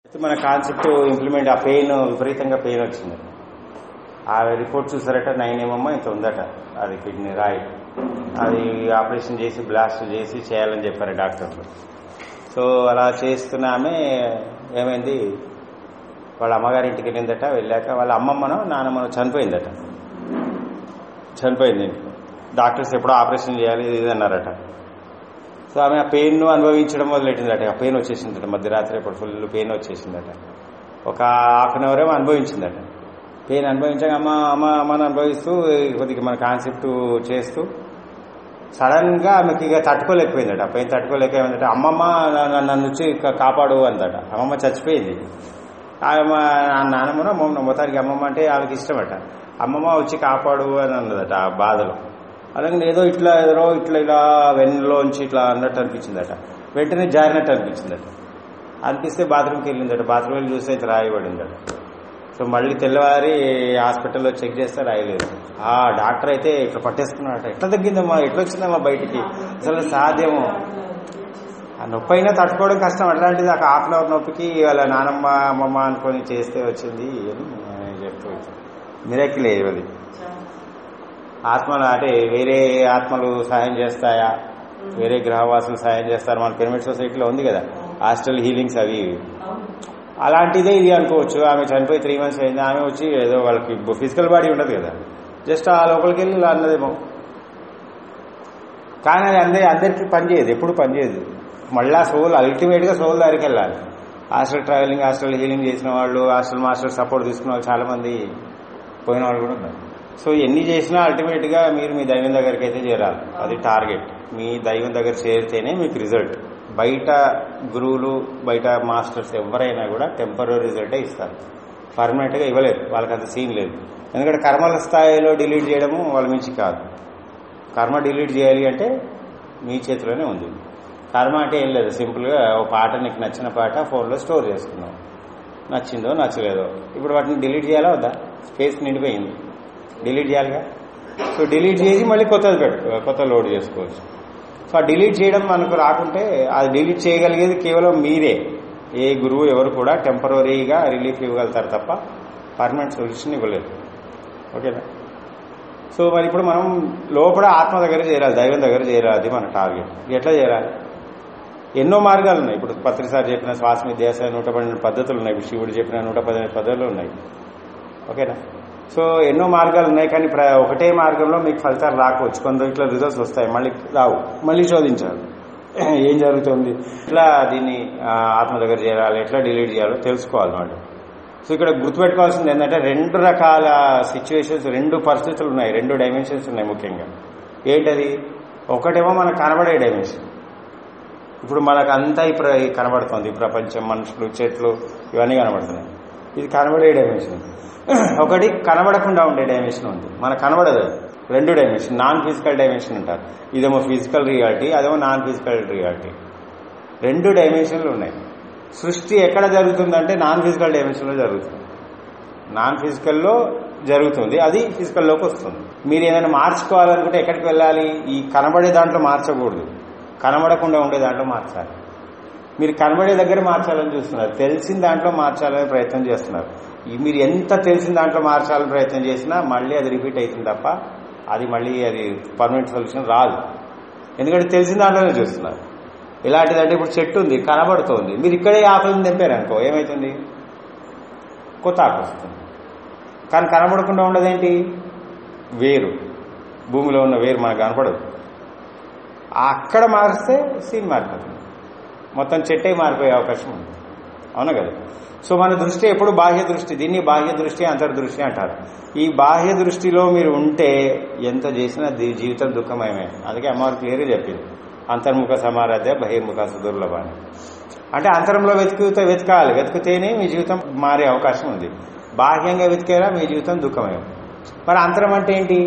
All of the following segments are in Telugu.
మన కాన్సెప్ట్ ఇంప్లిమెంట్ ఆ పెయిన్ విపరీతంగా పెయిన్ వచ్చింది ఆ రిపోర్ట్ చూసారట నైన్ ఏమమ్మా ఇంత ఉందట అది కిడ్నీ రాయి అది ఆపరేషన్ చేసి బ్లాస్ట్ చేసి చేయాలని చెప్పారు డాక్టర్లు సో అలా చేస్తున్న ఆమె ఏమైంది వాళ్ళ అమ్మగారింటికి వెళ్ళిందట వెళ్ళాక వాళ్ళ అమ్మమ్మనో నానమ్మనో చనిపోయిందట చనిపోయింది డాక్టర్స్ ఎప్పుడో ఆపరేషన్ చేయాలి ఇది ఇది అన్నారట సో ఆమె ఆ పెయిన్ అనుభవించడం మొదలెట్టిందట ఆ పెయిన్ వచ్చేసిందట మధ్యరాత్రి ఇప్పుడు ఫుల్ పెయిన్ వచ్చేసిందట ఒక హాఫ్ అన్ అవర్ ఏమో అనుభవించిందట పెయిన్ అనుభవించాక అమ్మ అమ్మ అమ్మని అనుభవిస్తూ కొద్దిగా మన కాన్సెప్ట్ చేస్తూ సడన్ గా ఆమెకి ఇక తట్టుకోలేకపోయిందట ఆ పెయిన్ తట్టుకోలేక ఏమైందట అమ్మమ్మ నన్ను నన్ను వచ్చి క- కాపాడు అందట అమ్మమ్మ చచ్చిపోయింది ఆమె నాన్నమ్మనో అమ్మమ్మ మొత్తానికి అమ్మమ్మ అంటే ఆమెకి ఇష్టమట అమ్మమ్మ వచ్చి కాపాడు అని అన్నదట ఆ బాధలో అలాగే ఏదో ఇట్లా ఏదో ఇట్లా ఇలా వెన్నులోంచి ఇట్లా అన్నట్టు అనిపించిందట వెంటనే జారినట్టు అనిపించిందట అనిపిస్తే బాత్రూమ్కి వెళ్ళిందట బాత్రూమ్ వెళ్ళి చూస్తే అయితే రాయబడిందట సో మళ్ళీ తెల్లవారి హాస్పిటల్లో చెక్ చేస్తే రాయలేదు ఆ డాక్టర్ అయితే ఇట్లా పట్టేసుకున్నాడట ఎట్లా తగ్గిందమ్మా ఎట్లా వచ్చిందమ్మా బయటికి అసలు సాధ్యము ఆ నొప్పి అయినా తట్టుకోవడం కష్టం అట్లాంటిది ఒక హాఫ్ అన్ అవర్ నొప్పికి వాళ్ళ నానమ్మ అమ్మమ్మ అనుకొని చేస్తే వచ్చింది అని చెప్తూ మిరకిలే అది ఆత్మలు అంటే వేరే ఆత్మలు సహాయం చేస్తాయా వేరే గ్రహవాసులు సహాయం చేస్తారు మన పిరమిడ్ సొసైటీలో ఉంది కదా హాస్టల్ హీలింగ్స్ అవి ఇవి. అలాంటిదే ఇది అనుకోవచ్చు ఆమె చనిపోయి త్రీ మంత్స్ అయింది ఆమె వచ్చి ఏదో వాళ్ళకి ఫిజికల్ బాడీ ఉండదు కదా జస్ట్ ఆ లోపలికి వెళ్ళి ఇలా అన్నదేమో కానీ అది అందరి అందరికీ పనిచేయదు ఎప్పుడు పనిచేయదు మళ్ళా సోల్ అల్టిమేట్ గా సోల్ దగ్గరికి వెళ్ళాలి హాస్టల్ ట్రావెలింగ్ హాస్టల్ హీలింగ్ చేసిన వాళ్ళు హాస్టల్ మాస్టర్ సపోర్ట్ తీసుకున్న వాళ్ళు చాలా మంది పోయిన వాళ్ళు కూడా ఉన్నారు సో ఎన్ని చేసినా అల్టిమేట్ గా మీరు మీ దైవం దగ్గరికి అయితే చేరాలి అది టార్గెట్ మీ దైవం దగ్గర చేరితేనే మీకు రిజల్ట్ బయట గురువులు బయట మాస్టర్స్ ఎవరైనా కూడా టెంపరీ రిజల్టే ఇస్తారు పర్మనెంట్ గా ఇవ్వలేరు వాళ్ళకి అంత సీన్ లేదు ఎందుకంటే కర్మల స్థాయిలో డిలీట్ చేయడము వాళ్ళ మించి కాదు కర్మ డిలీట్ చేయాలి అంటే మీ చేతిలోనే ఉంది కర్మ అంటే ఏం లేదు సింపుల్గా ఓ పాట నీకు నచ్చిన పాట ఫోన్లో స్టోర్ చేసుకున్నావు నచ్చిందో నచ్చలేదో ఇప్పుడు వాటిని డిలీట్ చేయాలా వద్దా స్పేస్ నిండిపోయింది డిలీట్ చేయాలిగా సో డిలీట్ చేసి మళ్ళీ కొత్తది పెట్టు కొత్త లోడ్ చేసుకోవచ్చు సో ఆ డిలీట్ చేయడం మనకు రాకుంటే అది డిలీట్ చేయగలిగేది కేవలం మీరే ఏ గురువు ఎవరు కూడా టెంపరీగా రిలీఫ్ ఇవ్వగలుగుతారు తప్ప పర్మనెంట్ సొల్యూషన్ ఇవ్వలేదు ఓకేనా సో మరి ఇప్పుడు మనం లోపల ఆత్మ దగ్గర చేరాలి దైవం దగ్గర చేరాలి అది మన టార్గెట్ ఎట్లా చేరాలి ఎన్నో మార్గాలు ఉన్నాయి ఇప్పుడు పత్రిసారి చెప్పిన శ్వాస ధ్యాస నూట పన్నెండు పద్ధతులు ఉన్నాయి ఇప్పుడు శివుడు చెప్పిన నూట పదిహేను పద్ధతులు ఉన్నాయి ఓకేనా సో ఎన్నో మార్గాలు ఉన్నాయి కానీ ప్ర- ఒకటే మార్గంలో మీకు ఫలితాలు రాకపోవచ్చు కొందరు ఇట్లా రిజల్ట్స్ వస్తాయి మళ్ళీ రావు మళ్ళీ శోధించాలి ఏం జరుగుతుంది ఎట్లా దీన్ని ఆ, ఆత్మ దగ్గర చేరాలి ఎట్లా డిలీట్ చేయాలో తెలుసుకోవాలి వాళ్ళు సో ఇక్కడ గుర్తుపెట్టుకోవాల్సింది ఏంటంటే రెండు రకాల సిచ్యువేషన్స్ రెండు పరిస్థితులు ఉన్నాయి రెండు డైమెన్షన్స్ ఉన్నాయి ముఖ్యంగా ఏంటది ఒకటేమో మనకు కనబడే డైమెన్షన్ ఇప్పుడు మనకు అంతా ఇప్పుడు కనబడుతుంది ఈ ప్రపంచం మనుషులు చెట్లు ఇవన్నీ కనబడుతున్నాయి ఇది కనబడే డైమెన్షన్ ఒకటి కనబడకుండా ఉండే డైమెన్షన్ ఉంది మనకు కనబడదు అది. రెండు డైమెన్షన్ నాన్ ఫిజికల్ డైమెన్షన్ అంటారు ఇదేమో ఫిజికల్ రియాలిటీ అదేమో నాన్ ఫిజికల్ రియాలిటీ రెండు డైమెన్షన్లు ఉన్నాయి సృష్టి ఎక్కడ జరుగుతుందంటే నాన్ ఫిజికల్ డైమెన్షన్లో జరుగుతుంది నాన్ ఫిజికల్లో జరుగుతుంది అది ఫిజికల్లోకి వస్తుంది మీరు ఏదైనా మార్చుకోవాలనుకుంటే ఎక్కడికి వెళ్ళాలి ఈ కనబడే దాంట్లో మార్చకూడదు కనబడకుండా ఉండే దాంట్లో మార్చాలి మీరు కనబడే దగ్గర మార్చాలని చూస్తున్నారు తెలిసిన దాంట్లో మార్చాలని ప్రయత్నం చేస్తున్నారు ఈ మీరు ఎంత తెలిసిన దాంట్లో మార్చాలని ప్రయత్నం చేసినా మళ్ళీ అది రిపీట్ అవుతుంది తప్ప అది మళ్ళీ అది పర్మనెంట్ సొల్యూషన్ రాదు ఎందుకంటే తెలిసిన దాంట్లోనే చూస్తున్నారు ఎలాంటిదంటే ఇప్పుడు చెట్టు ఉంది కనబడుతోంది మీరు ఇక్కడే ఆకులను తెంపారు అనుకో ఏమవుతుంది కొత్త ఆకు వస్తుంది కానీ కనబడకుండా ఉండదేంటి వేరు భూమిలో ఉన్న వేరు మనకు కనపడదు అక్కడ మారిస్తే సీన్ మారిపోతుంది మొత్తం చెట్టే మారిపోయే అవకాశం ఉంది అవునా కదా సో మన దృష్టి ఎప్పుడు బాహ్య దృష్టి దీన్ని బాహ్య దృష్టి అంతర్దృష్టి అంటారు ఈ బాహ్య దృష్టిలో మీరు ఉంటే ఎంత చేసినా దీ- జీవితం దుఃఖమయమే అందుకే అమ్మవారు క్లియర్గా చెప్పింది అంతర్ముఖ సమారాధ్య బహిర్ముఖ సుదుర్లభ అని అంటే అంతరంలో వెతుకుతే వెతకాలి వెతికితేనే మీ జీవితం మారే అవకాశం ఉంది బాహ్యంగా వెతికేలా మీ జీవితం దుఃఖమయం మరి అంతరం అంటే ఏంటి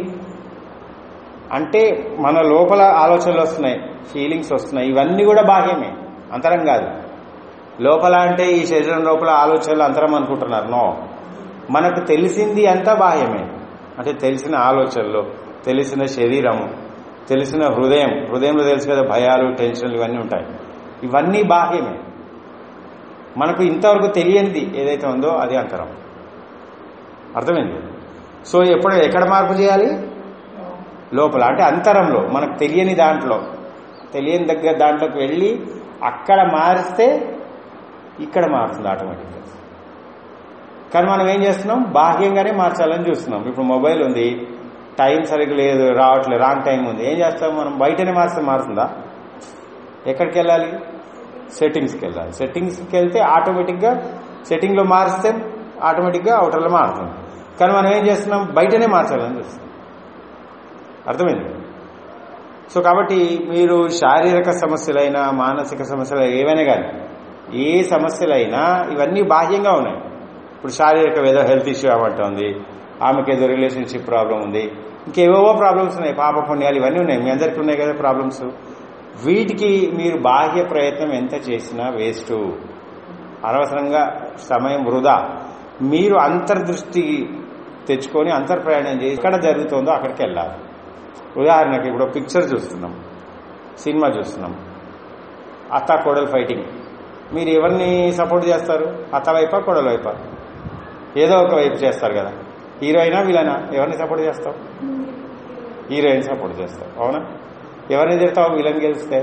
అంటే మన లోపల ఆలోచనలు వస్తున్నాయి ఫీలింగ్స్ వస్తున్నాయి ఇవన్నీ కూడా బాహ్యమే అంతరం కాదు లోపల అంటే ఈ శరీరం లోపల ఆలోచనలు అంతరం అనుకుంటున్నారు నో మనకు తెలిసింది అంతా బాహ్యమే అంటే తెలిసిన ఆలోచనలు తెలిసిన శరీరము తెలిసిన హృదయం హృదయంలో తెలుసు కదా భయాలు టెన్షన్లు ఇవన్నీ ఉంటాయి ఇవన్నీ బాహ్యమే మనకు ఇంతవరకు తెలియనిది ఏదైతే ఉందో అది అంతరం అర్థమైంది సో ఎప్పుడు ఎక్కడ మార్పు చేయాలి లోపల అంటే అంతరంలో మనకు తెలియని దాంట్లో తెలియని దగ్గర దాంట్లోకి వెళ్ళి అక్కడ మారిస్తే ఇక్కడ మారుతుంది ఆటోమేటిక్గా కానీ మనం ఏం చేస్తున్నాం బాహ్యంగానే మార్చాలని చూస్తున్నాం ఇప్పుడు మొబైల్ ఉంది టైం సరిగ్గా లేదు రావట్లేదు రాంగ్ టైం ఉంది ఏం చేస్తాం మనం బయటనే మారిస్తే మారుతుందా ఎక్కడికి వెళ్ళాలి సెట్టింగ్స్కి వెళ్ళాలి సెట్టింగ్స్కి వెళ్తే ఆటోమేటిక్గా సెట్టింగ్లో మారిస్తే ఆటోమేటిక్గా అవుటర్లో మారుతుంది కానీ మనం ఏం చేస్తున్నాం బయటనే మార్చాలని చూస్తున్నాం అర్థమైంది సో కాబట్టి మీరు శారీరక సమస్యలైనా మానసిక సమస్యలు ఏవైనా కానీ ఏ సమస్యలైనా ఇవన్నీ బాహ్యంగా ఉన్నాయి ఇప్పుడు శారీరక ఏదో హెల్త్ ఇష్యూ అవ్వటం ఆమెకి ఏదో రిలేషన్షిప్ ప్రాబ్లం ఉంది ఇంకేవేవో ప్రాబ్లమ్స్ ఉన్నాయి పాప పుణ్యాలు ఇవన్నీ ఉన్నాయి మీ అందరికీ ఉన్నాయి కదా ప్రాబ్లమ్స్ వీటికి మీరు బాహ్య ప్రయత్నం ఎంత చేసినా వేస్ట్ అనవసరంగా సమయం వృధా మీరు అంతర్దృష్టి తెచ్చుకొని అంతర్ప్రయాణం చేసి ఎక్కడ జరుగుతుందో అక్కడికి వెళ్ళాలి ఉదాహరణకి ఇప్పుడు పిక్చర్ చూస్తున్నాం సినిమా చూస్తున్నాం అత్త కోడలు ఫైటింగ్ మీరు ఎవరిని సపోర్ట్ చేస్తారు అత్త వైపా కోడల వైపా ఏదో ఒక వైపు చేస్తారు కదా హీరోయినా విలనా ఎవరిని సపోర్ట్ చేస్తావు హీరోయిన్ సపోర్ట్ చేస్తావు అవునా ఎవరిని తిడతావు విలన్ గెలిస్తే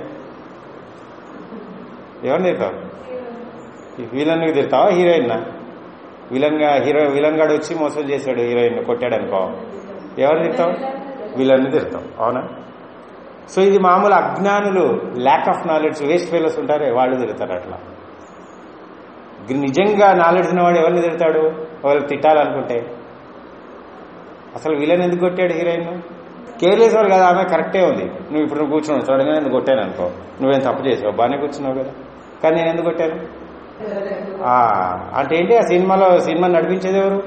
ఎవరిని తిడతావు విలన్ తిడతావా హీరోయిన్ విలన్గా హీరో విలన్ గాడు వచ్చి మోసం చేశాడు హీరోయిన్ కొట్టాడు అనుకో ఎవరిని తిడతావు విలన్ని తిడతాం అవునా సో ఇది మామూలు అజ్ఞానులు lack of knowledge waste fellows ఉంటారే వాళ్ళు తిడతారు అట్లా నిజంగా నాలెడ్జ్ ఉన్నవాడు ఎవరిని తిడతాడు ఎవరు తిట్టాలనుకుంటే అసలు విలన్ ఎందుకు కొట్టాడు హీరోయిన్ కేర్లెస్ వాడు కదా ఆమె కరెక్టే ఉంది నువ్వు ఇప్పుడు నువ్వు కూర్చున్నావు చూడగా నేను కొట్టాను అనుకో నువ్వేం తప్పు చేసావు బాగానే కూర్చున్నావు కదా కానీ నేను ఎందుకు కొట్టాను అంటే ఏంటి ఆ సినిమాలో సినిమా నడిపించేది ఎవరు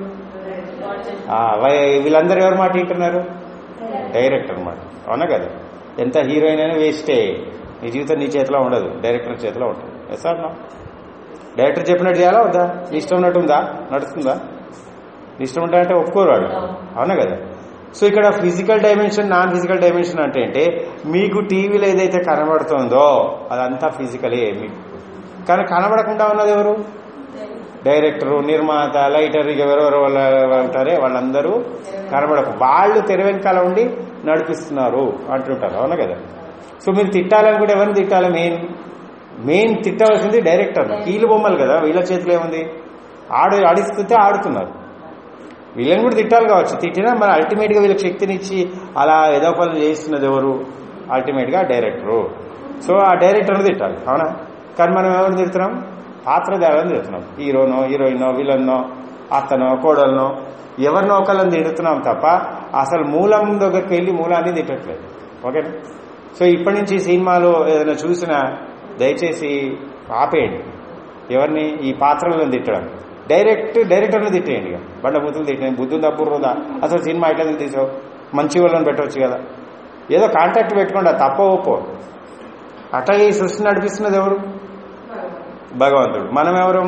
వీళ్ళందరూ ఎవరు మాట వింటున్నారు డైరెక్టర్ అనమాట అవునా కదా ఎంత హీరోయిన్ అయినా వేస్టే నీ జీవితం నీ చేతిలో ఉండదు డైరెక్టర్ చేతిలో ఉంటుంది ఎస్ సార్ నా డైరెక్టర్ చెప్పినట్టు చేయాలా వద్దా నీ ఇష్టం ఉన్నట్టు ఉందా నడుస్తుందా నీ ఇష్టం ఉంటాయంటే ఒప్పుకోరు వాడు అవునా కదా సో ఇక్కడ physical dimension non physical dimension అంటే ఏంటి మీకు టీవీలో ఏదైతే కనబడుతుందో అదంతా ఫిజికలే మీకు కానీ కనబడకుండా ఉన్నది ఎవరు డైరెక్టరు నిర్మాత లైటర్ ఇక ఎవరెవరు వాళ్ళు ఉంటారే వాళ్ళందరూ కనబడకు వాళ్ళు తెర వెనకాల ఉండి నడిపిస్తున్నారు అంటుంటారు అవునా కదా సో మీరు తిట్టాలనుకుంటే ఎవరిని తిట్టాలి మెయిన్ మెయిన్ తిట్టవలసింది డైరెక్టర్ కీలు బొమ్మలు కదా వీళ్ళ చేతిలో ఏముంది ఆడు ఆడిస్తుంటే ఆడుతున్నారు వీళ్ళని కూడా తిట్టాలి కావచ్చు తిట్టినా మరి అల్టిమేట్గా వీళ్ళకి శక్తినిచ్చి అలా ఏదో పనులు చేస్తున్నది ఎవరు అల్టిమేట్గా డైరెక్టరు సో ఆ డైరెక్టర్ని తిట్టాలి అవునా కానీ మనం ఎవరిని తిడుతున్నాం పాత్రధారులను తిడుతున్నాం హీరోనో హీరోయినో విలన్నో అత్తనో కోడలనో ఎవరినో ఒకళ్ళని తిడుతున్నాం తప్ప అసలు మూలం దగ్గరికి వెళ్ళి మూలాన్ని తిట్టట్లేదు ఓకేనా సో ఇప్పటి నుంచి సినిమాలో ఏదైనా చూసినా దయచేసి ఆపేయండి ఎవరిని ఈ పాత్రలను తిట్టడం డైరెక్ట్ డైరెక్టర్ని తిట్టేయండి ఇక బండబూతులు తిట్టేయండి బుద్ధుందా బుర్రుందా అసలు సినిమా ఎట్లా తీసావు మంచి వాళ్ళని పెట్టవచ్చు కదా ఏదో కాంటాక్ట్ పెట్టుకోండి తప్ప ఒప్పో అట్లా ఈ సృష్టి నడిపిస్తున్నది ఎవరు భగవంతుడు మనం ఎవరు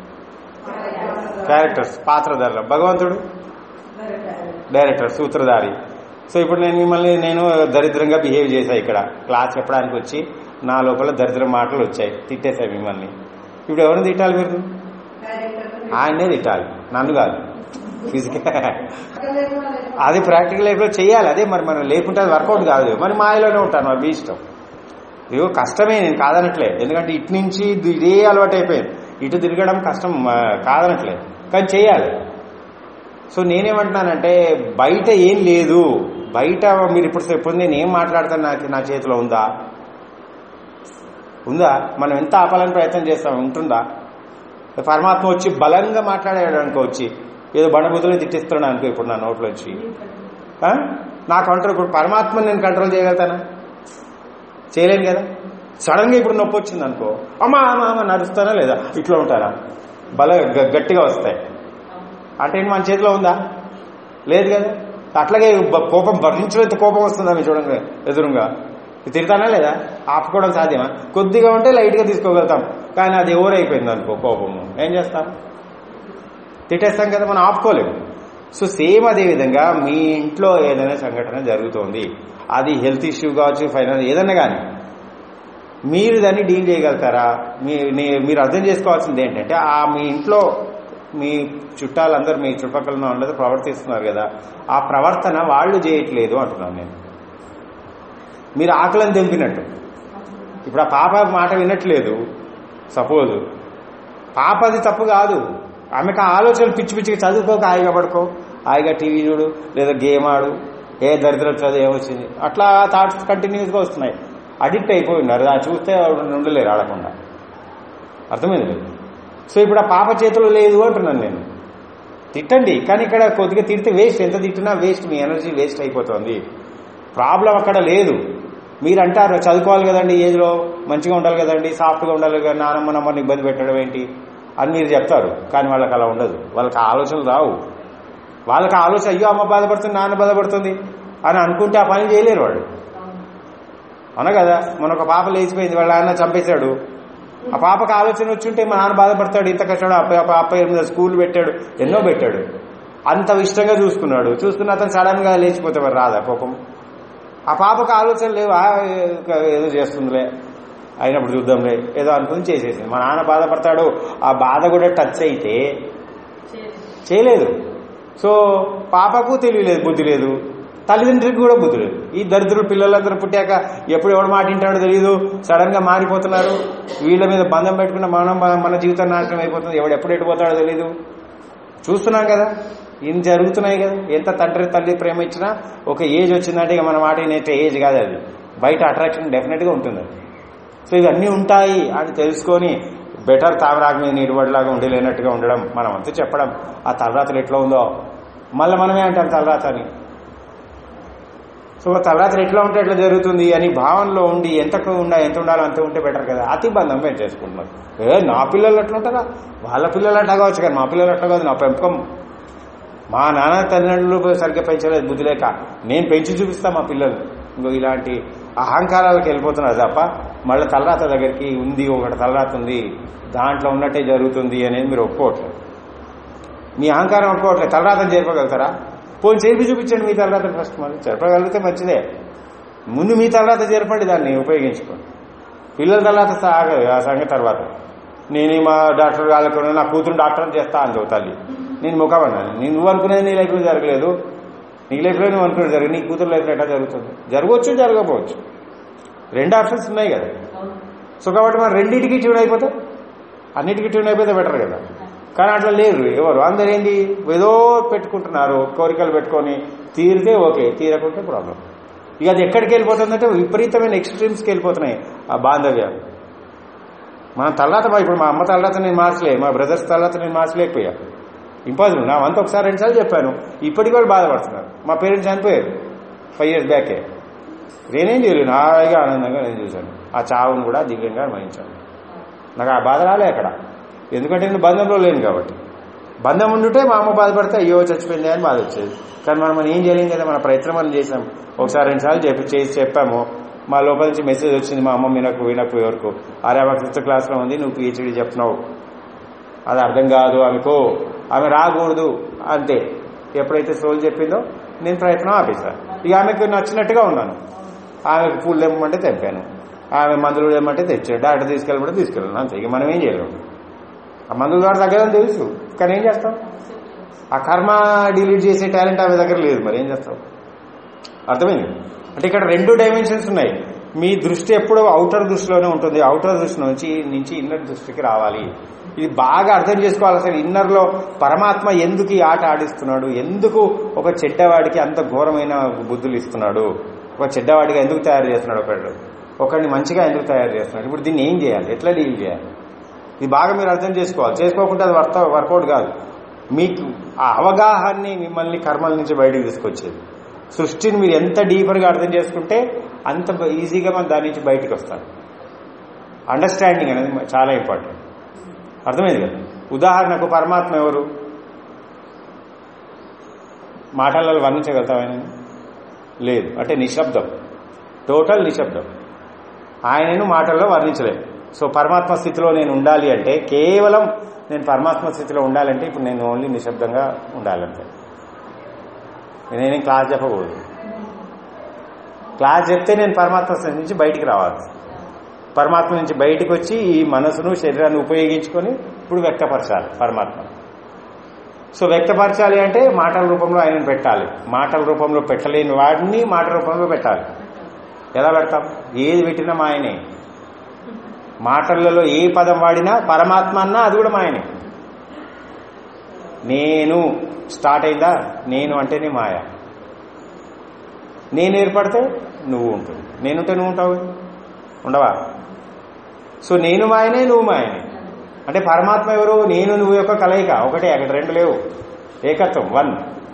క్యారెక్టర్స్ పాత్రధారులు భగవంతుడు డైరెక్టర్ సూత్రధారి సో ఇప్పుడు నేను మిమ్మల్ని నేను దరిద్రంగా బిహేవ్ చేశా ఇక్కడ క్లాస్ చెప్పడానికి వచ్చి నా లోపల దరిద్ర మాటలు వచ్చాయి తిట్టేశాయి మిమ్మల్ని ఇప్పుడు ఎవరిని తిట్టాలి మీరు ఆయన్నే తిట్టాలి నన్ను కాదు ఫిజికల్ అది ప్రాక్టికల్ లైఫ్లో చేయాలి అదే మరి మనం లేకుంటే అది వర్కౌట్ కాదు మరి మాయలోనే ఉంటాను మరి మీ ఇష్టం ఇదిగో కష్టమే నేను కాదనట్లే ఎందుకంటే ఇటు నుంచి ఇదే అలవాటు అయిపోయింది ఇటు తిరగడం కష్టం కాదనట్లేదు కానీ చేయాలి సో నేనేమంటున్నానంటే బయట ఏం లేదు బయట మీరు ఇప్పుడు ఇప్పుడు నేను ఏం మాట్లాడతాను నాకు నా చేతిలో ఉందా ఉందా మనం ఎంత ఆపాలని ప్రయత్నం చేస్తాం ఉంటుందా పరమాత్మ వచ్చి బలంగా మాట్లాడాడు అనుకో వచ్చి ఏదో బండబుద్ధులు తిట్టిస్తున్నాడు అనుకో ఇప్పుడు నా నోట్లో వచ్చి నా కంట్రోల్ ఇప్పుడు పరమాత్మని నేను కంట్రోల్ చేయగలుగుతానా చేయలేను కదా సడన్ గా ఇప్పుడు నొప్పి వచ్చింది అనుకో అమ్మా అమ్మా అమ్మ నడుస్తానా లేదా ఇట్లా ఉంటారా బల గట్టిగా వస్తాయి అంటే మన చేతిలో ఉందా లేదు కదా అట్లాగే కోపం భరించలేంత కోపం వస్తుందా మీరు చూడండి ఎదురుగా తిడతానా లేదా ఆపుకోవడం సాధ్యమా కొద్దిగా ఉంటే లైట్గా తీసుకోగలుగుతాం కానీ అది ఎవరైపోయింది అనుకో కోపము ఏం చేస్తాం తిట్టేస్తాం కదా మనం ఆపుకోలేము సో సేమ్ అదే విధంగా మీ ఇంట్లో ఏదైనా సంఘటన జరుగుతోంది అది హెల్త్ ఇష్యూ కావచ్చు ఫైనాన్స్ ఏదైనా కానీ మీరు దాన్ని డీల్ చేయగలుగుతారా మీ నీ- మీరు అర్థం చేసుకోవాల్సింది ఏంటంటే ఆ మీ ఇంట్లో మీ చుట్టాలందరూ మీ చుట్టుపక్కల ఉన్న వాళ్ళందరూ ప్రవర్తిస్తున్నారు కదా ఆ ప్రవర్తన వాళ్ళు చేయట్లేదు అంటున్నాను నేను మీరు ఆకలిని తెంపినట్టు ఇప్పుడు ఆ పాప మాట వినట్లేదు సపోజ్ పాపది తప్పు కాదు ఆమెకు ఆ ఆలోచనలు పిచ్చి పిచ్చిగా చదువుకోక హాయిగా పడుకో హాయిగా టీవీ చూడు లేదా గేమ్ ఆడు ఏ దరిద్ర చదువు ఏమొచ్చింది అట్లా థాట్స్ కంటిన్యూస్గా వస్తున్నాయి అడిక్ట్ అయిపోయి ఉన్నారు అది చూస్తే ఆవిడ ఉండలేరు ఆడకుండా అర్థమైంది లేదు సో ఇప్పుడు ఆ పాప చేతిలో లేదు అంటున్నాను నేను తిట్టండి కానీ ఇక్కడ కొద్దిగా తిడితే వేస్ట్ ఎంత తిట్టినా వేస్ట్ మీ ఎనర్జీ వేస్ట్ అయిపోతుంది ప్రాబ్లం అక్కడ లేదు మీరు అంటారు చదువుకోవాలి కదండి ఈ ఏజ్లో మంచిగా ఉండాలి కదండి సాఫ్ట్గా ఉండాలి కదా నానమ్మ నమ్మని ఇబ్బంది పెట్టడం ఏంటి అని మీరు చెప్తారు కానీ వాళ్ళకి అలా ఉండదు వాళ్ళకి ఆ ఆలోచనలు రావు వాళ్ళకి ఆ ఆలోచన అయ్యో అమ్మ బాధపడుతుంది నాన్న బాధపడుతుంది అని అనుకుంటే ఆ పని చేయలేరు వాళ్ళు అవునా కదా మన ఒక పాప లేచిపోయింది వాళ్ళ నాన్న చంపేశాడు ఆ పాపకు ఆలోచన వచ్చుంటే మా నాన్న బాధపడతాడు ఇంత కష్టాడు అప్ప అప్ప అప్ప మీద స్కూల్ పెట్టాడు ఎన్నో పెట్టాడు అంత ఇష్టంగా చూసుకున్నాడు చూసుకున్న అతను సడన్ గా లేచిపోతే మరి రాదా కోపం ఆ పాపకు ఆలోచన లేవు ఆ, ఏదో చేస్తుందిలే అయినప్పుడు చూద్దాంలే ఏదో అనుకుని చేసేసింది మా నాన్న బాధపడతాడు ఆ బాధ కూడా టచ్ అయితే చేయలేదు సో పాపకు తెలియలేదు బుద్ధి లేదు తల్లిదండ్రులకు కూడా బుద్ధి లేదు ఈ దరిద్రులు పిల్లలందరూ పుట్టాక ఎప్పుడు ఎవడు మాట వింటాడో తెలియదు సడన్ గా మారిపోతున్నారు వీళ్ళ మీద బంధం పెట్టుకున్న మనం మన జీవితం నాశనం అయిపోతుంది ఎవడు ఎప్పుడు ఎడిపోతాడో తెలియదు చూస్తున్నాం కదా ఇన్ని జరుగుతున్నాయి కదా ఎంత తండ్రి తల్లి ప్రేమ ఇచ్చినా ఒక ఏజ్ వచ్చిందంటే ఇక మన మాట వినేట ఏజ్ కాదు అది బయట అట్రాక్షన్ డెఫినెట్ గా ఉంటుంది అది సో ఇవన్నీ ఉంటాయి అని తెలుసుకొని బెటర్ తామరాకు మీద నీరుబడిలాగా ఉండలేనట్టుగా ఉండడం మనం అంతా చెప్పడం ఆ తలరాత్రి ఎట్లా ఉందో మళ్ళీ మనమే అంటాం తలరాత అని సో తలరాత్రి ఎట్లా ఉంటే ఎట్లా జరుగుతుంది అని భావనలో ఉండి ఎంతకు ఉండా ఎంత ఉండాలో అంత ఉంటే బెటర్ కదా అతి బంధం పెంచేసుకుంటున్నారు ఏ నా పిల్లలు అట్లా ఉంటారా వాళ్ళ పిల్లలు అట్లా కావచ్చు కానీ మా పిల్లలు అట్లా కాదు నా పెంపకం మా నాన్న తల్లిదండ్రులు సరిగ్గా పెంచలేదు బుద్ధి లేక నేను పెంచి చూపిస్తా మా పిల్లలు ఇంకో ఇలాంటి అహంకారాలకు వెళ్ళిపోతున్నారు తప్ప మళ్ళీ తలరాత దగ్గరికి ఉంది ఒకటి తలరాత ఉంది దాంట్లో ఉన్నట్టే జరుగుతుంది అనేది మీరు ఒప్పుకోవట్లేదు మీ అహంకారం ఒప్పుకోవట్లేదు తలరాతను చేరుకోగలుగుతారా పోనీ చేర్పి చూపించండి మీ తలరాతను ఫస్ట్ మళ్ళీ జరపగలిగితే మంచిదే ముందు మీ తలరాత జరపండి దాన్ని ఉపయోగించుకోండి పిల్లల తర్వాత సాగదు ఆ సంగతి తర్వాత నేను మా డాక్టర్ వాళ్ళకు నా కూతురు డాక్టర్ చేస్తా అని తల్లి నేను ముఖం అన్నాను నేను నువ్వు అనుకునేది నీ లైఫ్లో జరగలేదు నీ లైఫ్లో నువ్వు అనుకునేది జరగదు నీ కూతురు లైఫ్లో ఎట్లా జరుగుతుంది జరగవచ్చు జరగకపోవచ్చు రెండు ఆప్షన్స్ ఉన్నాయి కదా సో కాబట్టి మరి రెండింటికి ట్యూన్ అయిపోతే అన్నిటికీ ట్యూన్ అయిపోతే బెటర్ కదా కానీ అట్లా లేరు ఎవరు అందరు ఏంటి ఏదో పెట్టుకుంటున్నారు కోరికలు పెట్టుకొని తీరితే ఓకే తీరకుంటే ప్రాబ్లం ఇక అది ఎక్కడికి వెళ్ళిపోతుందంటే విపరీతమైన ఎక్స్ట్రీమ్స్కి వెళ్ళిపోతున్నాయి ఆ బాంధవ్యాలు మన తల్లాత ఇప్పుడు మా అమ్మ తల్లాత నేను మార్చలే మా బ్రదర్స్ తల్లాత నేను మార్చలేకపోయా ఇంపాసిబుల్ నా వంత ఒకసారి రెండుసార్లు చెప్పాను ఇప్పటికి వాళ్ళు బాధపడుతున్నారు మా పేరెంట్స్ చనిపోయారు ఫైవ్ ఇయర్స్ బ్యాకే నేనేం చేయలేను హాయిగా ఆనందంగా నేను చూశాను ఆ చావును కూడా దివ్యంగా అనుభవించాను నాకు ఆ బాధ రాలే అక్కడ ఎందుకంటే నేను బంధంలో లేను కాబట్టి బంధం ఉండుంటే మా అమ్మ బాధపడితే అయ్యో చచ్చిపోయింది అని బాధ వచ్చేది కానీ మనం మనం ఏం చేయలేం కదా మన ప్రయత్నం మనం చేసాం ఒకసారి రెండుసార్లు చెప్పి చేసి చెప్పాము మా లోపల నుంచి మెసేజ్ వచ్చింది మా అమ్మ వినకు వినకపోయే వరకు అరే ఆమె ఫిఫ్త్ క్లాస్లో ఉంది నువ్వు పిహెచ్డీ చెప్తున్నావు అది అర్థం కాదు ఆమెకు ఆమె రాకూడదు అంతే ఎప్పుడైతే సోల్ చెప్పిందో నేను ప్రయత్నం ఆపేశాను ఇక ఆమెకు నచ్చినట్టుగా ఉన్నాను ఆమెకు పూలు తెమ్మంటే తెంపాను ఆమె మందులు తెమ్మంటే తెచ్చాడు డాక్టర్ తీసుకెళ్ళమంటే తీసుకెళ్ళాను అంతే ఇక మనం ఏం చేయలేము ఆ మందుల ద్వారా తగ్గదని తెలుసు కానీ ఏం చేస్తాం ఆ కర్మ డిలీట్ చేసే టాలెంట్ ఆమె దగ్గర లేదు మరి ఏం చేస్తాం అర్థమైంది అంటే ఇక్కడ రెండు డైమెన్షన్స్ ఉన్నాయి మీ దృష్టి ఎప్పుడూ అవుటర్ దృష్టిలోనే ఉంటుంది అవుటర్ దృష్టి నుంచి నుంచి ఇన్నర్ దృష్టికి రావాలి ఇది బాగా అర్థం చేసుకోవాలి అసలు ఇన్నర్ లో పరమాత్మ ఎందుకు ఈ ఆట ఆడిస్తున్నాడు ఎందుకు ఒక చెడ్డవాడికి అంత ఘోరమైన బుద్ధులు ఇస్తున్నాడు ఒక చెడ్డవాడిగా ఎందుకు తయారు చేస్తున్నాడు ఒకడు ఒకడిని మంచిగా ఎందుకు తయారు చేస్తున్నాడు ఇప్పుడు దీన్ని ఏం చేయాలి ఎట్లా డీల్ చేయాలి ఇది బాగా మీరు అర్థం చేసుకోవాలి చేసుకోకుండా అది వర్త వర్కౌట్ కాదు మీకు ఆ అవగాహాన్ని మిమ్మల్ని కర్మల నుంచి బయటకు తీసుకొచ్చేది సృష్టిని మీరు ఎంత డీపర్గా అర్థం చేసుకుంటే అంత ఈజీగా మనం దాని నుంచి బయటకు వస్తాం అండర్స్టాండింగ్ అనేది చాలా ఇంపార్టెంట్ అర్థమైంది కదా ఉదాహరణకు పరమాత్మ ఎవరు మాటలలో వర్ణించగలుగుతామని లేదు అంటే నిశ్శబ్దం టోటల్ నిశ్శబ్దం ఆయనను మాటల్లో వర్ణించలేదు సో పరమాత్మ స్థితిలో నేను ఉండాలి అంటే కేవలం నేను పరమాత్మ స్థితిలో ఉండాలంటే ఇప్పుడు నేను ఓన్లీ నిశ్శబ్దంగా ఉండాలంటే నేనేం క్లాస్ చెప్పకూడదు క్లాస్ చెప్తే నేను పరమాత్మ స్థితి నుంచి బయటికి రావాలి పరమాత్మ నుంచి బయటకు వచ్చి ఈ మనసును శరీరాన్ని ఉపయోగించుకొని ఇప్పుడు వ్యక్తపరచాలి పరమాత్మ సో వ్యక్తపరచాలి అంటే మాటల రూపంలో ఆయనను పెట్టాలి మాటల రూపంలో పెట్టలేని వాడిని మాట రూపంలో పెట్టాలి ఎలా పెడతాం ఏది పెట్టినా మా ఆయనే మాటలలో ఏ పదం వాడినా పరమాత్మ అన్నా అది కూడా మా ఆయనే నేను స్టార్ట్ అయిందా నేను అంటేనే మాయ నేను ఏర్పడితే నువ్వు ఉంటుంది నేనుంటే నువ్వు ఉంటావు ఉండవా సో నేను మాయనే నువ్వు మాయనే అంటే పరమాత్మ ఎవరు నేను నువ్వు యొక్క కలయిక ఒకటే అక్కడ రెండు లేవు ఏకత్వం వన్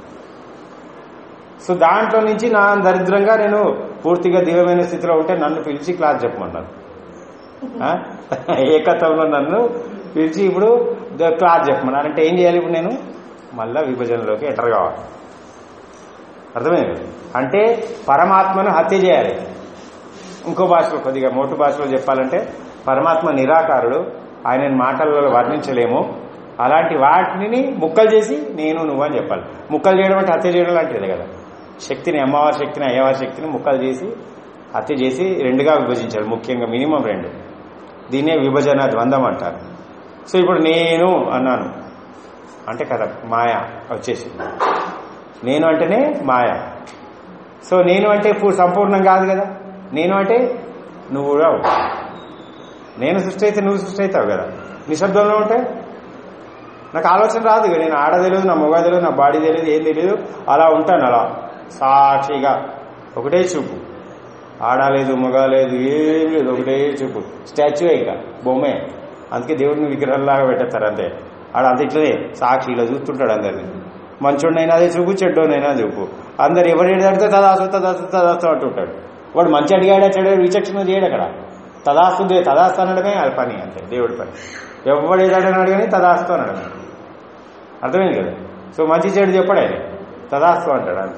సో దాంట్లో నుంచి నా దరిద్రంగా నేను పూర్తిగా దివ్యమైన స్థితిలో ఉంటే నన్ను పిలిచి క్లాస్ చెప్పమన్నారు ఆ? ఏకత్వంలో నన్ను పిలిచి ఇప్పుడు ద- క్లాస్ చెప్పమన్నారు అంటే ఏం చేయాలి ఇప్పుడు నేను మళ్ళా విభజనలోకి ఎంటర్ కావాలి అర్థమైంది అంటే పరమాత్మను హత్య చేయాలి ఇంకో భాషలో కొద్దిగా మోటు భాషలో చెప్పాలంటే పరమాత్మ నిరాకారుడు ఆయనని మాటలలో వర్ణించలేము అలాంటి వాటిని ముక్కలు చేసి నేను నువ్వు అని చెప్పాలి ముక్కలు చేయడం అంటే హత్య చేయడం లాంటిదే కదా శక్తిని అమ్మవారి శక్తిని అయ్యవారి శక్తిని ముక్కలు చేసి హత్య చేసి రెండుగా విభజించాలి ముఖ్యంగా మినిమం రెండు దీన్నే విభజన ద్వంద్వం అంటారు సో ఇప్పుడు నేను అన్నాను అంటే కదా మాయ వచ్చేసింది నేను అంటేనే మాయ సో నేను అంటే పూ- సంపూర్ణం కాదు కదా నేను అంటే నువ్వు కూడా అవుతావు. నేను సృష్టి అయితే నువ్వు సృష్టి అవుతావు కదా నిశ్శబ్దంలో ఉంటే నాకు ఆలోచన రాదు ఇక నేను ఆడ తెలియదు నా మొగ తెలియదు నా బాడీ తెలియదు ఏం తెలియదు అలా ఉంటాను అలా సాక్షిగా ఒకటే చూపు ఆడలేదు మగ లేదు ఏం లేదు ఒకటే చూపు స్టాచ్యూ ఇక బొమ్మే అందుకే దేవుడిని విగ్రహంలాగా పెట్టేస్తారు అంతే ఆడ అంత ఇట్లనే సాక్షి ఇలా చూస్తుంటాడు అందరిని మంచోడినైనా అదే చూపు చెడ్డోనైనా చూపు అందరు ఎవరు అడిగితే తదాసు తదాసు తదాస్తు అంటుంటాడు వాడు మంచి అడిగాడా చెడు విచక్షణ చేయడు అక్కడ తదాస్తు దే- తదాస్తు అనడమే అది పని అంతే దేవుడి పని ఎవడు ఏదాడని అడగని తదాస్తు అనడమే అర్థమైంది కదా సో మంచి చెడు చెప్పడు ఆయన తదాస్తు అంటాడు అంతే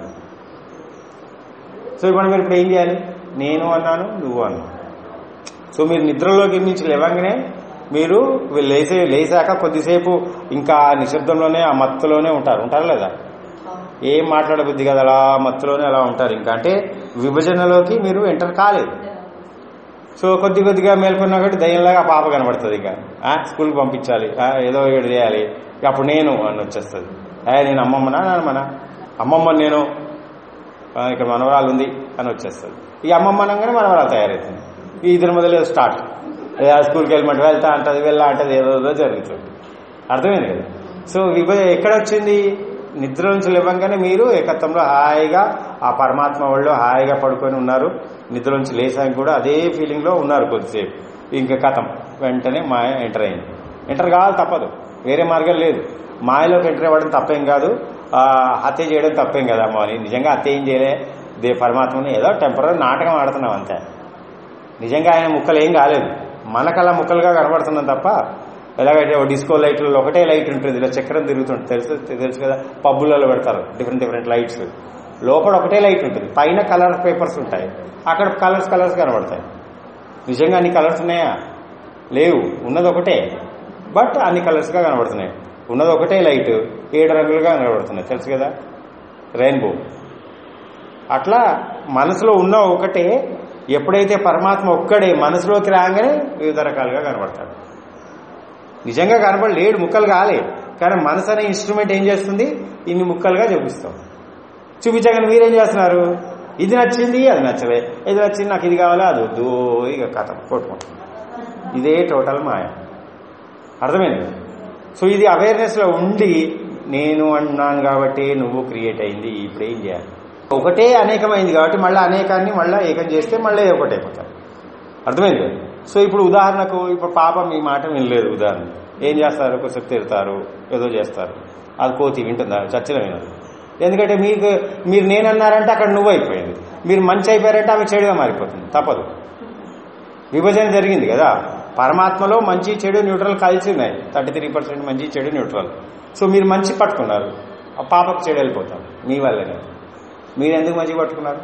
సో ఇప్పుడు మీరు ఇప్పుడు ఏం చేయాలి నేను అన్నాను నువ్వు అన్నాను సో మీరు నిద్రలోకి నుంచి లేవగానే మీరు లేసే లేసాక కొద్దిసేపు ఇంకా ఆ నిశ్శబ్దంలోనే ఆ మత్తులోనే ఉంటారు ఉంటారు లేదా ఏం మాట్లాడబుద్ది కదా అలా మత్తులోనే అలా ఉంటారు ఇంకా అంటే విభజనలోకి మీరు ఎంటర్ కాలేదు సో కొద్ది కొద్దిగా మేల్కొన్నా కాబట్టి దయ్యంలాగా ఆ పాప కనబడుతుంది ఇంకా ఆ, స్కూల్కి పంపించాలి ఆ, ఏదో ఏడు చేయాలి ఇక అప్పుడు నేను అని వచ్చేస్తుంది ఏ నేను అమ్మమ్మనా నాన్నమ్మనా అమ్మమ్మ నేను ఆ, ఇక్కడ మనవరాలు ఉంది అని వచ్చేస్తుంది ఈ అమ్మమ్మ అనగానే మనవరాలు తయారవుతుంది ఈ ఇద్దరు మొదలు స్టార్ట్ ఏ, ఆ స్కూల్కి వెళ్ళమంటే వెళ్తా అంటది వెళ్ళా అంటది ఏదో ఏదో జరుగుతుంది అర్థమైంది కదా సో విభజ ఎక్కడ వచ్చింది నిద్ర నుంచి లేవంగానే మీరు ఏకత్వంలో హాయిగా ఆ పరమాత్మ వాళ్ళు హాయిగా పడుకొని ఉన్నారు నిద్ర నుంచి లేసాక కూడా అదే ఫీలింగ్ లో ఉన్నారు కొద్దిసేపు ఇంకా కథం వెంటనే మాయ ఎంటర్ అయింది ఎంటర్ కావాలి తప్పదు వేరే మార్గం లేదు మాయలోకి ఎంటర్ అవ్వడం తప్పేం కాదు ఆ, హత్య చేయడం తప్పేం కదా అమ్మ అని నిజంగా హత్య ఏం చేయలే దే పరమాత్మని ఏదో టెంపరీ నాటకం ఆడుతున్నాం అంతే నిజంగా ఆయన ముక్కలు ఏం కాలేదు మనకలా ముక్కలుగా కనబడుతున్నాం తప్ప ఎలాగైతే ఓ డిస్కో లైట్లలో ఒకటే లైట్ ఉంటుంది ఇలా చక్రం తిరుగుతుంటుంది తెలుసు తెలుసు కదా పబ్బులలో పెడతారు డిఫరెంట్ డిఫరెంట్ లైట్స్ లోపల ఒకటే లైట్ ఉంటుంది పైన కలర్ పేపర్స్ ఉంటాయి అక్కడ కలర్స్ కలర్స్ కనబడతాయి నిజంగా అన్ని కలర్స్ ఉన్నాయా లేవు ఉన్నది ఒకటే బట్ అన్ని కలర్స్గా కనబడుతున్నాయి ఉన్నది ఒకటే లైట్ ఏడు రంగులుగా కనబడుతున్నాయి తెలుసు కదా రెయిన్బో అట్లా మనసులో ఉన్న ఒకటే ఎప్పుడైతే పరమాత్మ ఒక్కడే మనసులోకి రాగానే వివిధ రకాలుగా కనబడతాడు నిజంగా కనబడలేడు ముక్కలు కాలే కానీ మనసు అనే ఇన్స్ట్రుమెంట్ ఏం చేస్తుంది ఇన్ని ముక్కలుగా చూపిస్తాం చూపించగానే మీరేం చేస్తున్నారు ఇది నచ్చింది అది నచ్చలే ఇది నచ్చింది నాకు ఇది కావాలా అది వద్దు ఇక కథ కొట్టుకుంటాం ఇదే టోటల్ మాయ అర్థమైంది కదా? సో ఇది అవేర్నెస్ లో ఉండి నేను అన్నాను కాబట్టి నువ్వు క్రియేట్ అయింది ఇప్పుడు ఏం చేయాలి ఒకటే అనేకమైంది కాబట్టి మళ్ళీ అనేకాన్ని మళ్ళీ ఏకం చేస్తే మళ్ళీ ఒకటి అయిపోతారు అర్థమైంది కదా సో ఇప్పుడు ఉదాహరణకు ఇప్పుడు పాపం మీ మాట వినలేదు ఉదాహరణ ఏం చేస్తారు కొంచెం తిడతారు ఏదో చేస్తారు అది కోతి వింటుందా చచ్చిన వినదు ఎందుకంటే మీకు మీరు నేనన్నారంటే అక్కడ నువ్వు అయిపోయింది మీరు మంచి అయిపోయారంటే ఆమె చెడుగా మారిపోతుంది తప్పదు విభజన జరిగింది కదా పరమాత్మలో మంచి చెడు న్యూట్రల్ కలిసి ఉన్నాయి థర్టీ త్రీ పర్సెంట్ మంచి చెడు న్యూట్రల్ సో మీరు మంచి పట్టుకున్నారు ఆ పాపకు చెడు వెళ్ళిపోతాం మీ వల్లనే మీరు ఎందుకు మంచి పట్టుకున్నారు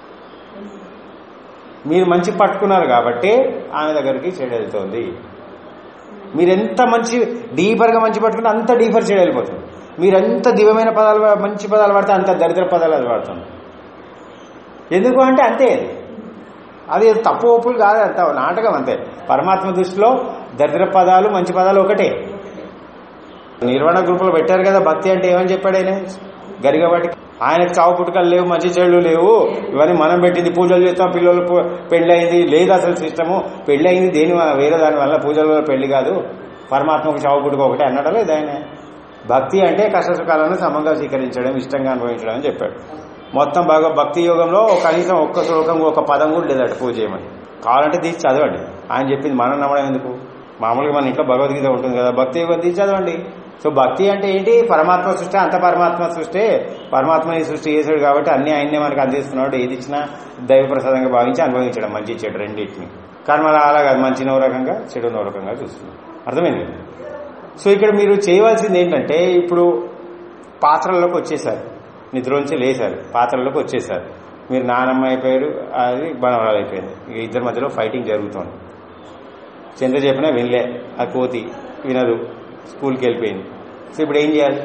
మీరు మంచి పట్టుకున్నారు కాబట్టి ఆమె దగ్గరికి చెడు వెళ్తుంది మీరు ఎంత మంచి డీపర్గా మంచి పట్టుకుంటే అంత డీపర్ చెడు వెళ్ళిపోతుంది మీరు ఎంత దివ్యమైన పదాలు మంచి పదాలు వాడితే అంత దరిద్ర పదాలు అది వాడుతుంది ఎందుకు అంటే అంతే అది అది తప్పు ఒప్పులు కాదు అంత నాటకం అంతే పరమాత్మ దృష్టిలో దరిద్ర పదాలు మంచి పదాలు ఒకటే నిర్వహణ గ్రూపులో పెట్టారు కదా భక్తి అంటే ఏమని చెప్పాడు ఆయన గరిగబట్టి ఆయనకు చావు పుట్టుకలు లేవు మంచి చెడులు లేవు ఇవన్నీ మనం పెట్టింది పూజలు చేస్తాం పిల్లలు పు- పెళ్లి అయింది లేదు అసలు సిస్టము పెళ్లి అయింది దేని వ- వేరే దాని వల్ల పూజల వల్ల పెళ్లి కాదు పరమాత్మకు చావు పుట్టుక ఒకటే అన్నాడా లేదు ఆయన భక్తి అంటే కష్ట సుఖాలను సమంగా స్వీకరించడం ఇష్టంగా అనుభవించడం అని చెప్పాడు మొత్తం బాగా భక్తి యోగంలో కనీసం ఒక్క శ్లోకం ఒక పదం కూడా లేదట పూజ చేయమని కావాలంటే తీసి చదవండి ఆయన చెప్పింది మనం నమ్మడం ఎందుకు మామూలుగా మన ఇంట్లో భగవద్గీత ఉంటుంది కదా భక్తి యోగం తీసి చదవండి సో భక్తి అంటే ఏంటి పరమాత్మ సృష్టి అంత పరమాత్మ సృష్టి పరమాత్మని సృష్టి చేశాడు కాబట్టి అన్ని ఆయన్నే మనకు అందిస్తున్నాడు ఏది ఇచ్చినా దైవ ప్రసాదంగా భావించి అనుభవించడం మంచి చెడు రెండింటిని కానీ మన అలా కాదు మంచి నో రకంగా చెడు నో రకంగా చూస్తున్నాం అర్థమైంది కదా? సో ఇక్కడ మీరు చేయవలసింది ఏంటంటే ఇప్పుడు పాత్రల్లోకి వచ్చేసారు నిద్రలోంచి లేచారు పాత్రల్లోకి వచ్చేసారు మీరు నానమ్మ అయిపోయారు అది బనవరాలు అయిపోయింది ఇక ఇద్దరి మధ్యలో ఫైటింగ్ జరుగుతోంది చంద్ర చెప్పినా వినలే ఆ కోతి వినదు స్కూల్కి వెళ్ళిపోయింది సో ఇప్పుడు ఏం చేయాలి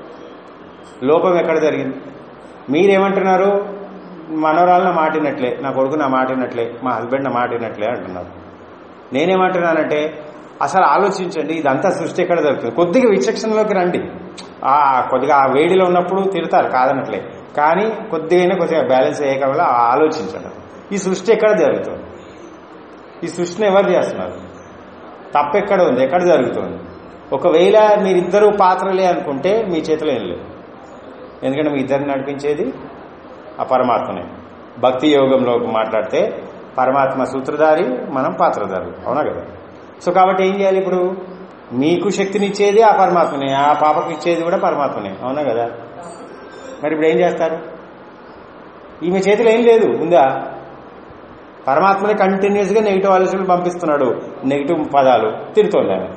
లోపం ఎక్కడ జరిగింది మీరేమంటున్నారు మనవరాలు నా మాటినట్లే నా కొడుకు నా మాటినట్లే మా హస్బెండ్ నా మాటినట్లే అంటున్నారు నేనేమంటున్నానంటే అసలు ఆలోచించండి ఇదంతా సృష్టి ఎక్కడ జరుగుతుంది కొద్దిగా విచక్షణలోకి రండి ఆ కొద్దిగా ఆ వేడిలో ఉన్నప్పుడు తిడతారు కాదనట్లే కానీ కొద్దిగా కొద్దిగా బ్యాలెన్స్ అయ్యే వల్ల ఆలోచించండి ఈ సృష్టి ఎక్కడ జరుగుతుంది ఈ సృష్టిని ఎవరు చేస్తున్నారు తప్పు ఎక్కడ ఉంది ఎక్కడ జరుగుతుంది ఒకవేళ మీరిద్దరూ పాత్రలే అనుకుంటే మీ చేతిలో ఏం లేదు ఎందుకంటే మీ ఇద్దరిని నడిపించేది ఆ పరమాత్మనే భక్తి యోగంలో మాట్లాడితే పరమాత్మ సూత్రధారి మనం పాత్రధారి అవునా కదా సో కాబట్టి ఏం చేయాలి ఇప్పుడు మీకు శక్తినిచ్చేది ఆ పరమాత్మనే ఆ పాపకు ఇచ్చేది కూడా పరమాత్మనే అవునా కదా మరి ఇప్పుడు ఏం చేస్తారు ఈమె చేతిలో ఏం లేదు ఉందా పరమాత్మని కంటిన్యూస్ గా నెగిటివ్ ఆలోచనలు పంపిస్తున్నాడు నెగిటివ్ పదాలు తిడుతోంది ఆమె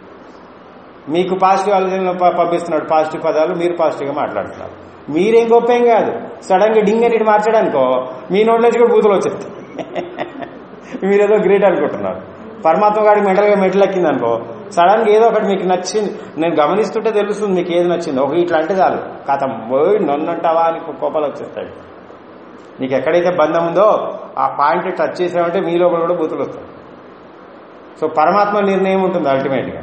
మీకు పాజిటివ్ ఆలోచనలు ప- పంపిస్తున్నాడు పాజిటివ్ పదాలు మీరు పాజిటివ్ గా మాట్లాడుతున్నారు మీరేం గొప్ప ఏం కాదు సడన్ గా డింగ్ అని మార్చడానికో మీ నోట్లోంచి కూడా బూతులు వచ్చేస్తాయి మీరేదో గ్రేట్ అనుకుంటున్నారు పరమాత్మ గారికి మెంటల్గా మెట్లు ఎక్కింది అనుకో సడన్ గా ఏదో ఒకటి మీకు నచ్చింది నేను గమనిస్తుంటే తెలుస్తుంది మీకు ఏది నచ్చింది ఒక ఇట్లా అంటే చాలు కథం పోయి నన్నంటావా అని కోపాలు వచ్చేస్తాయి నీకు ఎక్కడైతే బంధం ఉందో ఆ పాయింట్ టచ్ చేసామంటే మీ లోపల కూడా బూతులు వస్తాయి సో పరమాత్మ నిర్ణయం ఉంటుంది అల్టిమేట్గా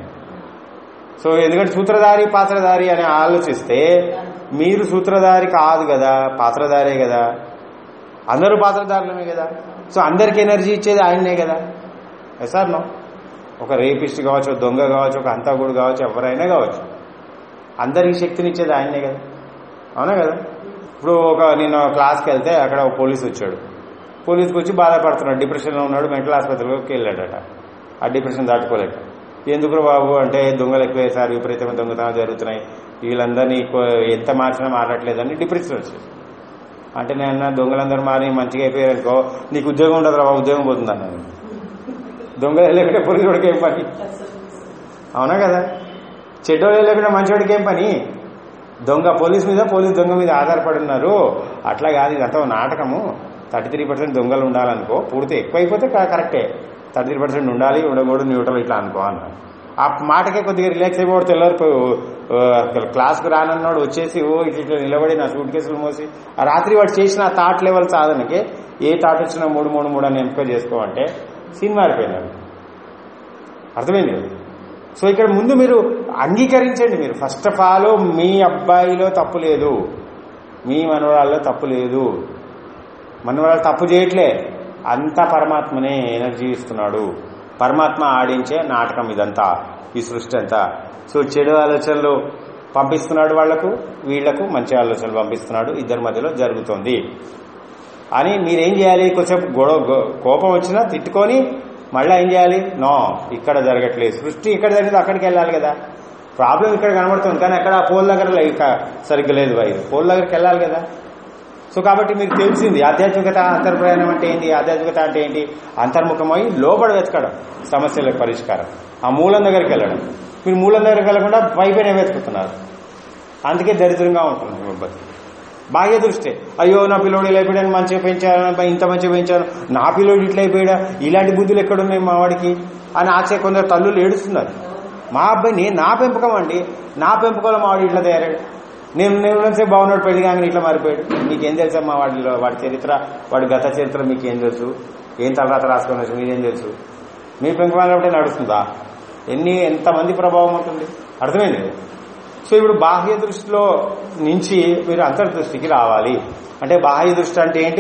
సో ఎందుకంటే సూత్రధారి పాత్రధారి అని ఆలోచిస్తే మీరు సూత్రధారి కాదు కదా పాత్రధారే కదా అందరూ పాత్రధారులమే కదా సో అందరికి ఎనర్జీ ఇచ్చేది ఆయన్నే కదా సార్ నో ఒక రేపిస్ట్ కావచ్చు ఒక దొంగ కావచ్చు ఒక హంతకుడు కావచ్చు ఎవరైనా కావచ్చు అందరికి శక్తిని ఇచ్చేది ఆయన్నే కదా అవునా కదా ఇప్పుడు ఒక నేను క్లాస్కి వెళ్తే అక్కడ ఒక పోలీస్ వచ్చాడు పోలీస్కి వచ్చి బాధపడుతున్నాడు డిప్రెషన్లో ఉన్నాడు మెంటల్ ఆసుపత్రిలోకి వెళ్ళాడట ఆ డిప్రెషన్ దాటుకోలేక ఎందుకు బాబు అంటే దొంగలు ఎక్కువేసారు విపరీతమైన దొంగతనాలు జరుగుతున్నాయి వీళ్ళందరినీ కొ- ఎంత మార్చినా మారట్లేదని డిప్రెషన్ వచ్చేది అంటే నేను అన్నా, దొంగలందరూ మారి మంచిగా అయిపోయారనుకో నీకు ఉద్యోగం ఉండదు రా ఉద్యోగం పోతుంది అన్నాను దొంగలు లేకుంటే పోలీసు వాడికి ఏం పని అవునా కదా చెడ్డోళ్ళు లేకుండా మంచివాడికి ఏం పని దొంగ పోలీస్ మీద పోలీస్ దొంగ మీద ఆధారపడి ఉన్నారు అట్లా కాదు ఇదంతా ఓ నాటకము థర్టీ త్రీ పర్సెంట్ దొంగలు ఉండాలనుకో పూర్తి ఎక్కువైపోతే క- కరెక్టే థర్టీ త్రీ పర్సెంట్ ఉండాలి ఉండకూడదు న్యూట్రల్ ఇట్లా అనుకో అన్నారు ఆ మాటకే కొద్దిగా రిలాక్స్ అయిపోతే తెల్లారు క్లాస్కి రానన్నాడు వచ్చేసి ఓ ఇట్లా ఇట్లా నిలబడి నా సూట్ కేసులు మోసి ఆ రాత్రి వాడు చేసిన ఆ థాట్ లెవెల్ సాధనకి ఏ థాట్ వచ్చినా మూడు మూడు మూడు అని ఎంపిక చేసుకోమంటే సినిమా మారిపోయినారు అర్థమైంది కదా సో ఇక్కడ ముందు మీరు అంగీకరించండి మీరు ఫస్ట్ ఆఫ్ ఆల్ మీ అబ్బాయిలో తప్పు లేదు మీ మనవరాల్లో తప్పు లేదు మనవరాలు తప్పు చేయట్లే అంతా పరమాత్మనే ఎనర్జీ ఇస్తున్నాడు పరమాత్మ ఆడించే నాటకం ఇదంతా ఈ సృష్టి అంతా సో చెడు ఆలోచనలు పంపిస్తున్నాడు వాళ్లకు వీళ్లకు మంచి ఆలోచనలు పంపిస్తున్నాడు ఇద్దరి మధ్యలో జరుగుతుంది అని మీరేం చేయాలి కొంచెం గొడవ గొ- కోపం వచ్చినా తిట్టుకొని మళ్ళీ ఏం చేయాలి నో ఇక్కడ జరగట్లేదు సృష్టి ఇక్కడ జరిగింది అక్కడికి వెళ్ళాలి కదా ప్రాబ్లం ఇక్కడ కనబడుతుంది కానీ అక్కడ ఆ పోల్ దగ్గర లే- ఇక సరిగ్గా లేదు వైరు పోల్ దగ్గరికి వెళ్ళాలి కదా సో కాబట్టి మీకు తెలిసింది ఆధ్యాత్మికత అంతర్ప్రయాణం అంటే ఏంటి ఆధ్యాత్మికత అంటే ఏంటి అంతర్ముఖమై లోబడి వెతకడం సమస్యలకు పరిష్కారం ఆ మూలం దగ్గరికి వెళ్ళడం మీరు మూలం దగ్గరికి వెళ్ళకుండా పైపైన వెతుకుతున్నారు అందుకే దరిద్రంగా ఉంటుంది మీ బతుకు బాహ్య దృష్టి అయ్యో నా పిల్లోడు ఇలా అయిపోయాడు మంచిగా పెంచాను ఇంత మంచిగా పెంచాను నా పిల్లోడు ఇట్లా అయిపోయాడా ఇలాంటి బుద్ధులు ఎక్కడున్నాయి మా వాడికి అని ఆశ కొందరు తల్లులు ఏడుస్తున్నారు మా అబ్బాయి నేను నా పెంపకం అండి నా పెంపకంలో మా వాడు ఇట్లా తయారాడు నేను నేను సేపు బాగున్నాడు పెళ్లి కానీ ఇట్లా మారిపోయాడు మీకేం తెలుసా మా వాడిలో వాడి చరిత్ర వాడి గత చరిత్ర మీకేం తెలుసు ఏం తర్వాత రాసుకొని వచ్చి మీరేం తెలుసు మీ పెంకుమాలంటే నడుస్తుందా ఎన్ని ఎంతమంది ప్రభావం ఉంటుంది అర్థమైంది కదా? సో ఇప్పుడు బాహ్య దృష్టిలో నుంచి మీరు అంతర్దృష్టికి రావాలి అంటే బాహ్య దృష్టి అంటే ఏంటి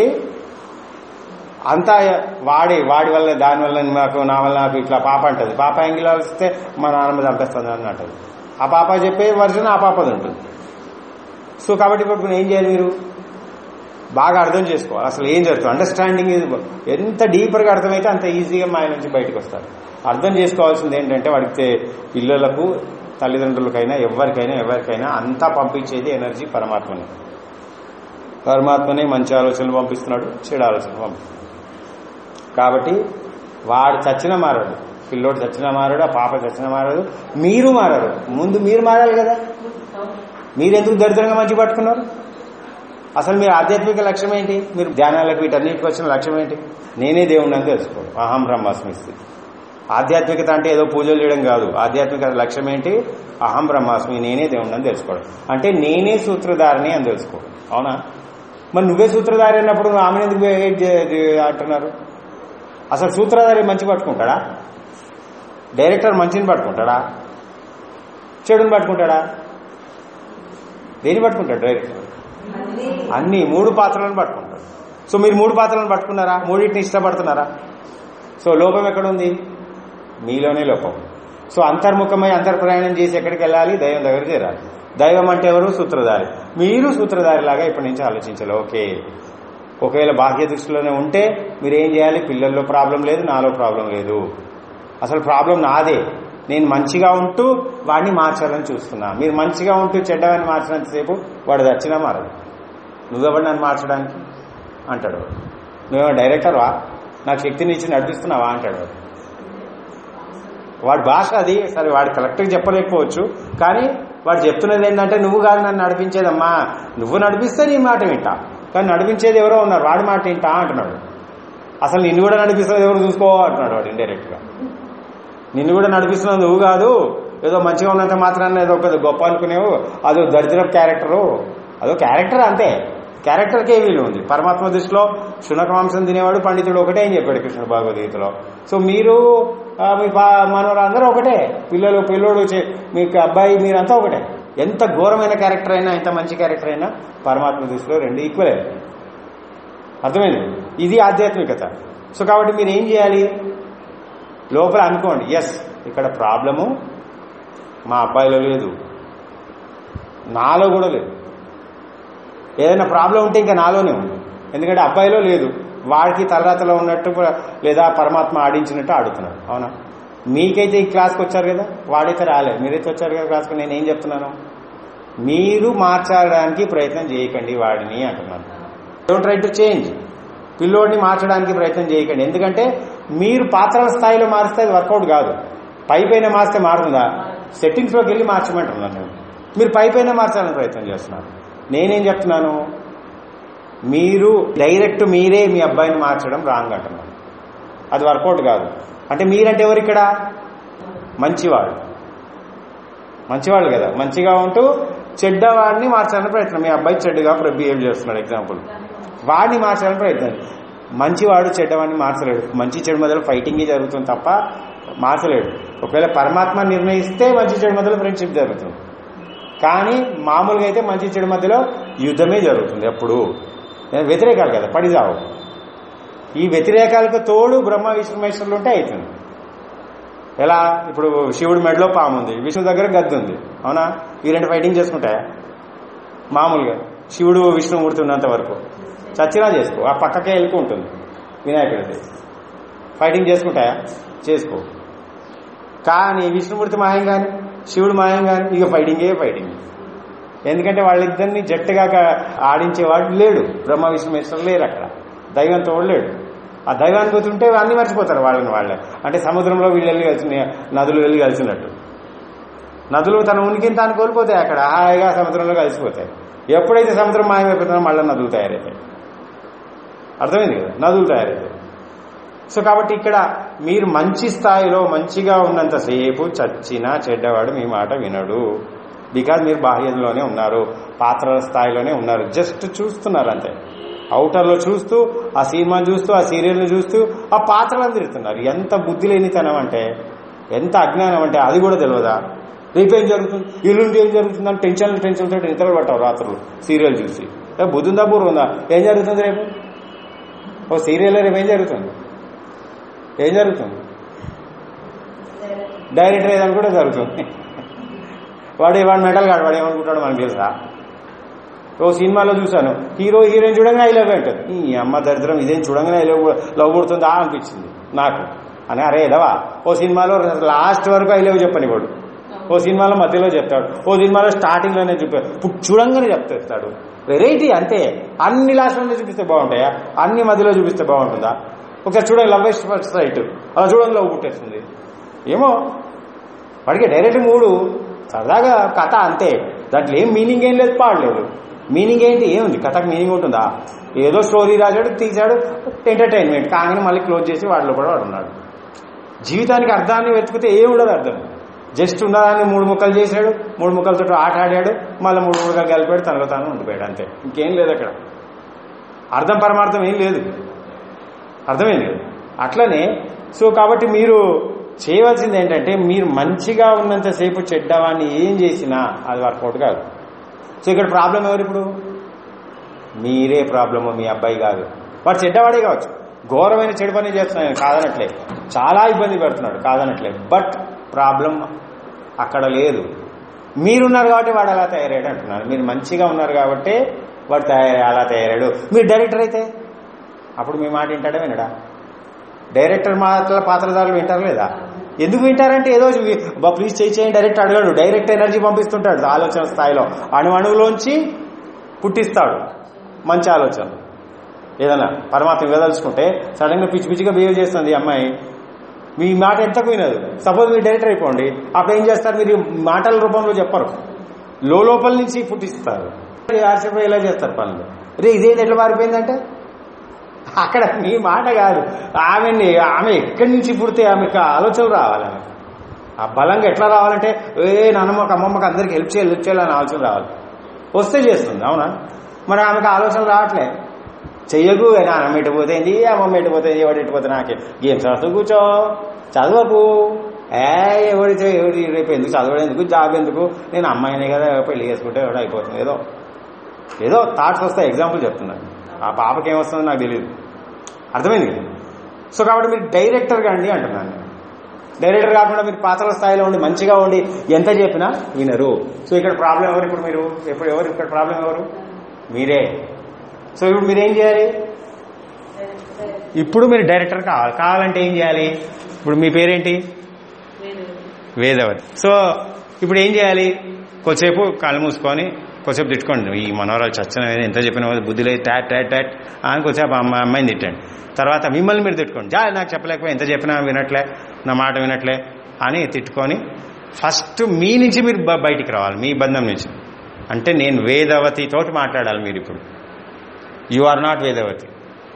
అంతా వాడి వాడి వల్ల దాని వల్ల నాకు నా వల్ల నాకు ఇట్లా పాప అంటది పాప ఎంగిలా వస్తే మా నాన్నమ్మ చంపేస్తుంది అని అంటది ఆ పాప చెప్పే వర్జన్ ఆ పాపది ఉంటుంది సో కాబట్టి ఇప్పుడు ఏం చేయాలి మీరు బాగా అర్థం చేసుకోవాలి అసలు ఏం జరుగుతుంది అండర్స్టాండింగ్ ఇది ఎంత డీపర్గా అర్థమైతే అంత ఈజీగా మాయ నుంచి బయటకు వస్తారు అర్థం చేసుకోవాల్సింది ఏంటంటే వాడికి తే- పిల్లలకు తల్లిదండ్రులకైనా ఎవరికైనా ఎవరికైనా అంతా పంపించేది ఎనర్జీ పరమాత్మనే పరమాత్మనే మంచి ఆలోచనలు పంపిస్తున్నాడు చెడు ఆలోచనలు పంపిస్తున్నాడు కాబట్టి వాడు చచ్చిన మారాడు పిల్లోడు చచ్చిన మారాడు ఆ పాప చచ్చిన మారాడు మీరు మారారు ముందు మీరు మారాలి కదా మీరెందుకు దరిద్రంగా మంచి పట్టుకున్నారు అసలు మీ ఆధ్యాత్మిక లక్ష్యం ఏంటి మీరు ధ్యానాలకు వీటన్నిటికి వచ్చిన లక్ష్యం ఏంటి నేనే దేవుణ్ణి అని తెలుసుకోవడం అహం బ్రహ్మాస్మి స్థితి ఆధ్యాత్మికత అంటే ఏదో పూజలు చేయడం కాదు ఆధ్యాత్మిక లక్ష్యం ఏంటి అహం బ్రహ్మాస్మి నేనే దేవుణ్ణి అని తెలుసుకోవడం అంటే నేనే సూత్రధారిని అని తెలుసుకోవడం అవునా మరి నువ్వే సూత్రధారి అన్నప్పుడు నువ్వు ఆమెను ఎందుకు hate చే- చే- అంటున్నారు అసలు సూత్రధారి మంచి పట్టుకుంటాడా డైరెక్టర్ మంచిని పట్టుకుంటాడా చెడుని పట్టుకుంటాడా దేని పట్టుకుంటాడు డైరెక్టర్ అన్ని మూడు పాత్రలను పట్టుకుంటారు సో మీరు మూడు పాత్రలను పట్టుకున్నారా మూడింటిని ఇష్టపడుతున్నారా సో లోపం ఎక్కడ ఉంది మీలోనే లోపం సో అంతర్ముఖమై అంతర్ప్రయాణం చేసి ఎక్కడికి వెళ్ళాలి దైవం దగ్గరికి చేరాలి దైవం అంటే ఎవరు సూత్రధారి మీరు సూత్రధారిలాగా ఇప్పటి నుంచి ఆలోచించాలి ఓకే ఒకవేళ బాహ్య దృష్టిలోనే ఉంటే మీరు ఏం చేయాలి పిల్లల్లో ప్రాబ్లం లేదు నాలో ప్రాబ్లం లేదు అసలు ప్రాబ్లం నాదే నేను మంచిగా ఉంటూ వాడిని మార్చాలని చూస్తున్నా మీరు మంచిగా ఉంటూ చెడ్డవాడిని మార్చినంతసేపు వాడు చచ్చినా మారదు నువ్వెవడు నన్ను మార్చడానికి అంటాడు వాడు. నువ్వేమో డైరెక్టర్వా నాకు శక్తిని ఇచ్చి నడిపిస్తున్నావా అంటాడు వాడు. వాడి భాష అది సరే వాడు కరెక్ట్గా చెప్పలేకపోవచ్చు కానీ వాడు చెప్తున్నది ఏంటంటే నువ్వు కాదు నన్ను నడిపించేదమ్మా నువ్వు నడిపిస్తే నీ మాట వింటా కానీ నడిపించేది ఎవరో ఉన్నారు వాడి మాట వింటా అంటున్నాడు అసలు నిన్ను కూడా నడిపిస్తున్నది ఎవరు చూసుకో అంటున్నాడు వాడు ఇండైరెక్ట్ గా నిన్ను కూడా నడిపిస్తున్నది నువ్వు కాదు ఏదో మంచిగా ఉన్నంత మాత్రాన్ని ఏదో ఒక గొప్ప అనుకునేవు అదో దరిద్ర క్యారెక్టరు అదో క్యారెక్టర్ అంతే క్యారెక్టర్కే విలువ ఉంది పరమాత్మ దృష్టిలో శునక మాంసం తినేవాడు పండితుడు ఒకటే అని చెప్పాడు కృష్ణుడు భగవద్గీతలో సో మీరు ఆ, మీ పా- మనవరు అందరూ ఒకటే పిల్లలు పిల్లోడు చే- మీకు అబ్బాయి మీరంతా ఒకటే ఎంత ఘోరమైన క్యారెక్టర్ అయినా ఎంత మంచి క్యారెక్టర్ అయినా పరమాత్మ దృష్టిలో రెండు ఈక్వలే అర్థమైంది ఇది ఆధ్యాత్మికత సో కాబట్టి మీరు ఏం చేయాలి లోపల అనుకోండి ఎస్ ఇక్కడ ప్రాబ్లము మా అబ్బాయిలో లేదు నాలో కూడా లేదు ఏదైనా ప్రాబ్లం ఉంటే ఇంకా నాలోనే ఉంది ఎందుకంటే అబ్బాయిలో లేదు వాడికి తలరాతలో ఉన్నట్టు కూడా లేదా పరమాత్మ ఆడించినట్టు ఆడుతున్నాడు అవునా మీకైతే ఈ క్లాస్కి వచ్చారు కదా వాడైతే రాలేదు మీరైతే వచ్చారు కదా క్లాస్కి నేను ఏం చెప్తున్నాను మీరు మార్చడానికి ప్రయత్నం చేయకండి వాడిని అంటున్నాను డోంట్ ట్రై టు చేంజ్ పిల్లోడిని మార్చడానికి ప్రయత్నం చేయకండి ఎందుకంటే మీరు పాత్రల స్థాయిలో మారిస్తే అది వర్కౌట్ కాదు పై పైన మార్చితే మారుతుందా సెట్టింగ్స్లోకి వెళ్ళి మార్చమంటున్నాను నేను మీరు పై పైన మార్చాలని ప్రయత్నం చేస్తున్నారు నేనేం చెప్తున్నాను మీరు డైరెక్ట్ మీరే మీ అబ్బాయిని మార్చడం రాంగ్ అంటున్నాను అది వర్కౌట్ కాదు అంటే మీరంటే ఎవరు ఇక్కడ మంచివాడు మంచివాళ్ళు కదా మంచిగా ఉంటూ చెడ్డవాడిని మార్చాలని ప్రయత్నం మీ అబ్బాయి చెడ్డగా బిహేవ్ చేస్తున్నాడు ఎగ్జాంపుల్ వాడిని మార్చాలని ప్రయత్నం మంచివాడు చెడ్డవాడిని మార్చలేడు మంచి చెడు మధ్యలో ఫైటింగే జరుగుతుంది తప్ప మార్చలేడు ఒకవేళ పరమాత్మ నిర్ణయిస్తే మంచి చెడు మధ్యలో ఫ్రెండ్షిప్ జరుగుతుంది కానీ మామూలుగా అయితే మంచి చెడు మధ్యలో యుద్ధమే జరుగుతుంది ఎప్పుడు వ్యతిరేకాలు కదా పడిదావు ఈ వ్యతిరేకాలకు తోడు బ్రహ్మ విష్ణు మహేశ్వరులు ఉంటే అవుతుంది ఎలా ఇప్పుడు శివుడి మెడలో పాము ఉంది విష్ణు దగ్గర గద్ది ఉంది అవునా ఈ రెండు ఫైటింగ్ చేసుకుంటాయా మామూలుగా శివుడు విష్ణుమూర్తి ఉన్నంత వరకు చచ్చినా చేసుకో ఆ పక్కకే వెళ్ళుకు ఉంటుంది వినాయకుడిది ఫైటింగ్ చేసుకుంటాయా చేసుకో కానీ విష్ణుమూర్తి మాయం కానీ శివుడు మాయం కానీ ఇక ఫైటింగే ఫైటింగ్ ఎందుకంటే వాళ్ళిద్దరిని జట్టుగా క- ఆడించేవాడు లేడు బ్రహ్మ విష్ణు మహేశ్వరులు లేరు అక్కడ దైవం తోడు లేడు ఆ దైవానికి పోతుంటే అన్ని మర్చిపోతారు వాళ్ళని వాళ్ళే అంటే సముద్రంలో వీళ్ళు వెళ్ళి కలిసి నదులు వెళ్ళి కలిసినట్టు నదులు తన ఉనికిని తాను కోల్పోతాయి అక్కడ హాయిగా సముద్రంలో కలిసిపోతాయి ఎప్పుడైతే సముద్రం మాయమైపోతుందో మళ్ళీ నదులు తయారవుతాయి అర్థమైంది కదా నదులు తయారవుతాయి సో కాబట్టి ఇక్కడ మీరు మంచి స్థాయిలో మంచిగా ఉన్నంతసేపు చచ్చినా చెడ్డవాడు మీ మాట వినడు బికాజ్ మీరు బాహ్యంలోనే ఉన్నారు పాత్రల స్థాయిలోనే ఉన్నారు జస్ట్ చూస్తున్నారు అంతే అవుటర్లో చూస్తూ ఆ సినిమా చూస్తూ ఆ సీరియల్ని చూస్తూ ఆ పాత్రలను తిరుగుతున్నారు ఎంత బుద్ధి లేనితనం అంటే ఎంత అజ్ఞానం అంటే అది కూడా తెలియదా రేపు ఏం జరుగుతుంది ఎల్లుండి ఏం జరుగుతుంది అని టెన్షన్ టెన్షన్ తోటి నిద్ర పట్టావు రాత్రులు సీరియల్ చూసి ఏ బుద్ధి ఉందా బుర్ర ఉందా ఏం జరుగుతుంది రేపు ఓ సీరియల్లో రేపు ఏం జరుగుతుంది ఏం జరుగుతుంది డైరెక్టర్ ఏదని కూడా జరుగుతుంది వాడు వాడు మెడల్ కాడు వాడు ఏమనుకుంటాడు మనకు తెలుసా ఓ సినిమాలో చూశాను హీరో హీరోయిన్ చూడంగానే ఐ లవ్ అంటారు ఈ అమ్మ దరిద్రం ఇదేం చూడంగానే ఐ లవ్ లవ్ పుడుతుందా అనిపించింది నాకు అని అరే ఎదవా ఓ సినిమాలో లాస్ట్ వరకు ఐ లవ్ చెప్పని వాడు ఓ సినిమాలో మధ్యలో చెప్తాడు ఓ సినిమాలో స్టార్టింగ్ లోనే చూపాడు ఇప్పుడు చూడంగానే చెప్తాడు వెరైటీ అంతే అన్ని లాస్ట్లోనే చూపిస్తే బాగుంటాయా అన్ని మధ్యలో చూపిస్తే బాగుంటుందా ఒకసారి చూడండి లవ్ ఫస్ట్ సైట్ అలా చూడండి లవ్ పుట్టేస్తుంది ఏమో వాడికి డైరెక్ట్ మూడు సరదాగా కథ అంతే దాంట్లో ఏం మీనింగ్ ఏం లేదు పాడలేదు మీనింగ్ ఏంటి ఏముంది కథకు మీనింగ్ ఉంటుందా ఏదో స్టోరీ రాశాడు తీశాడు ఎంటర్టైన్మెంట్ కాగానే మళ్ళీ క్లోజ్ చేసి వాడిలో కూడా వాడు ఉన్నాడు జీవితానికి అర్థాన్ని వెతికితే ఏం ఉండదు అర్థం జస్ట్ ఉన్నదాన్ని మూడు ముక్కలు చేశాడు మూడు ముక్కలతో ఆట ఆడాడు మళ్ళీ మూడు ముక్కలు కలిపాడు తనలో తాను ఉండిపోయాడు అంతే ఇంకేం లేదు అక్కడ అర్థం పరమార్థం ఏం లేదు అర్థమేం లేదు అట్లనే సో కాబట్టి మీరు చేయవలసింది ఏంటంటే మీరు మంచిగా ఉన్నంతసేపు చెడ్డవాన్ని ఏం చేసినా అది వర్కౌట్ కాదు సో ఇక్కడ ప్రాబ్లం ఎవరు ఇప్పుడు మీరే ప్రాబ్లము మీ అబ్బాయి కాదు వాడు చెడ్డవాడే కావచ్చు ఘోరమైన చెడు పని చేస్తున్నాడు కాదనట్లే చాలా ఇబ్బంది పెడుతున్నాడు కాదనట్లే బట్ ప్రాబ్లం అక్కడ లేదు మీరున్నారు కాబట్టి వాడు అలా తయారయ్యాడు అంటున్నారు మీరు మంచిగా ఉన్నారు కాబట్టి వాడు తయారై అలా తయారాడు మీరు డైరెక్టర్ అయితే అప్పుడు మీ మాట వింటాడా వినడా డైరెక్టర్ మాటల పాత్రధారులు వింటారు లేదా ఎందుకు వింటారంటే ఏదో బా ప్లీజ్ చేయి చేయండి డైరెక్ట్ అడగాడు డైరెక్ట్ ఎనర్జీ పంపిస్తుంటాడు ఆలోచన స్థాయిలో అణు అణువులోంచి పుట్టిస్తాడు మంచి ఆలోచన ఏదన్నా పరమాత్మ ఇవ్వదలుచుకుంటే సడన్ గా పిచ్చి పిచ్చిగా బిహేవ్ చేస్తుంది ఈ అమ్మాయి మీ మాట ఎంతకు వినదు సపోజ్ మీరు డైరెక్టర్ అయిపోండి అప్పుడు ఏం చేస్తారు మీరు మాటల రూపంలో చెప్పరు లో లోపల నుంచి పుట్టిస్తారు ఆశపై ఇలా చేస్తారు పనులు రే ఇదేంటి ఎట్లా మారిపోయిందంటే అక్కడ మీ మాట కాదు ఆమెని ఆమె ఎక్కడి నుంచి పుడితే ఆమెకు ఆలోచనలు రావాలి ఆమె ఆ బలంగా ఎట్లా రావాలంటే ఏ నాన్నమ్మకి అమ్మమ్మకి అందరికి హెల్ప్ చేయాలి హెల్ప్ చేయాలని ఆలోచన రావాలి వస్తే చేస్తుంది అవునా మరి ఆమెకు ఆలోచన రావట్లే చెయ్యకు నాన్నమ్మ ఎట్టిపోతుంది అమ్మమ్మ ఎట్టిపోతుంది ఎవడు ఎట్టిపోతే నాకే గేమ్స్ ఆడుతూ కూర్చో చదవకు ఏ ఎవడి ఎవడి రేపు ఎందుకు చదవడం ఎందుకు జాబ్ ఎందుకు నేను అమ్మాయినే కదా పెళ్లి చేసుకుంటే ఎవడో అయిపోతుంది ఏదో ఏదో థాట్స్ వస్తాయి ఎగ్జాంపుల్ చెప్తున్నాను ఆ పాపకి ఏమొస్తుందో నాకు తెలియదు అర్థమైంది కదా సో కాబట్టి మీరు డైరెక్టర్ అండి అంటున్నాను డైరెక్టర్ కాకుండా మీరు పాత్రల స్థాయిలో ఉండి మంచిగా ఉండి ఎంత చెప్పినా వినరు సో ఇక్కడ ప్రాబ్లం ఎవరు ఇప్పుడు మీరు ఎప్పుడు ఎవరు ఇక్కడ ప్రాబ్లం ఎవరు మీరే సో ఇప్పుడు మీరు ఏం చేయాలి ఇప్పుడు మీరు డైరెక్టర్ కావాలి కావాలంటే ఏం చేయాలి ఇప్పుడు మీ పేరేంటి వేదవతి సో ఇప్పుడు ఏం చేయాలి కొద్దిసేపు కళ్ళు మూసుకొని కొద్దిసేపు తిట్టుకోండి ఈ మనవరాలు చచ్చిన ఎంత చెప్పిన బుద్ధి లేదు ట్యాట్ ట్యాట్ ట్యాట్ అని కొద్దిసేపు అమ్మాయి అమ్మాయిని తిట్టండి తర్వాత మిమ్మల్ని మీరు తిట్టుకోండి జా నాకు చెప్పలేకపోయి ఎంత చెప్పినా వినట్లే నా మాట వినట్లే అని తిట్టుకొని ఫస్ట్ మీ నుంచి మీరు బ- బయటికి రావాలి మీ బంధం నుంచి అంటే నేను వేదవతి తోటి మాట్లాడాలి మీరు ఇప్పుడు యు ఆర్ నాట్ వేదవతి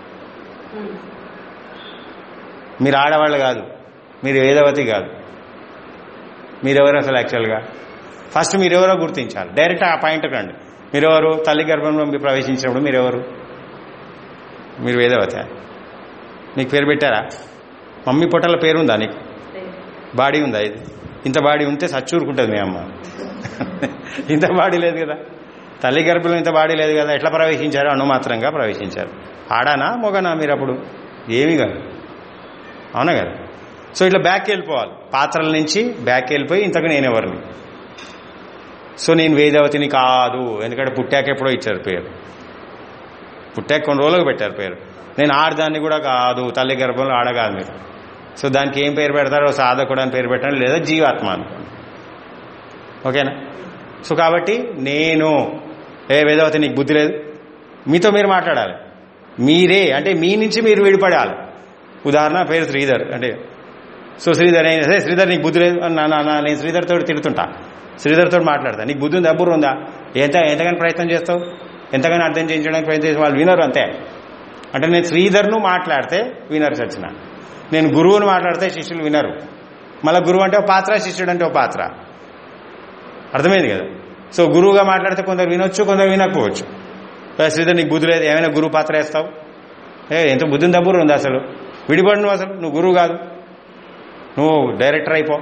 మీరు ఆడవాళ్ళు కాదు మీరు వేదవతి కాదు మీరెవరు అసలు యాక్చువల్గా ఫస్ట్ మీరెవరో గుర్తించాలి డైరెక్ట్ ఆ పాయింట్ రండి మీరెవరు తల్లి గర్భంలో మీరు ప్రవేశించినప్పుడు మీరెవరు మీరు వేదవతి నీకు పేరు పెట్టారా మమ్మీ పొట్టల పేరు ఉందా నీకు బాడీ ఉందా ఇది ఇంత బాడీ ఉంటే సచ్చూరుకుంటుంది మీ అమ్మ ఇంత బాడీ లేదు కదా తల్లి గర్భంలో ఇంత బాడీ లేదు కదా ఎట్లా ప్రవేశించారు అణుమాత్రంగా ప్రవేశించారు ఆడానా మొగనా మీరు అప్పుడు ఏమీ కాదు అవునా కదా సో ఇట్లా బ్యాక్ వెళ్ళిపోవాలి పాత్రల నుంచి బ్యాక్ వెళ్ళిపోయి ఇంతకు నేను ఎవరిని సో నేను వేదవతిని కాదు ఎందుకంటే పుట్టాక ఎప్పుడో ఇచ్చారు పేరు పుట్టాక కొన్ని రోజులకు పెట్టారు పేరు నేను ఆడదాన్ని కూడా కాదు తల్లి గర్భంలో ఆడగాదు మీరు సో దానికి ఏం పేరు పెడతారో సాధకుడు అని పేరు పెట్టండి లేదా జీవాత్మ అనుకోండి ఓకేనా సో కాబట్టి నేను ఏ వేదవతి నీకు బుద్ధి లేదు మీతో మీరు మాట్లాడాలి మీరే అంటే మీ నుంచి మీరు విడిపడాలి ఉదాహరణ పేరు శ్రీధర్ అంటే సో శ్రీధర్ అయినా సరే శ్రీధర్ నీకు బుద్ధి లేదు అని నా నా నేను శ్రీధర్ తోటి తిడుతుంటా శ్రీధర్ తోటి మాట్లాడతా నీకు బుద్ధి ఉందా బుర్ర ఉందా ఎంత ఎంతగానో ప్రయత్నం చేస్తావు ఎంతగానో అర్థం చేయించడానికి ప్రయత్నం చేసి వాళ్ళు వినరు అంతే అంటే నేను శ్రీధర్ను మాట్లాడితే వినరు చచ్చిన నేను గురువుని మాట్లాడితే శిష్యులు వినరు మళ్ళీ గురువు అంటే ఒక పాత్ర శిష్యుడు అంటే ఒక పాత్ర అర్థమైంది కదా సో గురువుగా మాట్లాడితే కొందరు వినొచ్చు కొందరు వినకపోవచ్చు "ఏ, శ్రీధర్ నీకు బుద్ధి లేదు ఏమైనా గురువు పాత్ర వేస్తావు ఏ ఎంత బుద్ధిని దబ్బురు ఉంది అసలు విడిపడు నువ్వు అసలు నువ్వు గురువు కాదు నువ్వు డైరెక్టర్ అయిపో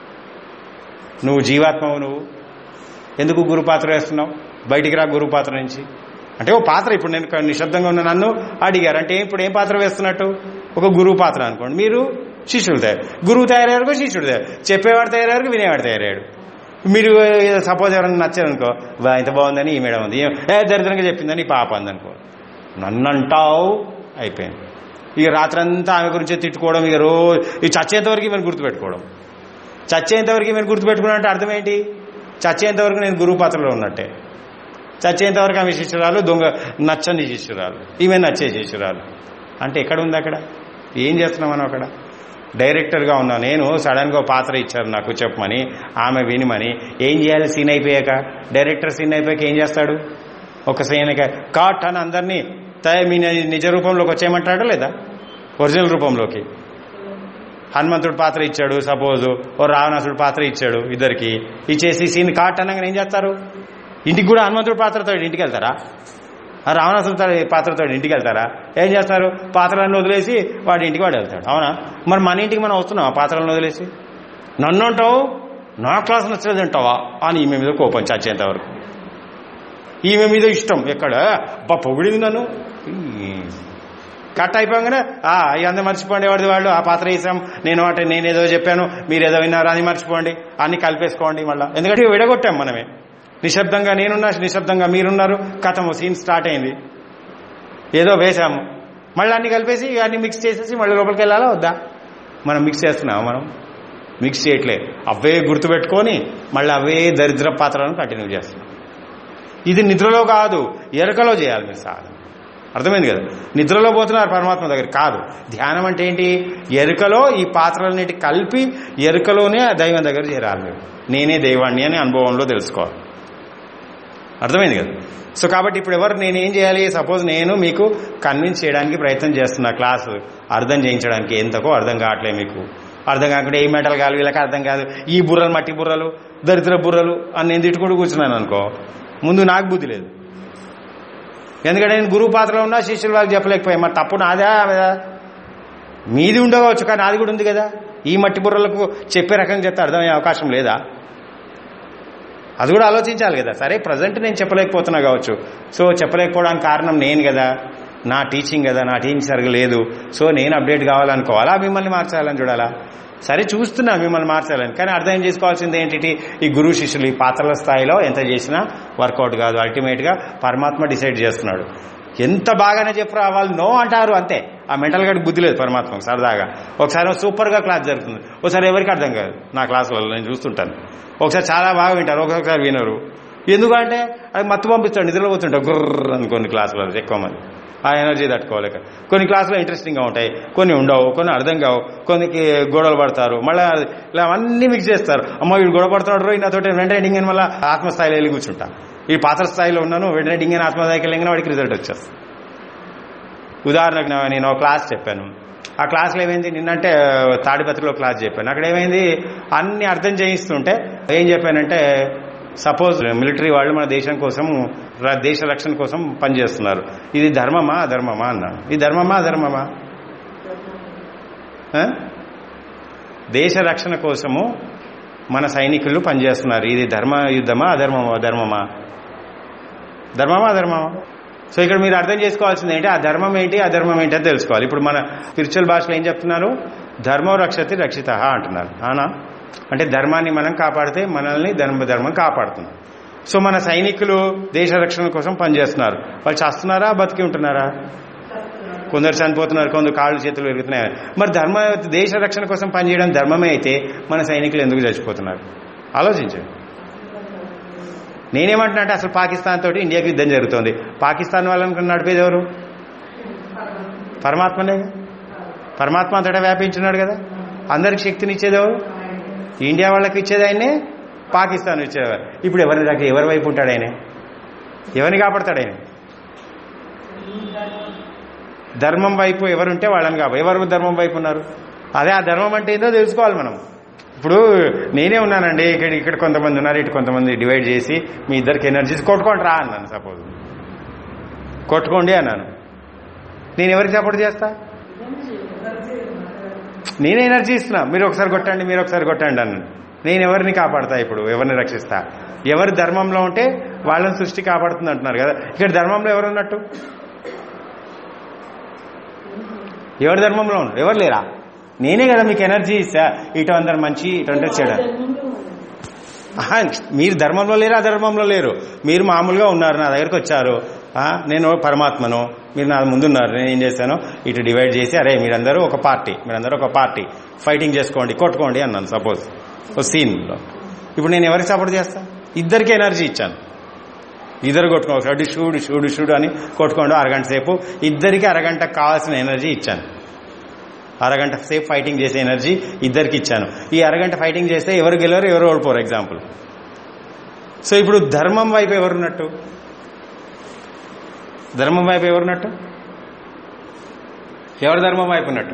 నువ్వు జీవాత్మవు నువ్వు ఎందుకు గురు పాత్ర వేస్తున్నావు బయటికి రా గురు పాత్ర నుంచి అంటే ఓ పాత్ర ఇప్పుడు నేను ఇక్కడ నిశ్శబ్దంగా ఉన్న నన్ను అడిగారు అంటే ఇప్పుడు ఏం పాత్ర వేస్తున్నట్టు ఒక గురువు పాత్ర అనుకోండి మీరు శిష్యుడు తయారు గురువు తయారయ్యారు శిష్యుడు తయారు చెప్పేవాడు తయారయ్యారు వినేవాడు తయారయ్యాడు మీరు సపోజ్ ఎవరైనా నచ్చారనుకో "వా, ఇంత బాగుందని ఈ మేడం ఉంది ఏ దరిద్రంగా చెప్పిందని ఈ పాప అందనుకో నన్ను అంటావు అయిపోయింది ఇక రాత్రంతా ఆమె గురించి తిట్టుకోవడం ఇక రోజు ఇక చచ్చేంత వరకు మేము గుర్తుపెట్టుకోవడం చచ్చేంత వరకు మేము గుర్తుపెట్టుకున్నా అంటే అర్థం ఏంటి చచ్చేంత వరకు నేను గురువు పాత్రలో ఉన్నట్టే చచ్చేంత వరకు ఆమె శిష్యురాలు దొంగ నచ్చని శిష్యురాలు ఈమె నచ్చే శిష్యురాలు అంటే ఎక్కడ ఉంది అక్కడ ఏం చేస్తున్నాం మనం అక్కడ డైరెక్టర్గా ఉన్నా నేను సడన్గా పాత్ర ఇచ్చారు నాకు చెప్పమని ఆమె వినిమని ఏం చేయాలి సీన్ అయిపోయాక డైరెక్టర్ సీన్ అయిపోయాక ఏం చేస్తాడు ఒక సీన్ కాట్ అని అందరినీ తయ మీ నిజ రూపంలోకి వచ్చేయమంటాడా లేదా ఒరిజినల్ రూపంలోకి హనుమంతుడు పాత్ర ఇచ్చాడు సపోజ్ ఓ రావణాసుడు పాత్ర ఇచ్చాడు ఇద్దరికి ఇచ్చేసి సీన్ కాట్ అనగా ఏం చేస్తారు ఇంటికి కూడా హనుమంతుడు పాత్రతో ఇంటికి వెళ్తారా ఆ రావణాసుడు పాత్రతో ఇంటికి వెళ్తారా ఏం చేస్తారు పాత్రలను వదిలేసి వాడి ఇంటికి వాడు వెళ్తాడు అవునా మరి మన ఇంటికి మనం వస్తున్నాం ఆ పాత్రలను వదిలేసి నన్ను అంటావు నా క్లాస్ నచ్చలేదు అంటావా అని ఈమె మీద కోపం చచ్చేంత వరకు ఈమె మీద ఇష్టం ఎక్కడ అబ్బా పొగిడింది నన్ను ఈ కట్ అయిపోగానే ఆ ఇవన్నీ మర్చిపోండి వాడిది వాళ్ళు ఆ పాత్ర వేసాం నేను అంటే నేనేదో చెప్పాను మీరు ఏదో విన్నారు అని మర్చిపోండి అన్ని కలిపేసుకోండి మళ్ళీ ఎందుకంటే విడగొట్టాం మనమే నిశ్శబ్దంగా నేనున్నా నిశ్శబ్దంగా మీరున్నారు కథము సీన్ స్టార్ట్ అయింది ఏదో వేశాము మళ్ళీ అన్ని కలిపేసి అన్ని మిక్స్ చేసేసి మళ్ళీ లోపలికి వెళ్ళాలా వద్దా మనం మిక్స్ చేస్తున్నాం మనం మిక్స్ చేయట్లే అవే గుర్తుపెట్టుకొని మళ్ళీ అవే దరిద్ర పాత్రలను కంటిన్యూ చేస్తున్నాం ఇది నిద్రలో కాదు ఎరకలో చేయాలి మీరు సాధన అర్థమైంది కదా నిద్రలో పోతున్నారు పరమాత్మ దగ్గర కాదు ధ్యానం అంటే ఏంటి ఎరుకలో ఈ పాత్రలన్నిటి కలిపి ఎరుకలోనే ఆ దైవం దగ్గర చేరాలి మీరు నేనే దైవాన్ని అని అనుభవంలో తెలుసుకోవాలి అర్థమైంది కదా సో కాబట్టి ఇప్పుడు ఎవరు నేను ఏం చేయాలి సపోజ్ నేను మీకు కన్విన్స్ చేయడానికి ప్రయత్నం చేస్తున్నా క్లాసు అర్థం చేయించడానికి ఎంతకో అర్థం కావట్లేదు మీకు అర్థం కాకుండా ఏ మెటల్ కాదు వీళ్ళకి అర్థం కాదు ఈ బుర్రలు మట్టి బుర్రలు దరిద్ర బుర్రలు అని నేను తిట్టుకుంటూ కూర్చున్నాను అనుకో ముందు నాకు బుద్ధి లేదు ఎందుకంటే నేను గురువు పాత్రలో ఉన్నా శిష్యుల వాళ్ళకి చెప్పలేకపోయా మరి తప్పు నాదా ఆమెదా మీది ఉండవచ్చు కానీ నాది కూడా ఉంది కదా ఈ మట్టి బుర్రలకు చెప్పే రకంగా చెప్తే అర్థమయ్యే అవకాశం లేదా అది కూడా ఆలోచించాలి కదా సరే ప్రజెంట్ నేను చెప్పలేకపోతున్నా కావచ్చు సో చెప్పలేకపోవడానికి కారణం నేను కదా నా టీచింగ్ కదా నా టీచింగ్ సరిగ్గా లేదు సో నేను అప్డేట్ కావాలనుకోవాలా మిమ్మల్ని మార్చాలని చూడాలా సరే చూస్తున్నా మిమ్మల్ని మార్చాలని కానీ అర్థం చేసుకోవాల్సింది ఏంటి ఈ గురువు శిష్యులు ఈ పాత్రల స్థాయిలో ఎంత చేసినా వర్కౌట్ కాదు అల్టిమేట్గా పరమాత్మ డిసైడ్ చేస్తున్నాడు ఎంత బాగానే చెప్పరా వాళ్ళు నో అంటారు అంతే ఆ మెంటల్ గడికి బుద్ధి లేదు పరమాత్మకు సరదాగా ఒకసారి సూపర్గా క్లాస్ జరుగుతుంది ఒకసారి ఎవరికి అర్థం కాదు నా క్లాసులలో నేను చూస్తుంటాను ఒకసారి చాలా బాగా వింటారు ఒక్కొక్కసారి వినరు ఎందుకంటే అది మత్తు పంపిస్తాడు నిద్రలో పోతుంటాడు గుర్ర అని కొన్ని క్లాసులలో ఎక్కువ మంది ఆ ఎనర్జీ తట్టుకోలేక కొన్ని క్లాసులు ఇంట్రెస్టింగ్గా ఉంటాయి కొన్ని ఉండవు కొన్ని అర్థం కావు కొన్నికి గొడవలు పడతారు మళ్ళీ ఇలా అన్ని మిక్స్ చేస్తారు అమ్మ వీడు గొడవ పడుతున్నాడు రోజు నాతోటి వెంటనే డింగ్ అని మళ్ళీ ఆత్మస్థాయిలో వెళ్ళి కూర్చుంటా ఈ పాత్ర స్థాయిలో ఉన్నాను వెంటనే డింగ్ అని ఆత్మస్థాయికి వెళ్ళిన వాడికి రిజల్ట్ వచ్చేస్తుంది ఉదాహరణకు నా- నేను ఒక క్లాస్ చెప్పాను ఆ క్లాస్లో ఏమైంది నిన్నంటే తాడిపత్రిలో క్లాస్ చెప్పాను అక్కడ ఏమైంది అన్ని అర్థం చేయిస్తుంటే ఏం చెప్పానంటే సపోజ్ మిలిటరీ వాళ్ళు మన దేశం కోసం ర- దేశ రక్షణ కోసం పనిచేస్తున్నారు ఇది ధర్మమా అధర్మమా అన్నాను ఇది ధర్మమా అధర్మమా ఆ? దేశ రక్షణ కోసము మన సైనికులు పనిచేస్తున్నారు ఇది ధర్మ యుద్ధమా అధర్మమా ధర్మమా ధర్మమా అధర్మమా సో ఇక్కడ మీరు అర్థం చేసుకోవాల్సింది ఏంటి ఆ ధర్మం ఏంటి అధర్మం ఏంటి అని తెలుసుకోవాలి ఇప్పుడు మన స్పిరిచువల్ భాషలో ఏం చెప్తున్నారు ధర్మం రక్షతి రక్షిత అంటున్నారు అవునా అంటే ధర్మాన్ని మనం కాపాడితే మనల్ని ధర్మ ధర్మం కాపాడుతుంది సో మన సైనికులు దేశ రక్షణ కోసం పనిచేస్తున్నారు వాళ్ళు చేస్తున్నారా బతికి ఉంటున్నారా కొందరు చనిపోతున్నారు కొందరు కాళ్ళు చేతులు పెరుగుతున్నాయి మరి ధర్మ దేశ రక్షణ కోసం పనిచేయడం ధర్మమే అయితే మన సైనికులు ఎందుకు చచ్చిపోతున్నారు ఆలోచించండి నేనేమంటున్నా అంటే అసలు పాకిస్తాన్ తోటి ఇండియాకి యుద్ధం జరుగుతోంది పాకిస్తాన్ వాళ్ళని నడిపేది ఎవరు పరమాత్మనే పరమాత్మ అంతటా వ్యాపించున్నాడు కదా అందరికి శక్తిని ఇచ్చేది ఎవరు ఇండియా వాళ్ళకి ఇచ్చేది ఆయనే పాకిస్తాన్ ఇచ్చేవారు ఇప్పుడు ఎవరి దగ్గర ఎవరి వైపు ఉంటాడు ఆయన ఎవరిని కాపాడతాడు ఆయన ధర్మం వైపు ఎవరుంటే వాళ్ళని కాపాడు ఎవరు ధర్మం వైపు ఉన్నారు అదే ఆ ధర్మం అంటే ఏందో తెలుసుకోవాలి మనం ఇప్పుడు నేనే ఉన్నానండి ఇక్కడ ఇక్కడ కొంతమంది ఉన్నారు ఇటు కొంతమంది డివైడ్ చేసి మీ ఇద్దరికి ఎనర్జీస్ కొట్టుకోండి రా అన్నాను సపోజ్ కొట్టుకోండి అన్నాను నేను ఎవరికి సపోర్ట్ చేస్తా నేను ఎనర్జీ ఇస్తున్నా మీరు ఒకసారి కొట్టండి మీరు ఒకసారి కొట్టండి అన్నాను నేను ఎవరిని కాపాడతా ఇప్పుడు ఎవరిని రక్షిస్తా ఎవరి ధర్మంలో ఉంటే వాళ్ళని సృష్టి కాపాడుతుంది అంటున్నారు కదా ఇక్కడ ధర్మంలో ఎవరు ఉన్నట్టు ఎవరి ధర్మంలో ఉన్నారు ఎవరు లేరా నేనే కదా మీకు ఎనర్జీ ఇస్తా ఇటు అందరు మంచి ఇటు అంటే చెడ ఆహా, మీరు ధర్మంలో లేరు ఆ ధర్మంలో లేరు మీరు మామూలుగా ఉన్నారు నా దగ్గరకు వచ్చారు ఆ, నేను పరమాత్మను మీరు నా ముందున్నారు నేను ఏం చేశాను ఇటు డివైడ్ చేసి అరే మీరందరూ ఒక పార్టీ మీరందరూ ఒక పార్టీ ఫైటింగ్ చేసుకోండి కొట్టుకోండి అన్నాను సపోజ్ ఓ సీన్లో ఇప్పుడు నేను ఎవరికి సపోర్ట్ చేస్తా ఇద్దరికి ఎనర్జీ ఇచ్చాను ఇద్దరు కొట్టుకోవచ్చు అటు షూడు షూడు షూడు అని కొట్టుకోండి అరగంట సేపు ఇద్దరికి అరగంట కావాల్సిన ఎనర్జీ ఇచ్చాను అరగంట సేపు ఫైటింగ్ చేసే ఎనర్జీ ఇద్దరికి ఇచ్చాను ఈ అరగంట ఫైటింగ్ చేస్తే ఎవరు గెలవరు ఎవరు ఓడిపోరు ఎగ్జాంపుల్ సో ఇప్పుడు ధర్మం వైపు ఎవరున్నట్టు ధర్మం వైపు ఎవరున్నట్టు ఎవరు ధర్మం వైపు ఉన్నట్టు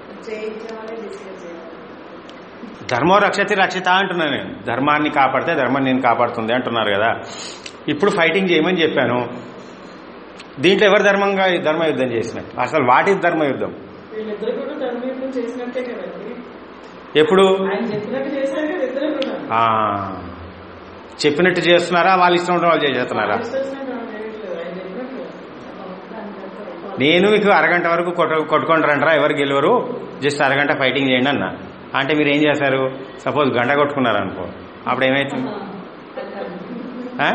ధర్మో రక్షతి రక్షిత అంటున్నాను నేను ధర్మాన్ని కాపాడితే ధర్మం నేను కాపాడుతుంది అంటున్నారు కదా ఇప్పుడు ఫైటింగ్ చేయమని చెప్పాను దీంట్లో ఎవరు ధర్మంగా ధర్మ యుద్ధం చేసినట్టు అసలు వాటి ధర్మ యుద్ధం వీళ్ళిద్దరు కూడా ధర్మయుద్ధం చేసినట్టే కదండి ఎప్పుడు ఆయన చెప్పినట్టు చేశారు కదా ఇద్దరు కూడా ఆ, చెప్పినట్టు చేస్తున్నారా వాళ్ళు ఇష్టం ఉన్న వాళ్ళు చేస్తున్నారా వాళ్ళు ఇష్టం వచ్చినట్టు వాళ్ళు చేయట్లేదు. ఆయన చెప్పినట్టు నేను మీకు అరగంట వరకు కొట్ట కొట్టుకుంటారంటారా ఎవరు గెలవరు జస్ట్ అరగంట ఫైటింగ్ చేయండి అన్న అంటే మీరు ఏం చేశారు సపోజ్ గంట కొట్టుకున్నారు అనుకో అప్పుడు ఏమైతుంది ఆ?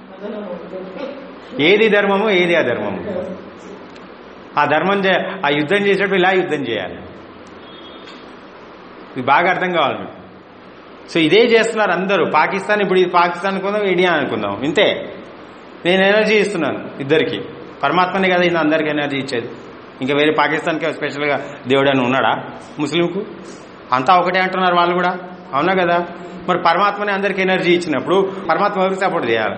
ఏది ధర్మము ఏది అధర్మము ఆ ధర్మం చే ఆ యుద్ధం చేసేటప్పుడు ఇలా యుద్ధం చేయాలి ఇది బాగా అర్థం కావాలి మీకు సో ఇదే చేస్తున్నారు అందరూ పాకిస్తాన్ ఇప్పుడు ఇది పాకిస్తాన్ అనుకుందాం ఇండియా అనుకుందాం ఇంతే నేను ఎనర్జీ ఇస్తున్నాను ఇద్దరికి పరమాత్మనే కదా ఇది అందరికి ఎనర్జీ ఇచ్చేది ఇంకా వేరే పాకిస్తాన్కి స్పెషల్గా దేవుడు అని ఉన్నాడా ముస్లింకు అంతా ఒకటే అంటున్నారు వాళ్ళు కూడా అవునా కదా మరి పరమాత్మనే అందరికి ఎనర్జీ ఇచ్చినప్పుడు పరమాత్మ ఎవరికి సపోర్ట్ చేయాలి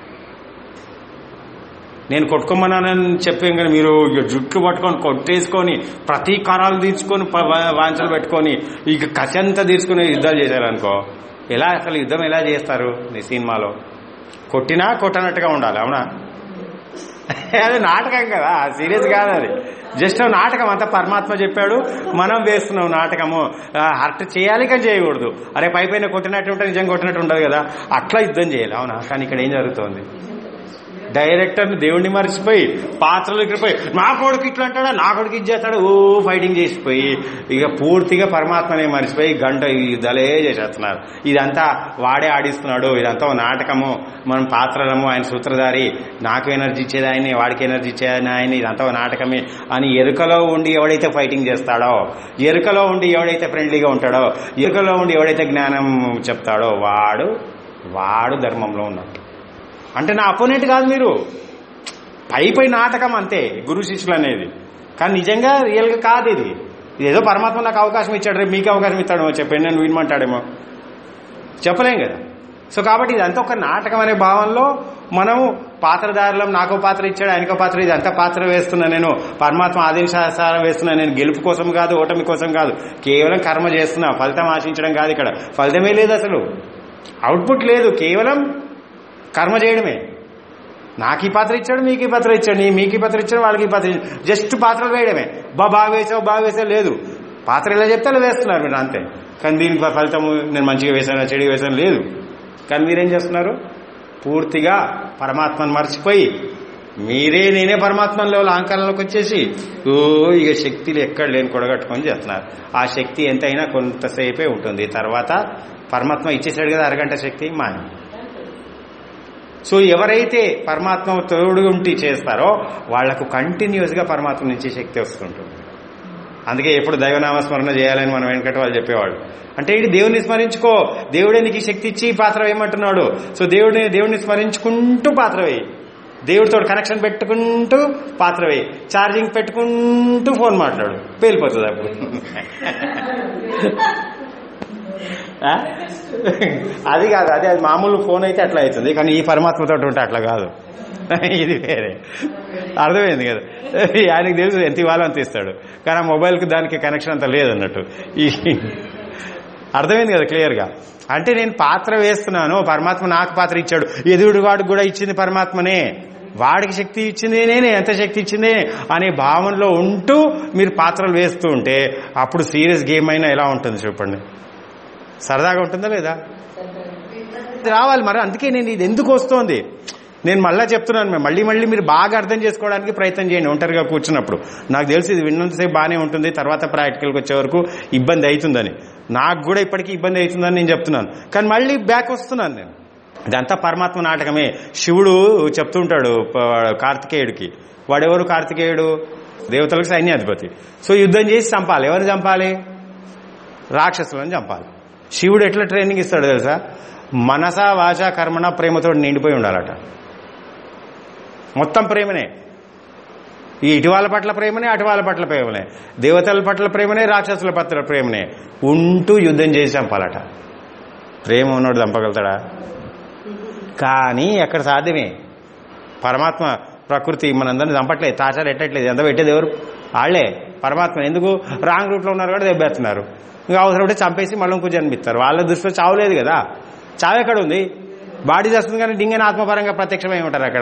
నేను కొట్టుకోమన్నానని చెప్పాం కానీ మీరు ఇక జుట్లు పట్టుకొని కొట్టేసుకొని ప్రతీకారాలు తీర్చుకొని ప- వా- వాంఛలు పెట్టుకొని ఇక కసి అంతా తీసుకుని యుద్ధాలు చేశారనుకో ఎలా అసలు యుద్ధం ఎలా చేస్తారు నీ సినిమాలో కొట్టినా కొట్టనట్టుగా ఉండాలి అవునా అది నాటకం కదా సీరియస్ కాదు అది జస్ట్ నాటకం అంతా పరమాత్మ చెప్పాడు మనం వేస్తున్నాం నాటకము హర్ట్ చేయాలి కానీ చేయకూడదు అరే పై పైన కొట్టినట్టు ఉంటే నిజంగా కొట్టినట్టు ఉండదు కదా అట్లా యుద్ధం చేయాలి అవునా కానీ ఇక్కడ ఏం జరుగుతోంది డైరెక్టర్ దేవుణ్ణి మర్చిపోయి పాత్రలు పోయి నా కొడుకు ఇట్లా అంటాడా నా కొడుకు ఇది చేస్తాడు ఓ ఫైటింగ్ చేసిపోయి ఇక పూర్తిగా పరమాత్మనే మర్చిపోయి గంట ఈ యుద్ధాలే చేసేస్తున్నారు ఇదంతా వాడే ఆడిస్తున్నాడు ఇదంతా ఓ నాటకము మనం పాత్రలము ఆయన సూత్రధారి నాకు ఎనర్జీ ఇచ్చేది ఆయన వాడికి ఎనర్జీ ఇచ్చేది ఆయన ఇదంతా ఓ నాటకమే అని ఎరుకలో ఉండి ఎవడైతే ఫైటింగ్ చేస్తాడో ఎరుకలో ఉండి ఎవడైతే ఫ్రెండ్లీగా ఉంటాడో ఎరుకలో ఉండి ఎవడైతే జ్ఞానం చెప్తాడో వాడు వాడు ధర్మంలో ఉన్నట్టు అంటే నా అపోనెంట్ కాదు మీరు పై పై నాటకం అంతే గురు శిష్యులు అనేది కానీ నిజంగా రియల్గా కాదు ఇది ఏదో పరమాత్మ నాకు అవకాశం ఇచ్చాడు రేపు మీకు అవకాశం ఇస్తాడేమో చెప్పండి నేను వినమంటాడేమో చెప్పలేం కదా సో కాబట్టి ఇదంతా ఒక నాటకం అనే భావంలో మనం పాత్రధారులం నాకో పాత్ర ఇచ్చాడు ఆయనకో పాత్ర ఇదంతా పాత్ర వేస్తున్నా నేను పరమాత్మ ఆదేశాసారం వేస్తున్నా నేను గెలుపు కోసం కాదు ఓటమి కోసం కాదు కేవలం కర్మ చేస్తున్నా ఫలితం ఆశించడం కాదు ఇక్కడ ఫలితమే లేదు అసలు అవుట్పుట్ లేదు కేవలం కర్మ చేయడమే నాకు ఈ పాత్ర ఇచ్చాడు మీకు ఈ పాత్ర ఇచ్చాడు నీ మీకు ఈ పాత్ర ఇచ్చాడు వాళ్ళకి ఈ పాత్ర ఇచ్చాడు జస్ట్ పాత్రలు వేయడమే బా బాగా వేసావు బాగా వేసావు లేదు పాత్ర ఎలా చెప్తే అలా వేస్తున్నారు మీరు అంతే కానీ దీని ఫలితము నేను మంచిగా వేసాను చెడుగా వేసాను లేదు కానీ మీరేం చేస్తున్నారు పూర్తిగా పరమాత్మను మర్చిపోయి మీరే నేనే పరమాత్మలో అహంకారంలోకి వచ్చేసి ఓ ఇక శక్తిలు ఎక్కడ లేని కొడగట్టుకొని చేస్తున్నారు ఆ శక్తి ఎంతైనా కొంతసేపే ఉంటుంది తర్వాత పరమాత్మ ఇచ్చేసాడు కదా అరగంట శక్తి మాయం సో ఎవరైతే పరమాత్మ తోడు ఉండి చేస్తారో వాళ్లకు కంటిన్యూస్ గా పరమాత్మ నుంచి శక్తి వస్తుంటుంది అందుకే ఎప్పుడు దైవనామస్మరణ చేయాలని మనం వెనకటి వాళ్ళు చెప్పేవాళ్ళు అంటే ఇది దేవుడిని స్మరించుకో దేవుడే నీకు ఈ శక్తి ఇచ్చి పాత్ర వేయమంటున్నాడు సో దేవుడిని దేవుడిని స్మరించుకుంటూ పాత్ర వేయి దేవుడితో కనెక్షన్ పెట్టుకుంటూ పాత్ర వేయి ఛార్జింగ్ పెట్టుకుంటూ ఫోన్ మాట్లాడు పేలిపోతుంది అప్పుడు ఆ? అది కాదు అదే అది మామూలు ఫోన్ అయితే అట్లా అవుతుంది కానీ ఈ పరమాత్మతో ఉంటే అట్లా కాదు ఇది వేరే అర్థమైంది కదా ఆయనకు తెలుసు ఎంత ఇవ్వాలో అంత ఇస్తాడు కానీ ఆ మొబైల్కి దానికి కనెక్షన్ అంత లేదన్నట్టు ఈ అర్థమైంది కదా క్లియర్గా అంటే నేను పాత్ర వేస్తున్నాను పరమాత్మ నాకు పాత్ర ఇచ్చాడు ఎదుడు వాడికి కూడా ఇచ్చింది పరమాత్మనే వాడికి శక్తి ఇచ్చింది నేనే ఎంత శక్తి ఇచ్చింది అనే భావనలో ఉంటూ మీరు పాత్రలు వేస్తూ ఉంటే అప్పుడు సీరియస్ గేమ్ అయినా ఎలా ఉంటుంది చెప్పండి సరదాగా ఉంటుందా లేదా ఇది రావాలి మరి అందుకే నేను ఇది ఎందుకు వస్తోంది నేను మళ్ళా చెప్తున్నాను మేము మళ్ళీ మళ్ళీ మీరు బాగా అర్థం చేసుకోవడానికి ప్రయత్నం చేయండి ఒంటరిగా కూర్చున్నప్పుడు నాకు తెలిసి ఇది విన్నంతసేపు బాగానే ఉంటుంది తర్వాత ప్రాక్టికల్కి వచ్చే వరకు ఇబ్బంది అవుతుందని నాకు కూడా ఇప్పటికీ ఇబ్బంది అవుతుందని నేను చెప్తున్నాను కానీ మళ్ళీ బ్యాక్ వస్తున్నాను నేను ఇదంతా పరమాత్మ నాటకమే శివుడు చెప్తుంటాడు ప- కార్తికేయుడికి వాడెవరు కార్తికేయుడు దేవతలకు సైన్యాధిపతి సో యుద్ధం చేసి చంపాలి ఎవరిని చంపాలి రాక్షసులను చంపాలి శివుడు ఎట్లా ట్రైనింగ్ ఇస్తాడు తెలుసా మనస వాచ కర్మణ ప్రేమతో నిండిపోయి ఉండాలట మొత్తం ప్రేమనే ఈ ఇటువాల పట్ల ప్రేమనే అటువాల పట్ల ప్రేమనే దేవతల పట్ల ప్రేమనే రాక్షసుల పట్ల ప్రేమనే ఉంటూ యుద్ధం చేసి చంపాలట ప్రేమ ఉన్నోడు చంపగలుగుతాడా కానీ ఎక్కడ సాధ్యమే పరమాత్మ ప్రకృతి మనందరిని చంపట్లేదు తాచారు ఎట్టట్లేదు ఎంత పెట్టేది ఎవరు వాళ్ళే పరమాత్మ ఎందుకు రాంగ్ రూట్లో ఉన్నారు కూడా దెబ్బేస్తున్నారు ఇంకా అవసరం ఉంటే చంపేసి మళ్ళీ ఇంకో జన్మిస్తారు వాళ్ళ దృష్టిలో చావులేదు కదా చావు ఎక్కడ ఉంది బాడీ చేస్తుంది కానీ డింగని ఆత్మపరంగా ప్రత్యక్షమై ఉంటారు అక్కడ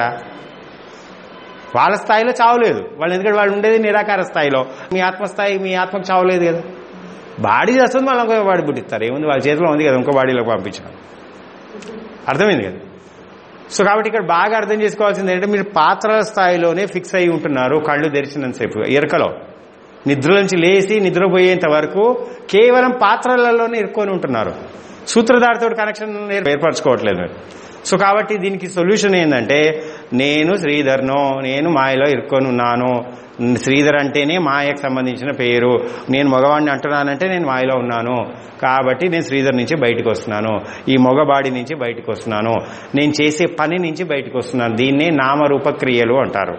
వాళ్ళ స్థాయిలో చావు లేదు వాళ్ళు ఎందుకంటే వాళ్ళు ఉండేది నిరాకార స్థాయిలో మీ ఆత్మస్థాయి మీ ఆత్మకు చావు లేదు కదా బాడీ చేస్తుంది మళ్ళీ ఇంకో బాడీ పుట్టిస్తారు ఏముంది వాళ్ళ చేతిలో ఉంది కదా ఇంకో బాడీలోకి పంపించడం అర్థమైంది కదా సో కాబట్టి ఇక్కడ బాగా అర్థం చేసుకోవాల్సింది ఏంటంటే మీరు పాత్రల స్థాయిలోనే ఫిక్స్ అయి ఉంటున్నారు కళ్ళు తెరిచినంతసేపు ఎరకలో నిద్ర నుంచి లేచి నిద్రపోయేంత వరకు కేవలం పాత్రలలోనే ఇరుక్కొని ఉంటున్నారు సూత్రధారితో కనెక్షన్ ఏర్పరచుకోవట్లేదు మీరు సో కాబట్టి దీనికి సొల్యూషన్ ఏంటంటే నేను శ్రీధర్ను నేను మాయలో ఇరుక్కొని ఉన్నాను శ్రీధర్ అంటేనే మాయకు సంబంధించిన పేరు నేను మగవాడిని అంటున్నానంటే నేను మాయలో ఉన్నాను కాబట్టి నేను శ్రీధర్ నుంచి బయటకు వస్తున్నాను ఈ మగబాడి నుంచి బయటకు వస్తున్నాను నేను చేసే పని నుంచి బయటకు వస్తున్నాను దీన్నే నామరూప క్రియలు అంటారు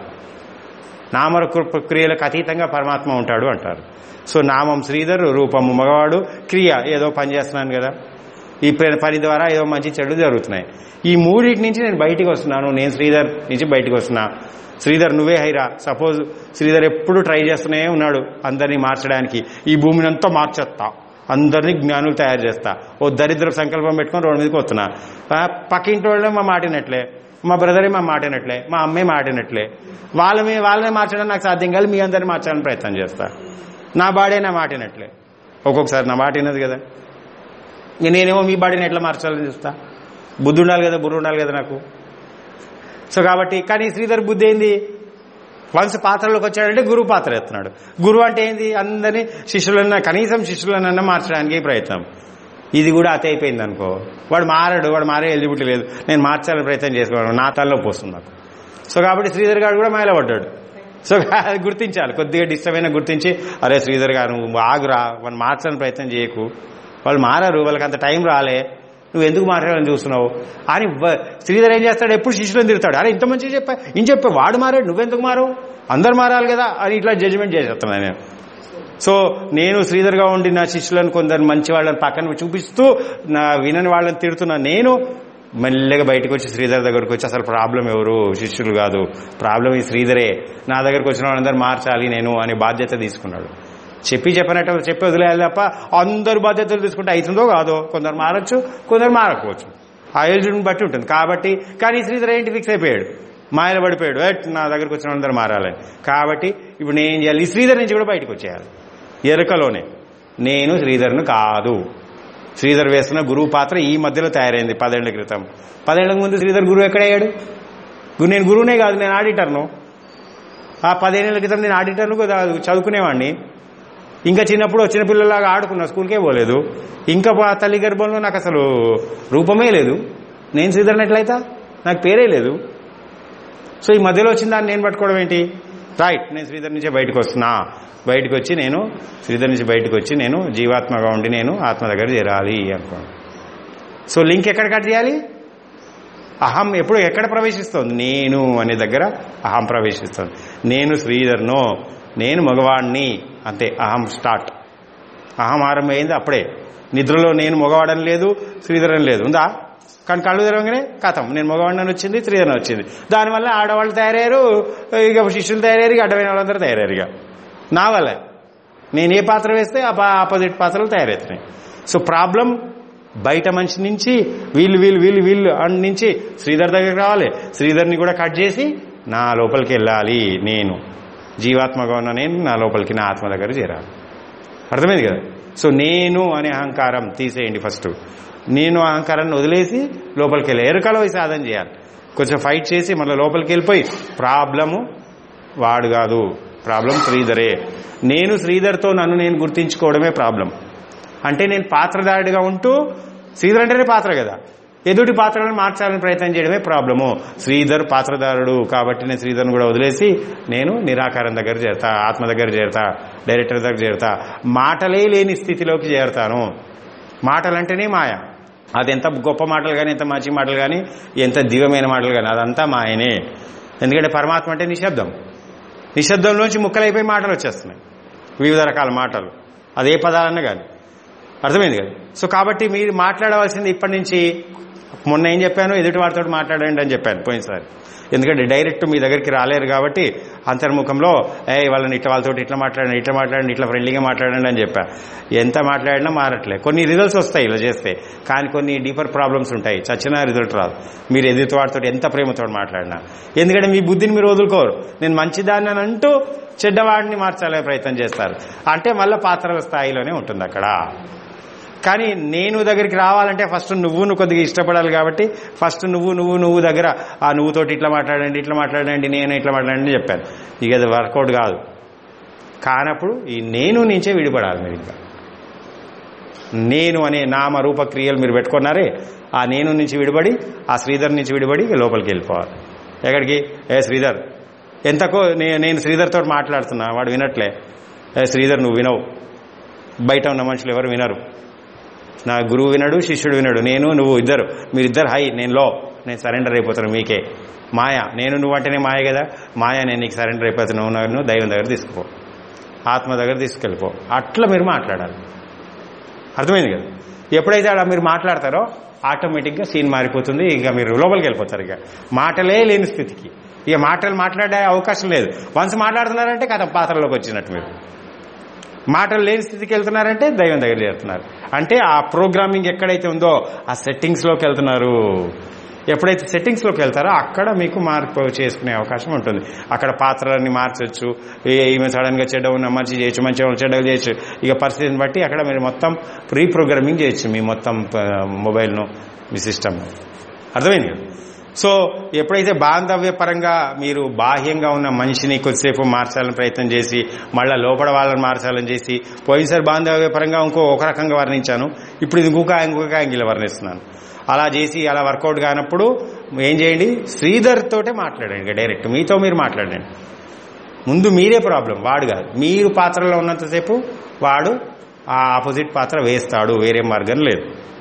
నామరూప క్రియలకు అతీతంగా పరమాత్మ ఉంటాడు అంటారు సో నామం శ్రీధర్ రూపము మగవాడు క్రియ ఏదో పని చేస్తున్నాను కదా ఈ ప- పని ద్వారా ఏదో మంచి చెడు జరుగుతున్నాయి ఈ మూడింటి నుంచి నేను బయటికి వస్తున్నాను నేను శ్రీధర్ నుంచి బయటికి వస్తున్నా శ్రీధర్ నువ్వే హైరా సపోజ్ శ్రీధర్ ఎప్పుడు ట్రై చేస్తూనే ఉన్నాడు అందరినీ మార్చడానికి ఈ భూమిని అంతా మార్చేస్తా అందరినీ జ్ఞానులు తయారు చేస్తా ఓ దరిద్ర సంకల్పం పెట్టుకొని రోడ్డు మీదకి వస్తున్నా ఆ, పక్కింటి వాళ్ళే మా మాటినట్లే మా బ్రదరే మా మాటినట్లే మా అమ్మే మాటినట్లే వాళ్ళని వాళ్ళని మార్చడం నాకు సాధ్యం కాదు మీ అందరిని మార్చాలని ప్రయత్నం చేస్తా నా బాడే నా మాటినట్లే ఒక్కొక్కసారి నా మాట వినదు కదా ఇంక నేనేమో మీ బాడీని ఎట్లా మార్చాలని చూస్తా బుద్ధి ఉండాలి కదా బుర్ర ఉండాలి కదా నాకు సో కాబట్టి కానీ శ్రీధర్ బుద్ధి ఏంది వన్స్ పాత్రలోకి వచ్చాడంటే గురువు పాత్ర ఎత్తున్నాడు గురువు అంటే ఏంది అందరినీ శిష్యులన్నా కనీసం శిష్యులనన్నా మార్చడానికి ప్రయత్నం ఇది కూడా అతి అయిపోయింది అనుకో వాడు మారాడు వాడు మారే ఎలిజిబిలిటీ లేదు నేను మార్చాలని ప్రయత్నం చేసుకోవడం నా తల్లో పోస్తుంది నాకు సో కాబట్టి శ్రీధర్ గారు కూడా మైల పడ్డాడు సో అది గుర్తించాలి కొద్దిగా డిస్టర్బ్ అయినా గుర్తించి అరే శ్రీధర్ గారు నువ్వు ఆగురా వాళ్ళు మార్చాలని ప్రయత్నం చేయకు వాళ్ళు మారారు వాళ్ళకి అంత టైం రాలే నువ్వు ఎందుకు మాట్లాడాలని చూస్తున్నావు అని వ- శ్రీధర్ ఏం చేస్తాడు ఎప్పుడు శిష్యులను తిడతాడు అరే ఇంత మంచిగా చెప్పా ఇంక చెప్పా వాడు మారాడు నువ్వెందుకు మారవు అందరు మారాలి కదా అని ఇట్లా జడ్జిమెంట్ చేసేస్తున్నాను నేను సో నేను శ్రీధర్గా ఉండి నా శిష్యులను కొందరు మంచి వాళ్ళని పక్కన చూపిస్తూ నా వినని వాళ్ళని తిడుతున్నా నేను మెల్లగా బయటకు వచ్చి శ్రీధర్ దగ్గరకు వచ్చి అసలు ప్రాబ్లం ఎవరు శిష్యులు కాదు ప్రాబ్లం ఈ శ్రీధరే నా దగ్గరకు వచ్చిన వాళ్ళందరూ మార్చాలి నేను అనే బాధ్యత తీసుకున్నాడు చెప్పి చెప్పినట్టు చెప్పి వదిలేయాలి తప్ప అందరు బాధ్యతలు తీసుకుంటే అవుతుందో కాదో కొందరు మారచ్చు కొందరు మారకపోవచ్చు ఆ ఏజ్ని బట్టి ఉంటుంది కాబట్టి కానీ శ్రీధర్ ఏంటి ఫిక్స్ అయిపోయాడు మాయలు పడిపోయాడు "ఎట్, నా దగ్గరకు వచ్చిన వాళ్ళందరూ మారాలని కాబట్టి ఇప్పుడు నేను ఏం చేయాలి ఈ శ్రీధర్ నుంచి కూడా బయటకు వచ్చేయాలి ఎరుకలోనే నేను శ్రీధర్ను కాదు శ్రీధర్ వేస్తున్న గురువు పాత్ర ఈ మధ్యలో తయారైంది పదేళ్ల క్రితం పదేళ్లకు ముందు శ్రీధర్ గురువు ఎక్కడయ్యాడు గు- నేను గురువునే కాదు నేను ఆడిటర్ను ఆ పదిహేనేళ్ల క్రితం నేను ఆడిటర్ను కూడా చదువుకునేవాడిని ఇంకా చిన్నప్పుడు చిన్నపిల్లలాగా ఆడుకున్నా స్కూల్కే పోలేదు ఇంకా ఆ తల్లి గర్భంలో నాకు అసలు రూపమే లేదు నేను శ్రీధర్ని ఎట్లయితా నాకు పేరే లేదు సో ఈ మధ్యలో వచ్చిన దాన్ని నేను పట్టుకోవడం ఏంటి రైట్ నేను శ్రీధర్ నుంచే బయటకు వస్తున్నా బయటకు వచ్చి నేను శ్రీధర్ నుంచి బయటకు వచ్చి నేను జీవాత్మగా ఉండి నేను ఆత్మ దగ్గర చేరాలి అనుకోండి సో లింక్ ఎక్కడ కట్ చేయాలి అహం ఎప్పుడు ఎక్కడ ప్రవేశిస్తోంది నేను అనే దగ్గర అహం ప్రవేశిస్తోంది నేను శ్రీధర్ను నేను మగవాణ్ణి అంతే అహం స్టార్ట్ అహం ఆరంభమైంది అప్పుడే నిద్రలో నేను మగవాడని లేదు శ్రీధరని లేదు ఉందా కానీ కళ్ళు తెరవగానే కథం నేను మగవాడిని వచ్చింది శ్రీధరన్ వచ్చింది దానివల్ల ఆడవాళ్ళు తయారయ్యారు ఇక శిష్యులు తయారయ్యారు ఇక అడ్డమైన వాళ్ళందరూ తయారయ్యారు ఇక నా వల్ల నేను ఏ పాత్ర వేస్తే ఆ ఆపోజిట్ పాత్రలు తయారవుతున్నాయి సో ప్రాబ్లం బయట మనిషి నుంచి వీళ్ళు వీళ్ళు వీళ్ళు వీళ్ళు అన్ నుంచి శ్రీధర్ దగ్గరికి రావాలి శ్రీధర్ని కూడా కట్ చేసి నా లోపలికి వెళ్ళాలి నేను జీవాత్మగా ఉన్న నేను నా లోపలికి నా ఆత్మ దగ్గర చేరాలి అర్థమైంది కదా సో నేను అనే అహంకారం తీసేయండి ఫస్ట్ నేను అహంకారాన్ని వదిలేసి లోపలికి వెళ్ళి ఎరుకలో పోయి సాధన చేయాలి కొంచెం ఫైట్ చేసి మళ్ళీ లోపలికి వెళ్ళిపోయి ప్రాబ్లము వాడు కాదు ప్రాబ్లం శ్రీధరే నేను శ్రీధర్తో నన్ను నేను గుర్తించుకోవడమే ప్రాబ్లం అంటే నేను పాత్రదారుడిగా ఉంటూ శ్రీధర్ అంటేనే పాత్ర కదా ఎదుటి పాత్రలను మార్చాలని ప్రయత్నం చేయడమే ప్రాబ్లము శ్రీధర్ పాత్రదారుడు కాబట్టి నేను శ్రీధర్ని కూడా వదిలేసి నేను నిరాకారం దగ్గర చేరతా ఆత్మ దగ్గర చేరతా డైరెక్టర్ దగ్గర చేరతా మాటలే లేని స్థితిలోకి చేరతాను మాటలంటేనే మాయ అది ఎంత గొప్ప మాటలు కానీ ఎంత మంచి మాటలు కానీ ఎంత దివ్యమైన మాటలు కానీ అదంతా మాయనే ఎందుకంటే పరమాత్మ అంటే నిశ్శబ్దం నిశ్శబ్దంలోంచి ముక్కలైపోయి మాటలు వచ్చేస్తున్నాయి వివిధ రకాల మాటలు అదే పదాలన్నా కానీ అర్థమైంది కదా సో కాబట్టి మీరు మాట్లాడవలసింది ఇప్పటి నుంచి మొన్న ఏం చెప్పాను ఎదుటి వారితో మాట్లాడండి అని చెప్పాను పోయినసారి ఎందుకంటే డైరెక్ట్ మీ దగ్గరికి రాలేరు కాబట్టి అంతర్ముఖంలో ఏ వాళ్ళని ఇట్లా వాళ్ళతో ఇట్లా మాట్లాడండి ఇట్లా మాట్లాడండి ఇట్లా ఫ్రెండ్లీగా మాట్లాడండి అని చెప్పా ఎంత మాట్లాడినా మారట్లే కొన్ని రిజల్ట్స్ వస్తాయి ఇలా చేస్తే కానీ కొన్ని డీపర్ ప్రాబ్లమ్స్ ఉంటాయి చచ్చినా రిజల్ట్ రాదు మీరు ఎదుటి వాడితో ఎంత ప్రేమతో మాట్లాడినా ఎందుకంటే మీ బుద్ధిని మీరు వదులుకోరు నేను మంచిదాన్ని అని అంటూ చెడ్డవాడిని మార్చాలనే ప్రయత్నం చేస్తారు అంటే మళ్ళీ పాత్రల స్థాయిలోనే ఉంటుంది అక్కడ కానీ నేను దగ్గరికి రావాలంటే ఫస్ట్ నువ్వు నువ్వు కొద్దిగా ఇష్టపడాలి కాబట్టి ఫస్ట్ నువ్వు నువ్వు నువ్వు దగ్గర ఆ నువ్వుతోటి ఇట్లా మాట్లాడండి ఇట్లా మాట్లాడండి నేను ఇట్లా మాట్లాడండి చెప్పాను ఇక అది వర్కౌట్ కాదు కానప్పుడు ఈ నేను నుంచే విడిపడాలి మీరు ఇంకా నేను అనే నామ రూప క్రియలు మీరు పెట్టుకున్నారే ఆ నేను నుంచి విడిపడి ఆ శ్రీధర్ నుంచి విడిపడి ఇక లోపలికి వెళ్ళిపోవాలి ఎక్కడికి ఏ శ్రీధర్ ఎంతకో నే- నేను శ్రీధర్తో మాట్లాడుతున్నా వాడు వినట్లే ఏ శ్రీధర్ నువ్వు వినవు బయట ఉన్న మనుషులు ఎవరు వినరు నా గురువు వినడు శిష్యుడు వినడు నేను నువ్వు ఇద్దరు మీరిద్దరు హై నేను లో నేను సరెండర్ అయిపోతాను మీకే మాయ నేను నువ్వు అంటేనే మాయ కదా మాయ నేను నీకు సరెండర్ అయిపోతాను నువ్వు నన్ను దైవం దగ్గర తీసుకుపో ఆత్మ దగ్గర తీసుకెళ్ళిపో అట్లా మీరు మాట్లాడాలి అర్థమైంది కదా ఎప్పుడైతే అలా మీరు మాట్లాడతారో ఆటోమేటిక్గా సీన్ మారిపోతుంది ఇక మీరు లోపలికి వెళ్ళిపోతారు ఇక మాటలే లేని స్థితికి ఇక మాటలు మాట్లాడే అవకాశం లేదు వన్స్ మాట్లాడుతున్నారంటే కథ పాత్రలోకి వచ్చినట్టు మీరు మాటలు లేని స్థితికి వెళ్తున్నారంటే దైవం దగ్గర చేరుతున్నారు అంటే ఆ ప్రోగ్రామింగ్ ఎక్కడైతే ఉందో ఆ సెట్టింగ్స్లోకి వెళ్తున్నారు ఎప్పుడైతే సెట్టింగ్స్లోకి వెళ్తారో అక్కడ మీకు మార్పు చేసుకునే అవకాశం ఉంటుంది అక్కడ పాత్రలన్నీ మార్చొచ్చు ఏ- ఈమె సడన్గా చెడ్డ ఉన్న మంచి చేయొచ్చు మంచి చెడ్డగా చేయొచ్చు ఇక పరిస్థితిని బట్టి అక్కడ మీరు మొత్తం ప్రీ ప్రోగ్రామింగ్ చేయొచ్చు మీ మొత్తం ప- మొబైల్ను మీ సిస్టమ్ అర్థమైంది కదా సో ఎప్పుడైతే బాంధవ్య పరంగా మీరు బాహ్యంగా ఉన్న మనిషిని కొద్దిసేపు మార్చాలని ప్రయత్నం చేసి మళ్ళీ లోపల వాళ్ళని మార్చాలని చేసి పోయినసారి బాంధవ్య పరంగా ఇంకో ఒక రకంగా వర్ణించాను ఇప్పుడు ఇది ఇంకొక ఇంకొక యాంగిల్ వర్ణిస్తున్నాను అలా చేసి అలా వర్కౌట్ కానప్పుడు ఏం చేయండి శ్రీధర్ తోటే మాట్లాడండి ఇక డైరెక్ట్ మీతో మీరు మాట్లాడండి ముందు మీరే ప్రాబ్లం వాడు కాదు మీరు పాత్రలో ఉన్నంతసేపు వాడు ఆ ఆపోజిట్ పాత్ర వేస్తాడు వేరే మార్గం లేదు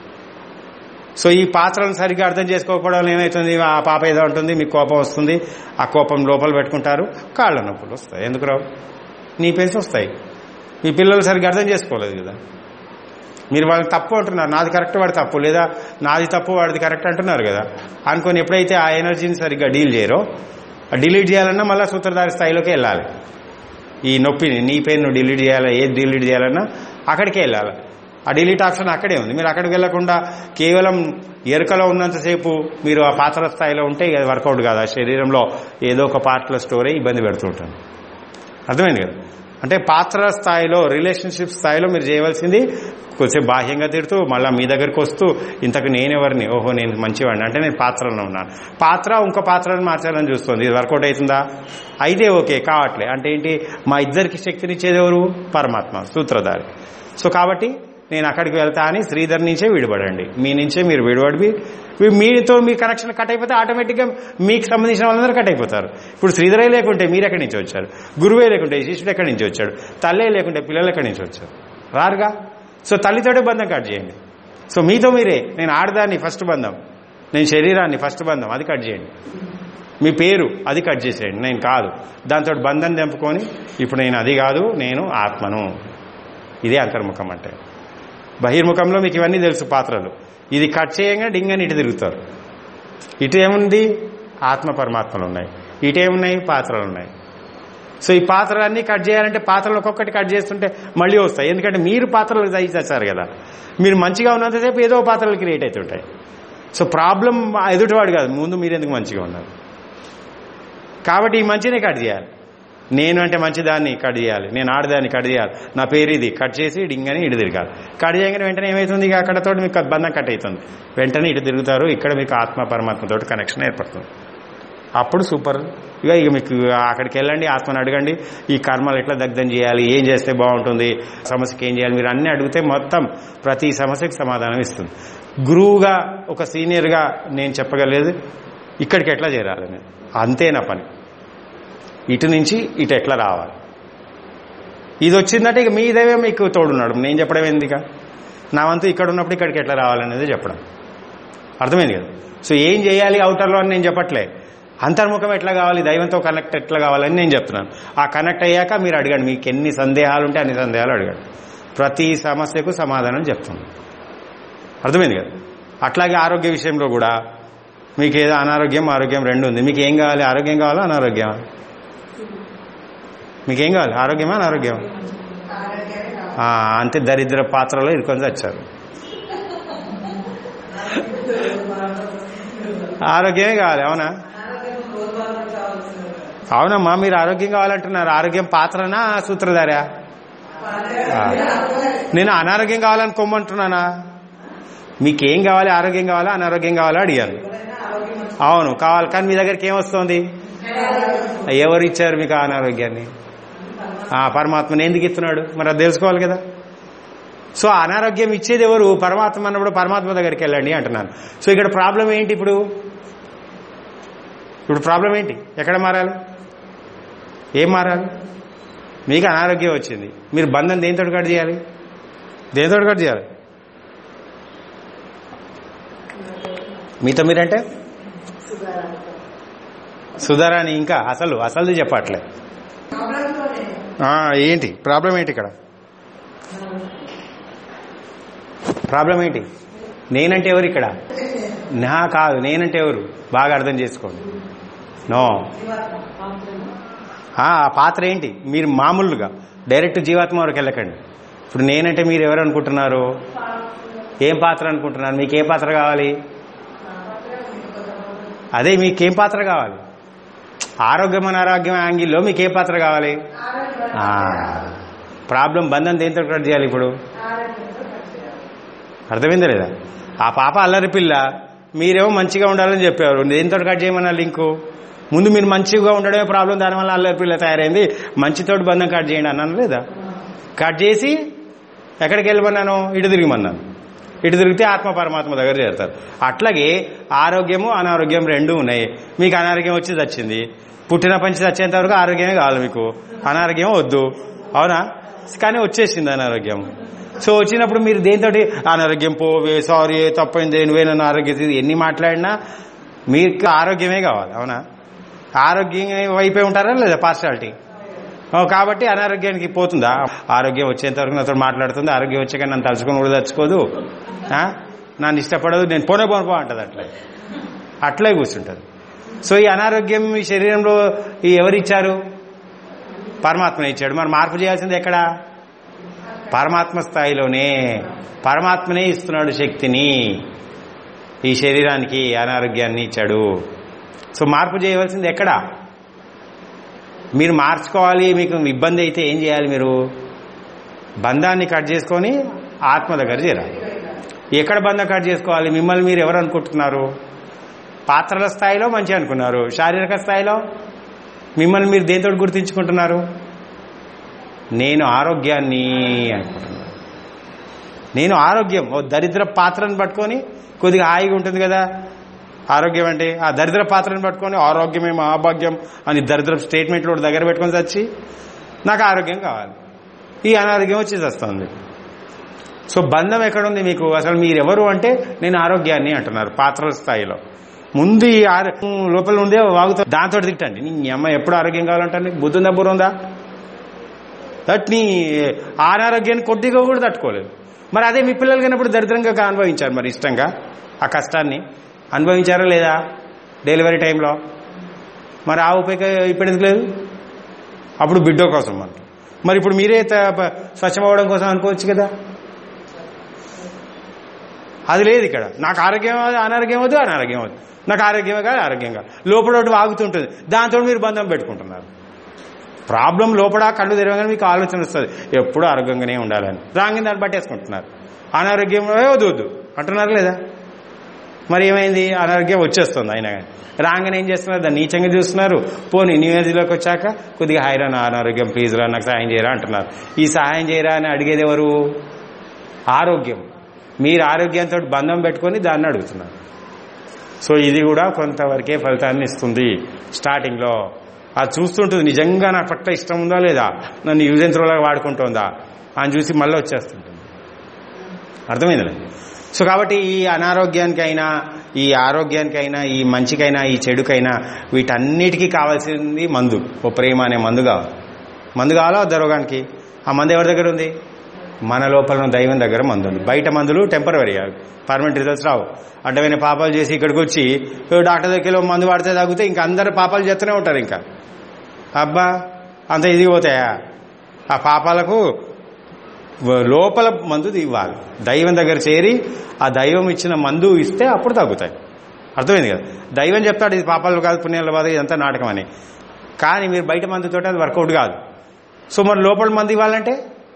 సో ఈ పాత్రను సరిగ్గా అర్థం చేసుకోకపోవడం వల్ల ఏమవుతుంది ఆ పాప ఏదో ఉంటుంది మీకు కోపం వస్తుంది ఆ కోపం లోపల పెట్టుకుంటారు కాళ్ళ నొప్పులు వస్తాయి ఎందుకు రావు నీ పెన్స్ వస్తాయి మీ పిల్లలు సరిగ్గా అర్థం చేసుకోలేదు కదా మీరు వాళ్ళని తప్పు అంటున్నారు నాది కరెక్ట్ వాడి తప్పు లేదా నాది తప్పు వాడిది కరెక్ట్ అంటున్నారు కదా అనుకొని ఎప్పుడైతే ఆ ఎనర్జీని సరిగ్గా డీల్ చేయరో డిలీట్ చేయాలన్నా మళ్ళీ సూత్రధారి స్థాయిలోకి వెళ్ళాలి ఈ నొప్పిని నీ పెయిన్ నువ్వు డిలీట్ చేయాలి ఏది డిలీట్ చేయాలన్నా అక్కడికే వెళ్ళాలి ఆ డిలీట్ ఆప్షన్ అక్కడే ఉంది మీరు అక్కడికి వెళ్లకుండా కేవలం ఎరుకలో ఉన్నంతసేపు మీరు ఆ పాత్ర స్థాయిలో ఉంటే అది వర్కౌట్ కాదు ఆ శరీరంలో ఏదో ఒక పార్ట్లో స్టోర్ అయ్యి ఇబ్బంది పెడుతుంటాను అర్థమైంది కదా అంటే పాత్ర స్థాయిలో రిలేషన్షిప్ స్థాయిలో మీరు చేయవలసింది కొంచెం బాహ్యంగా తిడుతూ మళ్ళీ మీ దగ్గరికి వస్తూ ఇంతకు నేనెవరిని ఓహో నేను మంచివాడిని అంటే నేను పాత్రలో ఉన్నాను పాత్ర ఇంకో పాత్రను మార్చాలని చూస్తుంది ఇది వర్కౌట్ అవుతుందా అయితే ఓకే కావట్లే అంటే ఏంటి మా ఇద్దరికి శక్తినిచ్చేది ఎవరు పరమాత్మ సూత్రధారి సో కాబట్టి నేను అక్కడికి వెళ్తా అని శ్రీధర్ నుంచే విడిపడండి మీ నుంచే మీరు విడిపడి మీ- మీతో మీ కనెక్షన్ కట్ అయిపోతే ఆటోమేటిక్గా మీకు సంబంధించిన వాళ్ళందరూ కట్ అయిపోతారు ఇప్పుడు శ్రీధరే లేకుంటే మీరు ఎక్కడి నుంచి వచ్చారు గురువే లేకుంటే శిష్యుడు ఎక్కడి నుంచి వచ్చాడు తల్లే లేకుంటే పిల్లలు ఎక్కడి నుంచి వచ్చారు రారుగా సో తల్లితోటే బంధం కట్ చేయండి సో మీతో మీరే నేను ఆడదాన్ని ఫస్ట్ బంధం నేను శరీరాన్ని ఫస్ట్ బంధం అది కట్ చేయండి మీ పేరు అది కట్ చేసేయండి నేను కాదు దాంతో బంధం తెంపుకొని ఇప్పుడు నేను అది కాదు నేను ఆత్మను ఇదే అంతర్ముఖం అంటే బహిర్ముఖంలో మీకు ఇవన్నీ తెలుసు పాత్రలు ఇది కట్ చేయగానే డింగని ఇటు తిరుగుతారు ఇటు ఏముంది ఆత్మ పరమాత్మలు ఉన్నాయి ఇటు ఏమున్నాయి పాత్రలు ఉన్నాయి సో ఈ పాత్రలన్నీ కట్ చేయాలంటే పాత్రలు ఒక్కొక్కటి కట్ చేస్తుంటే మళ్ళీ వస్తాయి ఎందుకంటే మీరు పాత్రలు తెచ్చారు కదా మీరు మంచిగా ఉన్నంతసేపు ఏదో పాత్రలు క్రియేట్ అవుతుంటాయి సో ప్రాబ్లం ఎదుటివాడు కాదు ముందు మీరు ఎందుకు మంచిగా ఉన్నారు కాబట్టి ఈ మంచిని కట్ చేయాలి నేను అంటే మంచిదాన్ని కట్ చేయాలి నేను ఆడదాన్ని కట్ చేయాలి నా పేరు ఇది కట్ చేసి డింగని ఇటు తిరగాలి కట్ చేయగానే వెంటనే ఏమవుతుంది ఇక అక్కడతో మీకు బంధం కట్ అవుతుంది వెంటనే ఇటు తిరుగుతారు ఇక్కడ మీకు ఆత్మ పరమాత్మతో కనెక్షన్ ఏర్పడుతుంది అప్పుడు సూపర్ ఇక ఇక మీకు అక్కడికి వెళ్ళండి ఆత్మని అడగండి ఈ కర్మలు ఎట్లా దగ్ధం చేయాలి ఏం చేస్తే బాగుంటుంది సమస్యకి ఏం చేయాలి మీరు అన్ని అడిగితే మొత్తం ప్రతి సమస్యకి సమాధానం ఇస్తుంది గురువుగా ఒక సీనియర్గా నేను చెప్పగలేదు ఇక్కడికి ఎట్లా చేరాలి నేను అంతే నా పని ఇటు నుంచి ఇటు ఎట్లా రావాలి ఇది వచ్చిందంటే ఇక మీ దైవం మీకు తోడున్నాడు నేను చెప్పడం ఎందుక నా వంతు ఇక్కడ ఉన్నప్పుడు ఇక్కడికి ఎట్లా రావాలనేది చెప్పడం అర్థమైంది కదా సో ఏం చేయాలి అవుటర్లో అని నేను చెప్పట్లే అంతర్ముఖం ఎట్లా కావాలి దైవంతో కనెక్ట్ ఎట్లా కావాలని నేను చెప్తున్నాను ఆ కనెక్ట్ అయ్యాక మీరు అడగండి మీకు ఎన్ని సందేహాలు ఉంటే అన్ని సందేహాలు అడగండి ప్రతి సమస్యకు సమాధానం చెప్తున్నాను అర్థమైంది కదా అట్లాగే ఆరోగ్య విషయంలో కూడా మీకు ఏదో అనారోగ్యం ఆరోగ్యం రెండు ఉంది మీకు ఏం కావాలి ఆరోగ్యం కావాలా అనారోగ్యం మీకేం కావాలి ఆరోగ్యమా అనారోగ్యం ఆ, అంతే దరిద్ర పాత్రలో ఇరుకొని వచ్చారు ఆరోగ్యమే కావాలి అవునా అవునమ్మా మీరు ఆరోగ్యం కావాలంటున్నారు ఆరోగ్యం పాత్రనా సూత్రధారా ఆ. నేను అనారోగ్యం కావాలని కొమ్మంటున్నానా మీకేం కావాలి ఆరోగ్యం కావాలా అనారోగ్యం కావాలా అడిగాను అవును కావాలి కానీ మీ దగ్గరికి ఏమొస్తుంది ఎవరు ఇచ్చారు మీకు ఆ అనారోగ్యాన్ని ఆ పరమాత్మని ఎందుకు ఇస్తున్నాడు మరి అది తెలుసుకోవాలి కదా సో అనారోగ్యం ఇచ్చేది ఎవరు పరమాత్మ అన్నప్పుడు పరమాత్మ దగ్గరికి వెళ్ళండి అంటున్నాను సో ఇక్కడ ప్రాబ్లం ఏంటి ఇప్పుడు ఇప్పుడు ప్రాబ్లం ఏంటి ఎక్కడ మారాలి ఏం మారాలి మీకు అనారోగ్యం వచ్చింది మీరు బంధం దేనితో కట్ చేయాలి దేనితో కట్ చేయాలి మీతో మీరంటే సుధారాని ఇంకా అసలు అసలు చెప్పట్లే ఆ, ఏంటి ప్రాబ్లం ఏంటి ఇక్కడ ప్రాబ్లం ఏంటి నేనంటే ఎవరు ఇక్కడ నా కాదు నేనంటే ఎవరు బాగా అర్థం చేసుకోండి నో ఆ ఆ పాత్ర ఏంటి మీరు మామూలుగా డైరెక్ట్ జీవాత్మ వరకు వెళ్ళకండి ఇప్పుడు నేనంటే మీరు ఎవరు అనుకుంటున్నారు ఏం పాత్ర అనుకుంటున్నారు మీకు ఏ పాత్ర కావాలి అదే మీకేం పాత్ర కావాలి ఆరోగ్యం అనారోగ్యం యాంగిల్లో మీకు ఏ పాత్ర కావాలి ఆ, ప్రాబ్లం బంధం దేంతో కట్ చేయాలి ఇప్పుడు అర్థమైందా లేదా ఆ పాప అల్లరి పిల్ల మీరేమో మంచిగా ఉండాలని చెప్పారు దేంతో కట్ చేయమన్నా లింకు ముందు మీరు మంచిగా ఉండడమే ప్రాబ్లం దానివల్ల అల్లరి పిల్ల తయారైంది మంచితోటి బంధం కట్ చేయండి అన్నాను లేదా కట్ చేసి ఎక్కడికి వెళ్ళమన్నాను ఇటు తిరిగిమన్నాను ఇటు తిరిగితే ఆత్మ పరమాత్మ దగ్గర చేరుతారు అట్లాగే ఆరోగ్యము అనారోగ్యం రెండు ఉన్నాయి మీకు అనారోగ్యం వచ్చి వచ్చింది పుట్టిన పంచి వచ్చేంత వరకు ఆరోగ్యమే కావాలి మీకు అనారోగ్యం వద్దు అవునా కానీ వచ్చేసింది అనారోగ్యం సో వచ్చినప్పుడు మీరు దేంతోటి అనారోగ్యం పోవే సారీ తప్పైంది నువ్వే నన్ను ఆరోగ్యం తీసి ఎన్ని మాట్లాడినా మీకు ఆరోగ్యమే కావాలి అవునా ఆరోగ్యం వైపే ఉంటారా లేదా పార్షాలిటీ ఓ, కాబట్టి అనారోగ్యానికి పోతుందా ఆరోగ్యం వచ్చేంత వరకు నాతో మాట్లాడుతుంది ఆరోగ్యం వచ్చాక నన్ను తలుచుకొని కూడా తలుచుకోదు ఆ? నన్ను ఇష్టపడదు నేను పోనే పోను పో అంటది అట్లే అట్లే కూర్చుంటది సో ఈ అనారోగ్యం ఈ శరీరంలో ఈ ఎవరిచ్చారు పరమాత్మ ఇచ్చాడు మరి మార్పు చేయాల్సింది ఎక్కడ పరమాత్మ స్థాయిలోనే పరమాత్మనే ఇస్తున్నాడు శక్తిని ఈ శరీరానికి అనారోగ్యాన్ని ఇచ్చాడు సో మార్పు చేయవలసింది ఎక్కడ మీరు మార్చుకోవాలి మీకు ఇబ్బంది అయితే ఏం చేయాలి మీరు బంధాన్ని కట్ చేసుకొని ఆత్మ దగ్గర చేరాలి ఎక్కడ బంధం కట్ చేసుకోవాలి మిమ్మల్ని మీరు ఎవరు అనుకుంటున్నారు పాత్రల స్థాయిలో మంచి అనుకున్నారు శారీరక స్థాయిలో మిమ్మల్ని మీరు దేంతో గుర్తించుకుంటున్నారు నేను ఆరోగ్యాన్ని అనుకుంటున్నాను నేను ఆరోగ్యం ఓ దరిద్ర పాత్రను పట్టుకొని కొద్దిగా హాయిగా ఉంటుంది కదా ఆరోగ్యం అంటే ఆ దరిద్ర పాత్రను పట్టుకొని ఆరోగ్యమే మహాభాగ్యం అని దరిద్ర స్టేట్మెంట్లో దగ్గర పెట్టుకొని వచ్చి నాకు ఆరోగ్యం కావాలి ఈ అనారోగ్యం వచ్చి వస్తుంది సో బంధం ఎక్కడుంది మీకు అసలు మీరెవరు అంటే నేను ఆరోగ్యాన్ని అంటున్నారు పాత్రల స్థాయిలో ముందు ఈ ఆరో లోపల ఉందే వాగుతా దాంతో తిట్టండి నీ అమ్మ ఎప్పుడు ఆరోగ్యం కావాలంటే నీకు బుద్ధి ఉందా బుర్ర ఉందా దట్ నీ అనారోగ్యాన్ని కొద్దిగా కూడా తట్టుకోలేదు మరి అదే మీ పిల్లలు కన్నప్పుడు దరిద్రంగా అనుభవించారు మరి ఇష్టంగా ఆ కష్టాన్ని అనుభవించారా లేదా డెలివరీ టైంలో మరి ఆ ఉపయోగ ఇప్పుడు ఎందుకు లేదు అప్పుడు బిడ్డ కోసం మనకి మరి ఇప్పుడు మీరే త- ప- స్వచ్ఛమవ్వడం కోసం అనుకోవచ్చు కదా అది లేదు ఇక్కడ నాకు ఆరోగ్యం వద్దు, అనారోగ్యం వద్దు అనారోగ్యం వద్దు నాకు ఆరోగ్యమే కాదు ఆరోగ్యం కాదు లోపల ఒకటి వాగుతుంటుంది దాంతో మీరు బంధం పెట్టుకుంటున్నారు ప్రాబ్లం లోపల కళ్ళు తెరవగానే మీకు ఆలోచన వస్తుంది ఎప్పుడూ ఆరోగ్యంగానే ఉండాలని రాంగి దాన్ని పట్టేసుకుంటున్నారు అనారోగ్యం ఏ వద్దు వద్దు అంటున్నారు లేదా మరి ఏమైంది అనారోగ్యం వచ్చేస్తుంది అయినా కానీ రాగానే ఏం చేస్తున్నారు దాన్ని నీచంగా చూస్తున్నారు పోనీ న్యూ ఇయర్లోకి వచ్చాక కొద్దిగా హైరా నా అనారోగ్యం ప్లీజ్ రా నాకు సహాయం చేయరా అంటున్నారు ఈ సహాయం చేయరా అని అడిగేది ఎవరు ఆరోగ్యం మీరు ఆరోగ్యంతో బంధం పెట్టుకొని దాన్ని అడుగుతున్నారు సో ఇది కూడా కొంతవరకే ఫలితాన్ని ఇస్తుంది స్టార్టింగ్లో అది చూస్తుంటుంది నిజంగా నా పట్ల ఇష్టం ఉందా లేదా నన్ను యూజ్ యంత్రంలాగా వాడుకుంటుందా అని చూసి మళ్ళీ వచ్చేస్తుంటుంది అర్థమైందిలే సో కాబట్టి ఈ అనారోగ్యానికైనా ఈ ఆరోగ్యానికైనా ఈ మంచికైనా ఈ చెడుకైనా వీటన్నిటికీ కావాల్సింది మందు ఓ ప్రేమ అనే మందు కావాలి మందు కావాలా వద్దా రోగానికి ఆ మందు ఎవరి దగ్గర ఉంది మన లోపల ఉన్న దైవం దగ్గర మందు ఉంది బయట మందులు టెంపరవరీ పర్మనెంట్ రిజల్ట్స్ రావు అడ్డమైన పాపాలు చేసి ఇక్కడికి వచ్చి "ఓ డాక్టర్ దగ్గర మందు వాడితే తాగితే ఇంకా అందరు పాపాలు చేస్తూనే ఉంటారు ఇంకా అబ్బా అంత ఇది పోతాయా ఆ పాపాలకు లోపల మందు ఇవ్వాలి దైవం దగ్గర చేరి ఆ దైవం ఇచ్చిన మందు ఇస్తే అప్పుడు తగ్గుతాయి అర్థమైంది కదా దైవం చెప్తాడు ఇది పాపాలు కాదు పుణ్యాల బాధ ఇదంతా నాటకం అని కానీ మీరు బయట మందుతో అది వర్కౌట్ కాదు సో మరి లోపల మందు ఇవ్వాలంటే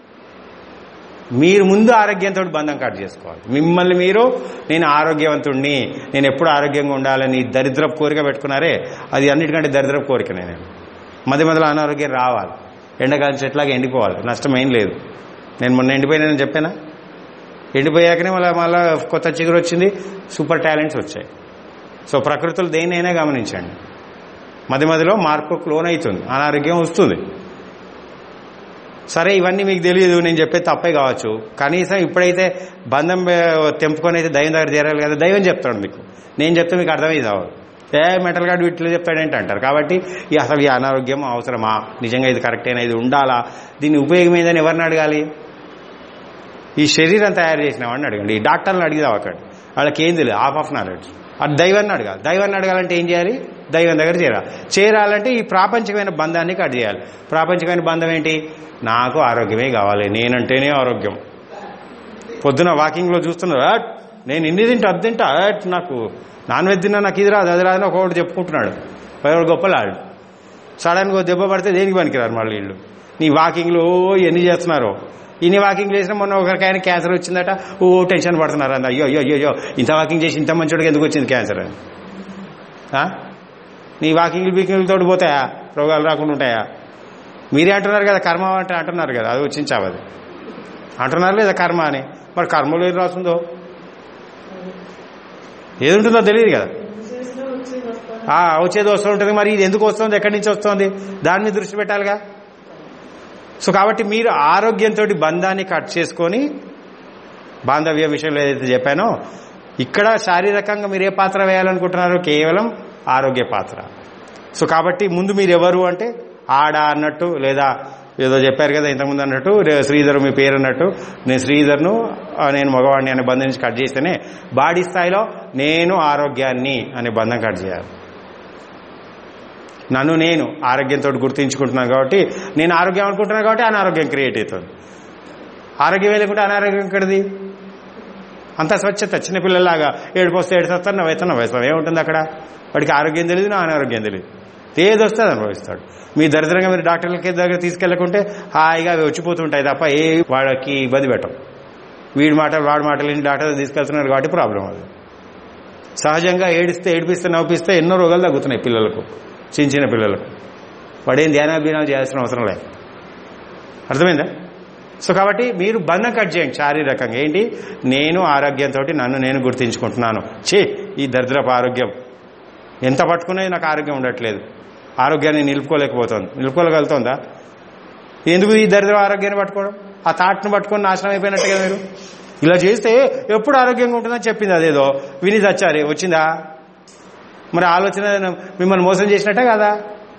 మీరు ముందు ఆరోగ్యంతో బంధం కట్ చేసుకోవాలి మిమ్మల్ని మీరు నేను ఆరోగ్యవంతుణ్ణి నేను ఎప్పుడు ఆరోగ్యంగా ఉండాలని దరిద్రపు కోరిక పెట్టుకున్నారే అది అన్నిటికంటే దరిద్రపు కోరికనే నేను మధ్య మధ్యలో అనారోగ్యం రావాలి ఎండాకాలం చెట్లాగా ఎండిపోవాలి నష్టం ఏం లేదు నేను మొన్న ఎండిపోయినానని చెప్పానా ఎండిపోయాకనే మళ్ళీ మళ్ళీ కొత్త చిగురు వచ్చింది సూపర్ టాలెంట్స్ వచ్చాయి సో ప్రకృతులు దేన్నైనా గమనించండి మధ్య మధ్యలో మార్పుకు లోనవుతుంది అనారోగ్యం వస్తుంది సరే ఇవన్నీ మీకు తెలియదు నేను చెప్పేది తప్పే కావచ్చు కనీసం ఇప్పుడైతే బంధం ఏ, తెంపుకొని అయితే దైవం దగ్గర చేరాలి కదా దైవం చెప్తాడు మీకు నేను చెప్తే మీకు అర్థమైంది అవ్వదు ఏ మెటల్ గార్డ్ వీటిలో చెప్తాడేంటి అంటారు కాబట్టి ఈ అసలు ఈ అనారోగ్యం అవసరమా నిజంగా ఇది కరెక్టేనా ఇది ఉండాలా దీని ఉపయోగం ఏందని ఎవరిని అడగాలి ఈ శరీరం తయారు చేసిన వాడిని అడగండి ఈ డాక్టర్ని అడిగిదాం అక్కడ వాళ్ళకి ఏం తెలియదు హాఫ్ ఆఫ్ నాలెడ్జ్ అది దైవాన్ని అడగాలి దైవాన్ని అడగాలంటే ఏం చేయాలి దైవం దగ్గర చేరాలి చేరాలంటే ఈ ప్రాపంచికమైన బంధాన్ని కట్ చేయాలి ప్రాపంచికమైన బంధం ఏంటి నాకు ఆరోగ్యమే కావాలి నేనంటేనే ఆరోగ్యం పొద్దున వాకింగ్లో చూస్తున్నారు "అట్, నేను ఇన్ని తింటా అది తింటా అట్, నాకు నాన్ వెజ్ తిన్నా నాకు ఇది రాదు అది రాదని ఒకటి చెప్పుకుంటున్నాడు ఎవరు గొప్పలాడు సడన్గా ఓ దెబ్బ పడితే దేనికి పనికిరారు మళ్ళీ వీళ్ళు నీ వాకింగ్లు ఓ ఎన్ని చేస్తున్నారో ఇన్ని వాకింగ్ చేసినా మొన్న ఒకరికి ఆయన క్యాన్సర్ వచ్చిందట ఓ టెన్షన్ పడుతున్నారు అంద అయ్యో అయ్యో అయ్యో ఇంత వాకింగ్ చేసి ఇంత మంచోడికి ఎందుకు వచ్చింది క్యాన్సర్ అని ఆ? నీ వాకింగ్లు బీకింగ్లతో పోతాయా రోగాలు రాకుండా ఉంటాయా మీరే అంటున్నారు కదా కర్మ అంటే అంటున్నారు కదా అది వచ్చింది చావది అంటున్నారు లేదా కర్మ అని మరి కర్మలో ఏం రాస్తుందో ఏది ఉంటుందో తెలియదు కదా చేసినా వచ్చి వస్తాను ఆ వచ్చేది వస్తూ ఉంటుంది మరి ఇది ఎందుకు వస్తుంది ఎక్కడి నుంచి వస్తుంది దాని మీద దృష్టి పెట్టాలిగా సో కాబట్టి మీరు ఆరోగ్యంతో బంధాన్ని కట్ చేసుకొని బాంధవ్య విషయంలో ఏదైతే చెప్పానో ఇక్కడ శారీరకంగా మీరు ఏ పాత్ర వేయాలనుకుంటున్నారో కేవలం ఆరోగ్య పాత్ర సో కాబట్టి ముందు మీరు ఎవరు అంటే ఆడ అన్నట్టు లేదా ఏదో చెప్పారు కదా ఇంతకుముందు అన్నట్టు రే- శ్రీధర్ మీ పేరు అన్నట్టు నేను శ్రీధర్ను ఆ, నేను మగవాడిని అనే బంధం నుంచి కట్ చేస్తేనే బాడీ స్థాయిలో నేను ఆరోగ్యాన్ని అనే బంధం కట్ చేయాలి నన్ను నేను ఆరోగ్యంతో గుర్తించుకుంటున్నాను కాబట్టి నేను ఆరోగ్యం అనుకుంటున్నాను కాబట్టి అనారోగ్యం క్రియేట్ అవుతుంది ఆరోగ్యం లేకుంటే అనారోగ్యం ఎక్కడిది అంత స్వచ్ఛత చిన్నపిల్లలాగా ఏడుపు వస్తే ఏడుస్తాను నవ్వుతాను నవ్వేస్తాం ఏముంటుంది అక్కడ వాడికి ఆరోగ్యం తెలియదు నా అనారోగ్యం తెలియదు ఏది వస్తే అది అనుభవిస్తాడు మీ దరిద్రంగా మీరు డాక్టర్లకి దగ్గర తీసుకెళ్లకుంటే హాయిగా అవి వచ్చిపోతుంటాయి తప్ప ఏ వాడికి ఇబ్బంది పెట్టం వీడి మాట వాడి మాటలు విని డాక్టర్ తీసుకెళ్తున్నారు కాబట్టి ప్రాబ్లం అది సహజంగా ఏడిస్తే ఏడిపిస్తే నవ్విస్తే ఎన్నో రోగాలు తగ్గుతున్నాయి పిల్లలకు చిన్న చిన్న పిల్లలకు వాడేం ధ్యానాభ్యానాలు చేయాల్సిన అవసరం లేదు అర్థమైందా సో కాబట్టి మీరు బంధం కట్ చేయండి శారీరకంగా ఏంటి నేను ఆరోగ్యంతో నన్ను నేను గుర్తించుకుంటున్నాను చే ఈ దరిద్రపు ఆరోగ్యం ఎంత పట్టుకునేది నాకు ఆరోగ్యం ఉండట్లేదు ఆరోగ్యాన్ని నిలుపుకోలేకపోతుంది నిలుపుకోగలుగుతుందా ఎందుకు ఈ దరిద్ర ఆరోగ్యాన్ని పట్టుకోవడం ఆ తాట్ను పట్టుకొని నాశనం అయిపోయినట్టు కదా మీరు ఇలా చేస్తే ఎప్పుడు ఆరోగ్యంగా ఉంటుందని చెప్పింది అదేదో విని తెచ్చారు వచ్చిందా మరి ఆలోచన మిమ్మల్ని మోసం చేసినట్టే కదా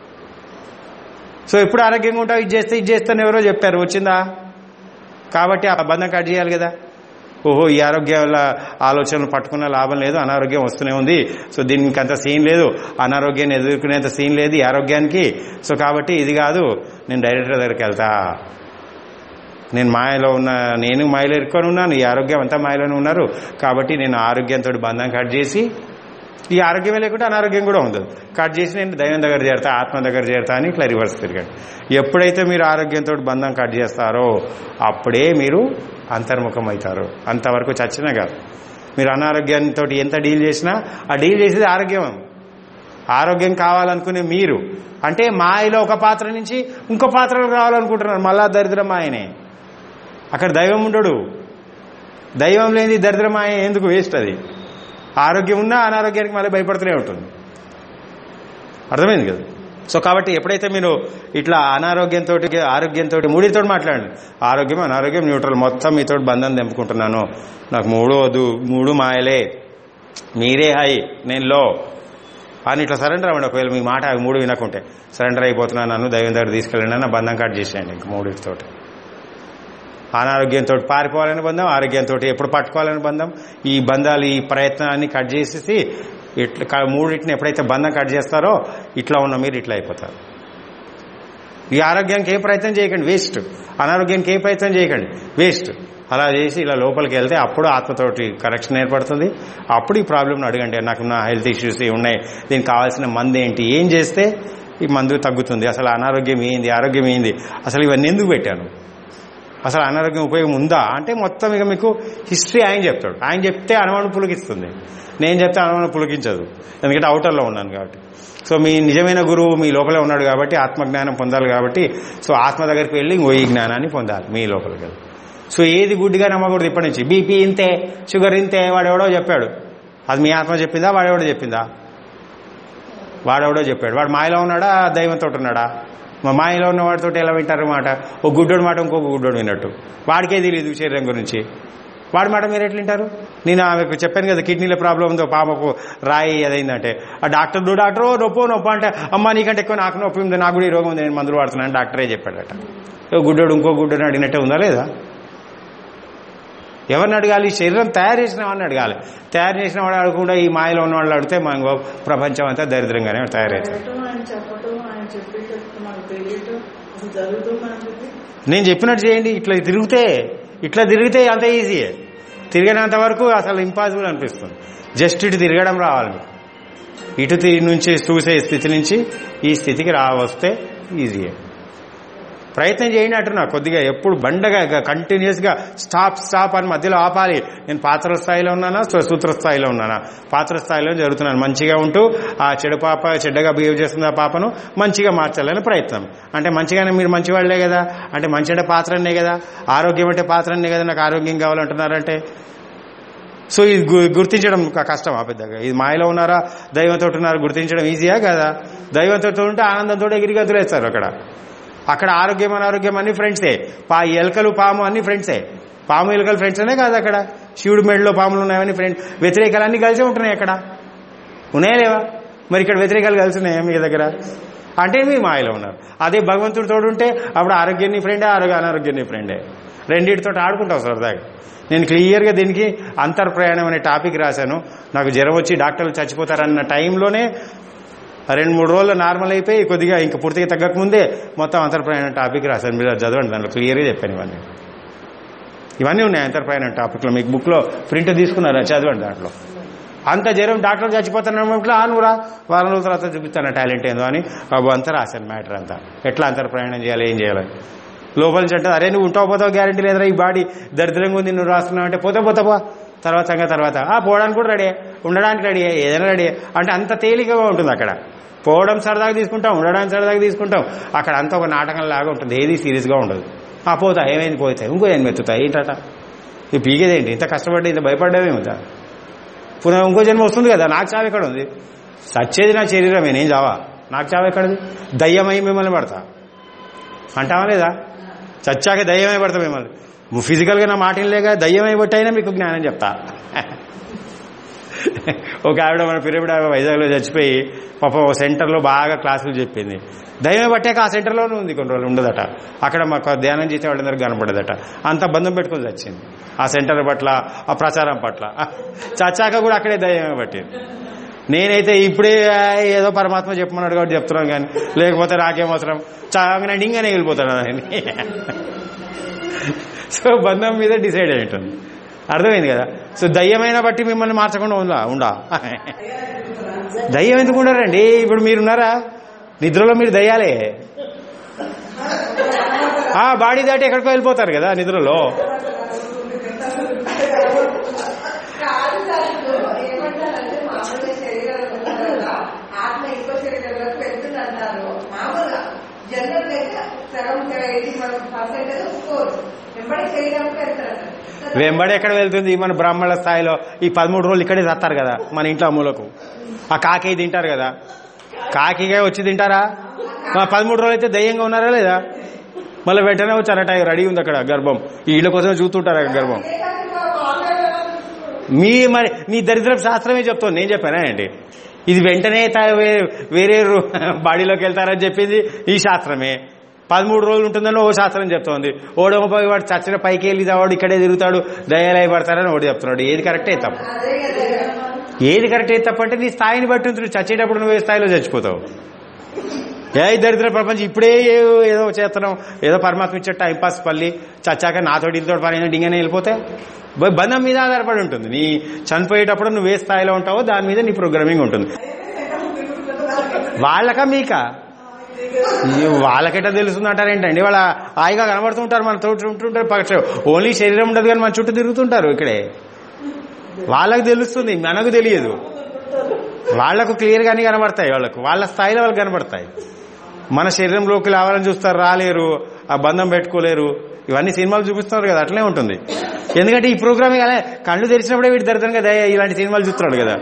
సో ఎప్పుడు ఆరోగ్యంగా ఉంటావు ఇది చేస్తే ఇది చేస్తాను ఎవరో చెప్పారు వచ్చిందా కాబట్టి ఆ బంధం కట్ చేయాలి కదా ఓహో ఈ ఆరోగ్యం వల్ల ఆలోచనలు పట్టుకున్న లాభం లేదు అనారోగ్యం వస్తూనే ఉంది సో దీనికి అంత సీన్ లేదు అనారోగ్యాన్ని ఎదుర్కొనేంత సీన్ లేదు ఈ ఆరోగ్యానికి సో కాబట్టి ఇది కాదు నేను డైరెక్టర్ దగ్గరికి వెళ్తా నేను మాయలో ఉన్న నేను మాయలో ఇరుక్కొని ఉన్నాను ఈ ఆరోగ్యం అంతా మాయలోనే ఉన్నారు కాబట్టి నేను ఆరోగ్యంతో బంధం కట్ చేసి ఈ ఆరోగ్యమే లేకుంటే అనారోగ్యం కూడా ఉండదు కట్ చేసి నేను దైవం దగ్గర చేరతా ఆత్మ దగ్గర చేరతా అని ఇట్లా రివర్స్ తిరగండి ఎప్పుడైతే మీరు ఆరోగ్యంతో బంధం కట్ చేస్తారో అప్పుడే మీరు అంతర్ముఖం అవుతారు అంతవరకు చచ్చినా కాదు మీరు అనారోగ్యంతో ఎంత డీల్ చేసినా ఆ డీల్ చేసేది ఆరోగ్యం ఆరోగ్యం కావాలనుకునే మీరు అంటే మాయలో ఒక పాత్ర నుంచి ఇంకో పాత్రకు రావాలనుకుంటున్నారు మళ్ళా దరిద్రం మాయనే అక్కడ దైవం ఉండడు దైవం లేని దరిద్రం మాయ ఎందుకు వేస్ట్ అది ఆరోగ్యం ఉన్నా అనారోగ్యానికి మళ్ళీ భయపడుతూనే ఉంటుంది అర్థమైంది కదా సో కాబట్టి ఎప్పుడైతే మీరు ఇట్లా అనారోగ్యంతో ఆరోగ్యంతో మూడితో మాట్లాడండి ఆరోగ్యం అనారోగ్యం న్యూట్రల్ మొత్తం మీతో బంధం తెంపుకుంటున్నాను నాకు మూడు వద్దు మూడు మాయలే మీరే హై నేను లో అని ఇట్లా సరెండర్ అవ్వండి ఒకవేళ మీ మాట అవి మూడు వినకుంటే సరెండర్ అయిపోతున్నాను నన్ను దైవం దగ్గర తీసుకెళ్ళండి నా బంధం కట్ చేసేయండి ఇంక మూడిటితో అనారోగ్యంతో పారిపోవాలని బంధం ఆరోగ్యంతో ఎప్పుడు పట్టుకోవాలని బంధం ఈ బంధాలు ఈ ప్రయత్నాన్ని కట్ చేసేసి ఇట్లా క- మూడింటిని ఎప్పుడైతే బంధం కట్ చేస్తారో ఇట్లా ఉన్న మీరు ఇట్లా అయిపోతారు ఈ ఆరోగ్యానికి ఏ ప్రయత్నం చేయకండి వేస్ట్ అనారోగ్యానికి ఏ ప్రయత్నం చేయకండి వేస్ట్ అలా చేసి ఇలా లోపలికి వెళ్తే అప్పుడు ఆత్మతోటి కరెక్షన్ ఏర్పడుతుంది అప్పుడు ఈ ప్రాబ్లమ్ని అడగండి నాకు నా హెల్త్ ఇష్యూస్ ఇవి ఉన్నాయి దీనికి కావాల్సిన మందు ఏంటి ఏం చేస్తే ఈ మందు తగ్గుతుంది అసలు అనారోగ్యం ఏంది ఆరోగ్యం ఏంది అసలు ఇవన్నీ ఎందుకు పెట్టాను అసలు అనారోగ్యం ఉపయోగం ఉందా అంటే మొత్తం ఇక మీకు హిస్టరీ ఆయన చెప్తాడు ఆయన చెప్తే అనుమానం పులికిస్తుంది నేను చెప్తే అనుమానం పులికించదు ఎందుకంటే అవుటర్లో ఉన్నాను కాబట్టి సో మీ నిజమైన గురువు మీ లోపలే ఉన్నాడు కాబట్టి ఆత్మజ్ఞానం పొందాలి కాబట్టి సో ఆత్మ దగ్గరికి వెళ్ళి ఇంకో ఈ జ్ఞానాన్ని పొందాలి మీ లోపలికి వెళ్ళి సో ఏది గుడ్డిగా నమ్మకూడదు ఇప్పటి నుంచి బీపీ ఇంతే షుగర్ ఇంతే వాడెవడో చెప్పాడు అది మీ ఆత్మ చెప్పిందా వాడెవడో చెప్పిందా వాడెవడో చెప్పాడు వాడు మాయలో ఉన్నాడా దైవంతో ఉన్నాడా మా మాయలో ఉన్న వాడితో ఎలా వింటారు మాట ఒక గుడ్డోడు మాట ఇంకొక గుడ్డోడు విన్నట్టు వాడికే తెలియదు శరీరం గురించి వాడి మాట మీరు ఎట్లా వింటారు నేను ఆమెకు చెప్పాను కదా కిడ్నీలో ప్రాబ్లం ఉందో పాపకు రాయి అదైందంటే ఆ డాక్టర్ డాక్టర్ నొప్పో నొప్ప అంటే అమ్మ నీకంటే ఎక్కువ నాకు నొప్పి ఉంది నాకు కూడా ఈ రోగం ఉంది నేను మందులు వాడుతున్నాను డాక్టరే చెప్పాడట ఓ గుడ్డోడు ఇంకో గుడ్డోని అడిగినట్టే ఉందా లేదా ఎవరిని అడగాలి ఈ శరీరం తయారు చేసిన వాడిని అడగాలి తయారు చేసిన వాడు అడగకుండా ఈ మాయలో ఉన్న వాళ్ళు అడిగితే మన ప్రపంచం అంతా దరిద్రంగానే తయారవుతుంది జరగటం ఆయన చెప్పటం ఆయన చెప్పేటట్టు మనకు తెలియటం అసలు జరుగుతుందని చెప్పి నేను చెప్పినట్టు చేయండి ఇట్లా తిరిగితే ఇట్లా తిరిగితే అంత ఈజీయే తిరిగినంత వరకు అసలు ఇంపాసిబుల్ అనిపిస్తుంది జస్ట్ ఇటు తిరగడం రావాలి మీకు. ఇటు తి- నుంచి చూసే స్థితి నుంచి ఈ స్థితికి రా వస్తే ఈజీయే ప్రయత్నం చేయండి అంటున్నా కొద్దిగా ఎప్పుడు బండగా కంటిన్యూస్ గా స్టాప్ స్టాప్ అని మధ్యలో ఆపాలి నేను పాత్ర స్థాయిలో ఉన్నానా స్వ- సూత్ర స్థాయిలో ఉన్నానా పాత్ర స్థాయిలో జరుగుతున్నాను మంచిగా ఉంటూ ఆ చెడు పాప చెడ్డగా బిహేవ్ చేస్తుంది ఆ పాపను మంచిగా మార్చాలని ప్రయత్నం అంటే మంచిగానే మీరు మంచి వాళ్ళే కదా అంటే మంచి అంటే పాత్రనే కదా ఆరోగ్యం అంటే పాత్రనే కదా నాకు ఆరోగ్యం కావాలంటున్నారంటే సో ఇది గు- గుర్తించడం క- కష్టం ఆ పెద్దగా ఇది మాయలో ఉన్నారా దైవంతో ఉన్నారా గుర్తించడం ఈజీయా కదా దైవంతో ఉంటే ఆనందంతో ఎగిరిగంతులు వేస్తారు అక్కడ అక్కడ ఆరోగ్యం అనారోగ్యం అన్ని ఫ్రెండ్సే పా ఎలకలు పాము అన్ని ఫ్రెండ్సే పాము ఎలుకలు ఫ్రెండ్స్ అనే కాదు అక్కడ శివుడు మెడలో పాములు ఉన్నాయని ఫ్రెండ్ వ్యతిరేకాలు అన్ని కలిసి ఉంటున్నాయి అక్కడ ఉన్నాయా లేవా మరి ఇక్కడ వ్యతిరేకాలు కలిసి ఉన్నాయా మీ దగ్గర అంటే మీ మాయలో ఉన్నారు అదే భగవంతుడు తోడుంటే అప్పుడు ఆరోగ్యం నీ ఫ్రెండే ఆరోగ్య అనారోగ్యం నీ ఫ్రెండే రెండింటితో ఆడుకుంటావు సరదాగా నేను క్లియర్గా దీనికి అంతర్ప్రయాణం అనే టాపిక్ రాశాను నాకు జ్వరం వచ్చి డాక్టర్లు చచ్చిపోతారన్న టైంలోనే రెండు మూడు రోజులు నార్మల్ అయిపోయి కొద్దిగా ఇంకా పూర్తిగా తగ్గక ముందే మొత్తం అంతర్ప్రయాణం టాపిక్ రాశాను మీరు అది చదవండి దాంట్లో క్లియర్గా చెప్పాను ఇవన్నీ ఇవన్నీ ఉన్నాయి అంతర్ప్రయాణం టాపిక్లో మీకు బుక్లో ప్రింట్ తీసుకున్నారా చదవండి దాంట్లో అంత జ్వరం డాక్టర్ చచ్చిపోతున్నట్లు అనురా వారం రోజుల తర్వాత చూపిస్తాను టాలెంట్ ఏందో అని బాబు అంతా రాశాను మ్యాటర్ అంతా ఎట్లా అంతర్ప్రయాణం చేయాలి ఏం చేయాలని లోపల నుంచి అంటే అరే నువ్వు ఉంటావు పోతావు గ్యారంటీ లేదురా ఈ బాడీ దరిద్రంగా ఉంది నువ్వు రాస్తున్నావు అంటే పోతే పోతా పో తర్వాత సంగతి తర్వాత ఆ పోవడానికి కూడా రెడీ ఉండడానికి రెడీ ఏదైనా రెడీ అంటే అంత తేలికగా ఉంటుంది అక్కడ పోవడం సరదాగా తీసుకుంటాం ఉండడానికి సరదాగా తీసుకుంటాం అక్కడ అంతా ఒక నాటకం లాగా ఉంటుంది ఏది సీరియస్గా ఉండదు ఆ పోతా ఏమైంది పోతాయి ఇంకో ఏం మెత్తుతా ఏంటట ఇది పీకేదేంటి ఇంత కష్టపడి ఇంత భయపడ్డావేమిటా పునః ఇంకో జన్మ వస్తుంది కదా నాకు చావు ఎక్కడ ఉంది సచ్చేది నా శరీరమే నేను చావా నాకు చావు ఎక్కడది దయ్యమై మిమ్మల్ని పడతా అంటావా లేదా చచ్చాక దయ్యమై పడతా మిమ్మల్ని ఫిజికల్గా నా మాట లేక దయ్యమై పట్టయినా మీకు జ్ఞానం చెప్తా ఒక ఆవిడ మన పిరమిడ్ ఆవిడ వైజాగ్లో చచ్చిపోయి పాప ఒక సెంటర్లో బాగా క్లాసులు చెప్పింది దయ్యమే పట్టాక ఆ సెంటర్లోనే ఉంది కొన్ని రోజులు ఉండదట అక్కడ మాకు ధ్యానం చేసే వాళ్ళందరికీ కనపడదట అంత బంధం పెట్టుకొని వచ్చింది ఆ సెంటర్ పట్ల ఆ ప్రచారం పట్ల చచ్చాక కూడా అక్కడే దయ్యమే పట్టింది నేనైతే ఇప్పుడే ఏదో పరమాత్మ చెప్పమన్నాడు కాబట్టి చెప్తున్నాను కానీ లేకపోతే నాకేం అవసరం చాగానే ఇంగానే వెళ్ళిపోతాను అని సో బంధం మీద డిసైడ్ అయి ఉంటుంది అర్థమైంది కదా సో దయ్యమైన బట్టి మిమ్మల్ని మార్చకుండా ఉందా ఉండా దయ్యం ఎందుకు ఉండరండి ఇప్పుడు మీరున్నారా నిద్రలో మీరు దయ్యాలే ఆ బాడీ దాటి ఎక్కడికో వెళ్ళిపోతారు కదా నిద్రలో కాదు సార్ ఇప్పుడు ఏమంటారంటే మామూలుగా శరీరాలు ఉంటారు కదా ఆత్మ ఇంకో శరీరంలోకి వెళ్తుంది అంటారు మామూలుగా జనరల్ అయితే సగం ఎయిటీ పర్సెంటేజ్ ఒప్పుకోరు వెంబడి శరీరంకి వెళ్తారు వెంబడి ఎక్కడ వెళ్తుంది మన బ్రాహ్మణుల స్థాయిలో ఈ పదమూడు రోజులు ఇక్కడే చస్తారు కదా మన ఇంట్లో అమ్ములకు ఆ కాకి తింటారు కదా కాకిగా వచ్చి తింటారా మా పదమూడు రోజులు అయితే దయ్యంగా ఉన్నారా లేదా మళ్ళీ వెంటనే వచ్చారట రెడీ ఉంది అక్కడ గర్భం ఈ ఇళ్ళ కోసం చూస్తుంటారు ఆ గర్భం ఇదే కాకుండా ఆన్లైన్ ఎలా చూస్తున్నారు? మీ మరి మీ దరిద్ర శాస్త్రమే చెప్తాను నేను చెప్పానా అండి ఇది వెంటనే తా- వే- వేరే రూ- బాడీలోకి వెళ్తారని చెప్పింది ఈ శాస్త్రమే పదమూడు రోజులు ఉంటుందని ఓ శాస్త్రం చెప్తోంది ఓడో పోయి వాడు చచ్చిన పైకి వెళ్ళి వాడు ఇక్కడే తిరుగుతాడు దయాలయ పడతారని ఒకటి చెప్తున్నాడు ఏది కరెక్టే తప్పు అదే కదా ఏది కరెక్ట్ ఏది తప్పు అంటే నీ స్థాయిని బట్టి ఉంటుంది చచ్చేటప్పుడు నువ్వు ఏ స్థాయిలో చచ్చిపోతావు ఏ దరిద్ర ప్రపంచం ఇప్పుడే ఏ- ఏదో చేస్తున్నాం ఏదో పరమాత్మ ఇచ్చే టైం పాస్ పల్లి చచ్చాక నాతోటి ఇంతో పని అయినా డింగనే వెళ్ళిపోతే బ- బంధం మీద ఆధారపడి ఉంటుంది నీ చనిపోయేటప్పుడు నువ్వు ఏ స్థాయిలో ఉంటావో దాని మీద నీ ప్రోగ్రామింగ్ ఉంటుంది వాళ్ళకా మీకా ఈ వాళ్ళకెట తెలుస్తుంది అంటారేంటండి వాళ్ళ హాయిగా కనబడుతుంటారు మన తోటి ఉంటుంటారు పక్ష ఓన్లీ శరీరం ఉండదు కానీ మన చుట్టూ తిరుగుతుంటారు ఇక్కడే వాళ్ళకు తెలుస్తుంది మనకు తెలియదు వాళ్లకు క్లియర్ గానే కనబడతాయి వాళ్ళకు వాళ్ళ స్థాయిలో వాళ్ళకి కనబడతాయి మన శరీరంలోకి రావాలని చూస్తారు రాలేరు ఆ బంధం పెట్టుకోలేరు ఇవన్నీ సినిమాలు చూపిస్తున్నారు కదా అట్లే ఉంటుంది ఎందుకంటే ఈ ప్రోగ్రామ్ కళ్ళు తెరిచినప్పుడే వీటి దరిద్రంగా దయ ఇలాంటి సినిమాలు చూస్తున్నాడు కదా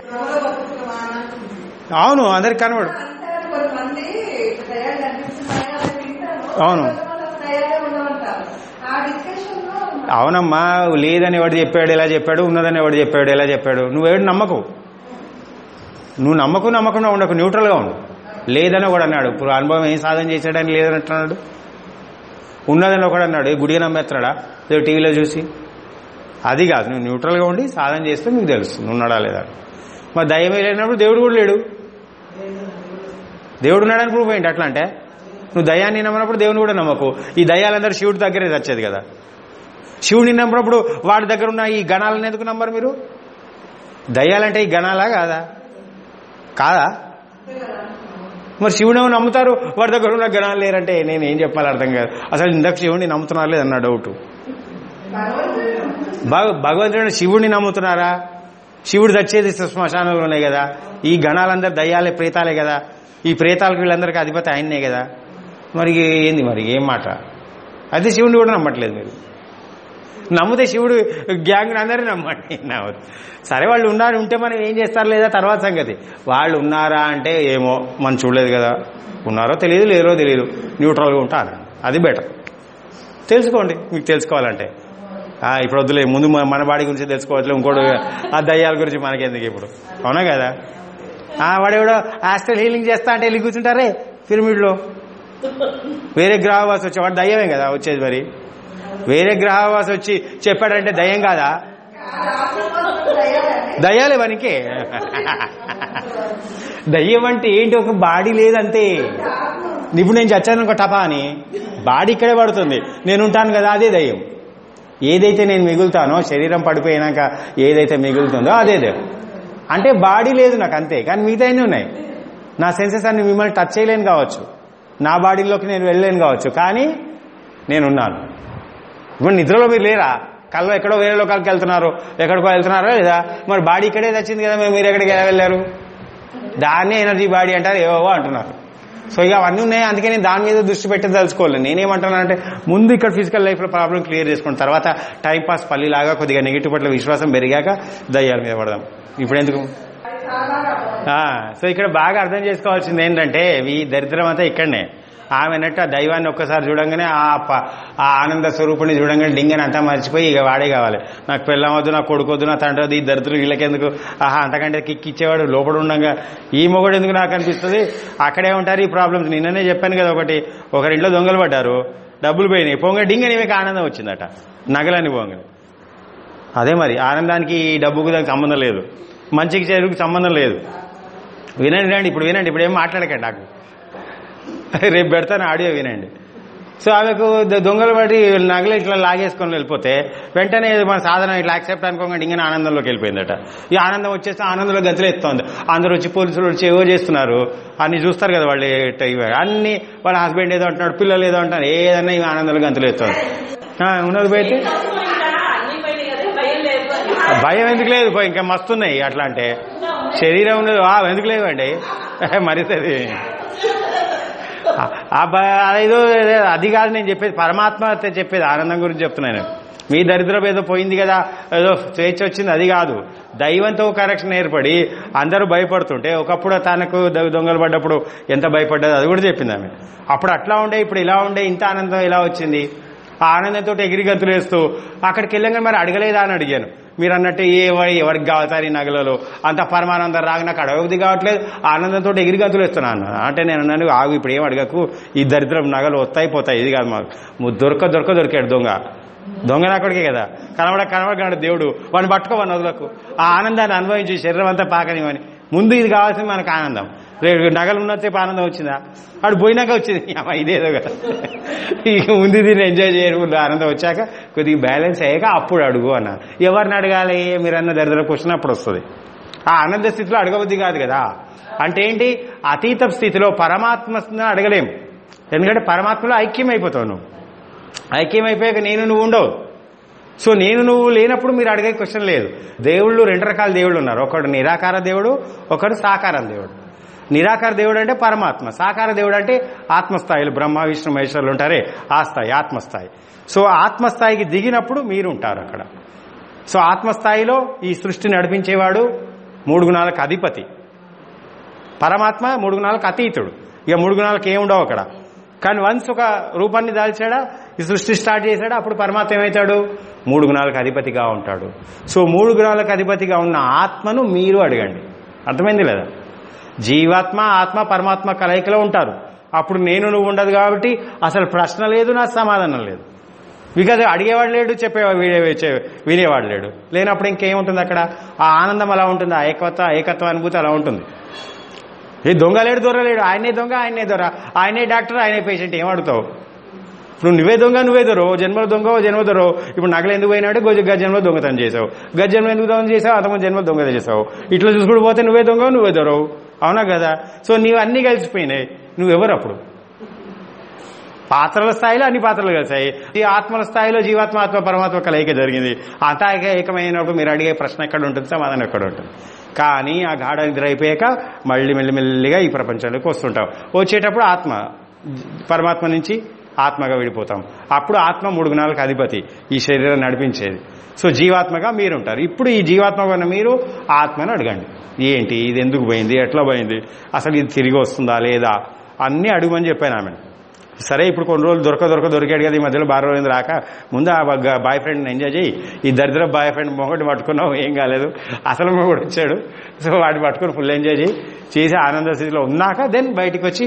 అవును అందరికి కనబడు అంటారు కొంతమంది దయాలు కనిపిస్తున్నాయా అని వింటారు అవును. కొంతమంది దయాలే ఉండమంటారు ఆ డిస్కషన్ లో అవునమ్మా లేదని ఎవడు చెప్పాడు ఎలా చెప్పాడు ఉన్నదని ఎవడు చెప్పాడు ఎలా చెప్పాడు నువ్వేడు నమ్మకు నువ్వు నమ్మకు నమ్మకుండా ఉండకు న్యూట్రల్గా ఉండు లేదని ఒకడు అన్నాడు ఇప్పుడు అనుభవం ఏం సాధన చేశాడని లేదని అంటున్నాడు ఉన్నదని ఒకడు అన్నాడు ఏ గుడిగా నమ్మేస్తున్నాడా లేదు టీవీలో చూసి అది కాదు నువ్వు న్యూట్రల్గా ఉండి సాధన చేస్తే నీకు తెలుస్తుంది నువ్వు ఉన్నాడా లేదా అని. మరి దయ్యమే లేనప్పుడు దేవుడు కూడా లేడు దేవుడు ఉన్నాడని ప్రూఫ్ ఏంటి అట్లా అంటే నువ్వు దయాన్ని నమ్మనప్పుడు దేవుని కూడా నమ్మకు ఈ దయాలందరూ శివుడి దగ్గరే వచ్చేది కదా శివుడిని నమ్మినప్పుడు వాడి దగ్గర ఉన్న ఈ గణాలను ఎందుకు నమ్మరు మీరు దయ్యాలంటే ఈ గణాలా కాదా కాదా మరి శివుడు ఏమో నమ్ముతారు వాడి దగ్గర ఉన్న గణాలు లేరంటే నేను ఏం చెప్పాలి అర్థం కాదు అసలు ఇందాక శివుడిని నమ్ముతున్నారు లేదన్న డౌట్ భగ- భగవంతుడు శివుడిని నమ్ముతున్నారా శివుడు చచ్చేది శ్మశానంలో ఉన్నాయి కదా ఈ గణాలందరూ దయ్యాలే ప్రేతాలే కదా ఈ ప్రేతాలకు వీళ్ళందరికీ అధిపతి ఆయన్నే కదా మరి ఏంది మరి ఏం మాట అయితే శివుడిని కూడా నమ్మట్లేదు మీరు నమ్మితే శివుడు గ్యాంగ్ అందరూ నమ్మండి నమ్మదు సరే వాళ్ళు ఉన్నారు ఉంటే మనం ఏం చేస్తారు లేదా తర్వాత సంగతి వాళ్ళు ఉన్నారా అంటే ఏమో మనం చూడలేదు కదా ఉన్నారో తెలియదు లేరో తెలియదు న్యూట్రల్గా ఉంటారు అది బెటర్ తెలుసుకోండి మీకు తెలుసుకోవాలంటే ఆ, ఇప్పుడు వద్దులే ముందు మన- మన బాడీ గురించి తెలుసుకోవచ్చు ఇంకోటి ఆ దయ్యాల గురించి మనకెందుకు ఇప్పుడు అవునా కదా ఆ, వాడెవడో ఆస్ట్రల్ హీలింగ్ చేస్తా అంటే వెళ్ళి కూర్చుంటారే పిరమిడ్లో వేరే గ్రహవాసి వచ్చి వాడు దయ్యమే కదా వచ్చేది మరి వేరే గ్రహవాసి వచ్చి చెప్పాడంటే దయ్యం కాదా దయ్యాలే మనకే దయ్యం అంటే ఏంటి ఒక బాడీ లేదంతే ఇప్పుడు నేను చచ్చాను ఒక టపా అని బాడీ ఇక్కడే పడుతుంది నేను ఉంటాను కదా అదే దయ్యం ఏదైతే నేను మిగులుతానో శరీరం పడిపోయినాక ఏదైతే మిగులుతుందో అదే దయ్యం అంటే బాడీ లేదు నాకు అంతే కానీ మిగతా అన్నీ ఉన్నాయి నా సెన్సెస్ అన్ని మిమ్మల్ని టచ్ చేయలేను కావచ్చు నా బాడీలోకి నేను వెళ్ళలేను కావచ్చు కానీ నేనున్నాను ఇప్పుడు నిద్రలో మీరు లేరా కళ్ళు ఎక్కడో వేరే లోకాలకు వెళ్తున్నారు ఎక్కడికో వెళ్తున్నారా లేదా మరి బాడీ ఇక్కడే తెచ్చింది కదా మరి మీరు ఎక్కడికి ఎలా వెళ్ళారు దాన్నే ఎనర్జీ బాడీ అంటారు ఏవో అంటున్నారు సో ఇక అవన్నీ ఉన్నాయి అందుకే నేను దాని మీద దృష్టి పెట్టి తెలుసుకోవాలి నేనేమంటున్నానంటే ముందు ఇక్కడ ఫిజికల్ లైఫ్ లో ప్రాబ్లం క్లియర్ చేసుకున్న తర్వాత టైం పాస్ పల్లిలాగా కొద్దిగా నెగిటివ్ పట్ల విశ్వాసం పెరిగాక దయ్యాల మీద పడదాం ఇప్పుడు ఎందుకు ఆ, సో ఇక్కడ బాగా అర్థం చేసుకోవాల్సింది ఏంటంటే ఈ దరిద్రం అంతా ఇక్కడనే ఆమె అన్నట్టు ఆ దైవాన్ని ఒక్కసారి చూడంగానే ఆ ప- ఆ ఆనంద స్వరూపుని చూడంగానే డింగని అంతా మర్చిపోయి ఇక వాడే కావాలి నాకు పెళ్ళం వద్దు నా కొడుకు వద్దు నా తండ్రి వద్దు ఈ దరిద్రులు వీళ్ళకెందుకు ఆహా అంతకంటే కిక్ ఇచ్చేవాడు లోపల ఉండగా ఈ మొగడు ఎందుకు నాకు అనిపిస్తుంది అక్కడే ఉంటారు ఈ ప్రాబ్లమ్స్ నిన్ననే చెప్పాను కదా ఒకటి ఒకరింట్లో దొంగలు పడ్డారు డబ్బులు పోయినాయి పొంగ డింగని మీకు ఆనందం వచ్చిందట నగలని పొంగని అదే మరి ఆనందానికి ఈ డబ్బుకు దానికి సంబంధం లేదు మంచికి చెడుకు సంబంధం లేదు వినండి రండి ఇప్పుడు వినండి ఇప్పుడు ఏం మాట్లాడకండి నాకు రేపు పెడతాను ఆడియో వినండి సో ఆమెకు ద- దొంగలు పడి నగలు ఇట్లా లాగేసుకొని వెళ్ళిపోతే వెంటనే ఇది మన సాధన ఇట్లా యాక్సెప్ట్ అనుకోకుండా ఇంకా ఆనందంలోకి వెళ్ళిపోయిందట ఈ ఆనందం వచ్చేస్తే ఆనందంలో గంతులు ఎత్తుంది అందరూ వచ్చి పోలీసులు వచ్చి ఏవో చేస్తున్నారు అన్ని చూస్తారు కదా వాళ్ళు ఏ- ఇవి. అన్ని వాళ్ళ హస్బెండ్ ఏదో అంటున్నాడు పిల్లలు ఏదో అంటున్నారు ఏదన్నా ఈ ఆనందంలో గంతులు ఎత్తుంది ఆ, ఉన్నది పోయితే అన్ని పోయినాయి కదా భయం లేదు అని భయం ఎందుకు లేదు పోయి ఇంకా మస్తున్నాయి అట్లా అంటే శరీరం ఉన్నది ఆ, ఎందుకు లేవండి మరి అది ఆ భ- అదేదో అది కాదు నేను చెప్పేది పరమాత్మ అయితే చెప్పేది ఆనందం గురించి చెప్తున్నాను మీ దరిద్రం ఏదో పోయింది కదా ఏదో స్వేచ్ఛ వచ్చింది అది కాదు దైవంతో కరెక్షన్ ఏర్పడి అందరూ భయపడుతుంటే ఒకప్పుడు తనకు ద- దొంగలు పడ్డప్పుడు ఎంత భయపడ్డది అది కూడా చెప్పింది ఆమె అప్పుడు అట్లా ఉండే ఇప్పుడు ఇలా ఉండే ఇంత ఆనందం ఎలా వచ్చింది ఆ ఆనందంతో ఎగిరి గంతులు వేస్తూ అక్కడికి వెళ్ళంగా మరి అడగలేదా అని అడిగాను మీరు అన్నట్టు ఏ వై- ఎవరికి కావాలి ఈ నగలలో అంత పరమానందం రాగా నాకు అడగబుద్ధి కావట్లేదు ఆనందంతో ఎగిరి గంతులు వేస్తున్నాను అంటే నేను అన్నాను ఆగు ఇప్పుడు ఏం అడగకు ఈ దరిద్రం నగలు వస్తాయి పోతాయి ఇది కాదు మాకు ము- దొరక దొరక దొరికాడు దొంగ దొంగ నాకుడికే కదా కనబడ కనబడగాడు దేవుడు వాడిని పట్టుకోవని వదలకు ఆ ఆనందాన్ని అనుభవించి శరీరం అంతా పాకనివని ముందు ఇది కావాల్సింది మనకు ఆనందం రేపు నగలు ఉన్నసేపు ఆనందం వచ్చిందా వాడు పోయినాక వచ్చింది అమ్మ ఇదేదో కదా ఇక ముందు దీన్ని ఎంజాయ్ చేయడం ఆనందం వచ్చాక కొద్దిగా బ్యాలెన్స్ అయ్యాక అప్పుడు అడుగు అన్న ఎవరిని అడగాలి మీరు అన్న దరిద్ర క్వశ్చన్ అప్పుడు వస్తుంది ఆ ఆనంద స్థితిలో అడగబుద్ధి కాదు కదా అంటే ఏంటి అతీత స్థితిలో పరమాత్మను అడగలేం ఎందుకంటే పరమాత్మలో ఐక్యం అయిపోతావు నువ్వు ఐక్యమైపోయాక నేను నువ్వు ఉండవు సో నేను నువ్వు లేనప్పుడు మీరు అడిగే క్వశ్చన్ లేదు దేవుళ్ళు రెండు రకాల దేవుళ్ళు ఉన్నారు ఒకడు నిరాకార దేవుడు ఒకడు సాకార దేవుడు నిరాకార దేవుడు అంటే పరమాత్మ సాకార దేవుడు అంటే ఆత్మస్థాయిలు బ్రహ్మ విష్ణు మహేశ్వరులు ఉంటారే ఆ స్థాయి ఆత్మస్థాయి సో ఆత్మస్థాయికి దిగినప్పుడు మీరు ఉంటారు అక్కడ సో ఆత్మస్థాయిలో ఈ సృష్టిని నడిపించేవాడు మూడు గుణాలకు అధిపతి పరమాత్మ మూడు గుణాలకు అతీతుడు ఇక మూడు గుణాలకు ఏముండవు అక్కడ కానీ వన్స్ ఒక రూపాన్ని దాల్చాడా ఈ సృష్టి స్టార్ట్ చేశాడా అప్పుడు పరమాత్మ ఏమవుతాడు మూడు గుణాలకు అధిపతిగా ఉంటాడు సో మూడు గుణాలకు అధిపతిగా ఉన్న ఆత్మను మీరు అడగండి అర్థమైంది లేదా జీవాత్మ ఆత్మ పరమాత్మ కలయికలో ఉంటారు అప్పుడు నేను నువ్వు ఉండదు కాబట్టి అసలు ప్రశ్న లేదు నా సమాధానం లేదు బికాజ్ అడిగేవాడు లేడు చెప్పేవాడు వినే- చే- వినేవాడు లేడు లేనప్పుడు ఇంకేముంటుంది అక్కడ ఆ ఆనందం అలా ఉంటుంది ఆ ఏకత్వ ఏకత్వ అనుభూతి అలా ఉంటుంది ఏ దొంగ లేడు దొర లేడు ఆయనే దొంగ ఆయనే దొర ఆయనే డాక్టర్ ఆయనే పేషెంట్ ఏం అడుగుతావు ఇప్పుడు నువ్వే దొంగ నువ్వే దొరో జన్మలో దొంగ ఓ జన్మ దొరో ఇప్పుడు నగలు ఎందుకు పోయినాడు గొజ గజన్మలో దొంగతనం చేసావు గజన్మలో ఎందుకు దొంగ చేసావు అంతకుముందు జన్మలో దొంగతనం చేసావు ఇట్లా చూసుకుంటూ పోతే నువ్వే దొంగ నువ్వే దొరవు అవునా కదా సో నీవు అన్ని కలిసిపోయినాయి నువ్వెవరు అప్పుడు పాత్రల స్థాయిలో అన్ని పాత్రలు కలిసాయి ఈ ఆత్మల స్థాయిలో జీవాత్మ ఆత్మ పరమాత్మ కలయిక జరిగింది అంతా ఏక- ఏకమైనప్పుడు మీరు అడిగే ప్రశ్న ఎక్కడ ఉంటుంది సమాధానం ఎక్కడ ఉంటుంది కానీ ఆ గాఢ నిద్ర అయిపోయాక మళ్ళీ మెల్లిమెల్లిగా ఈ ప్రపంచంలోకి వస్తుంటాం వచ్చేటప్పుడు ఆత్మ పరమాత్మ నుంచి ఆత్మగా విడిపోతాం అప్పుడు ఆత్మ మూడు గుణాలకు అధిపతి ఈ శరీరం నడిపించేది సో జీవాత్మగా మీరుంటారు ఇప్పుడు ఈ జీవాత్మగా ఉన్న మీరు ఆత్మను అడగండి ఏంటి ఇది ఎందుకు పోయింది ఎట్లా పోయింది అసలు ఇది తిరిగి వస్తుందా లేదా అన్నీ అడుగుమని చెప్పాను ఆమె సరే ఇప్పుడు కొన్ని రోజులు దొరక దొరక దొరికాడు కదా ఈ మధ్యలో బాగా రోజులు రాక ముందు ఆ బాయ్ ఫ్రెండ్ని ఎంజాయ్ చేయి ఈ దరిద్ర బాయ్ ఫ్రెండ్ మొగటి పట్టుకున్నావు ఏం కాలేదు అసలు మొగడు వచ్చాడు సో వాడిని పట్టుకుని ఫుల్ ఎంజాయ్ చేయి చేసి ఆనంద స్థితిలో ఉన్నాక దెన్ బయటికి వచ్చి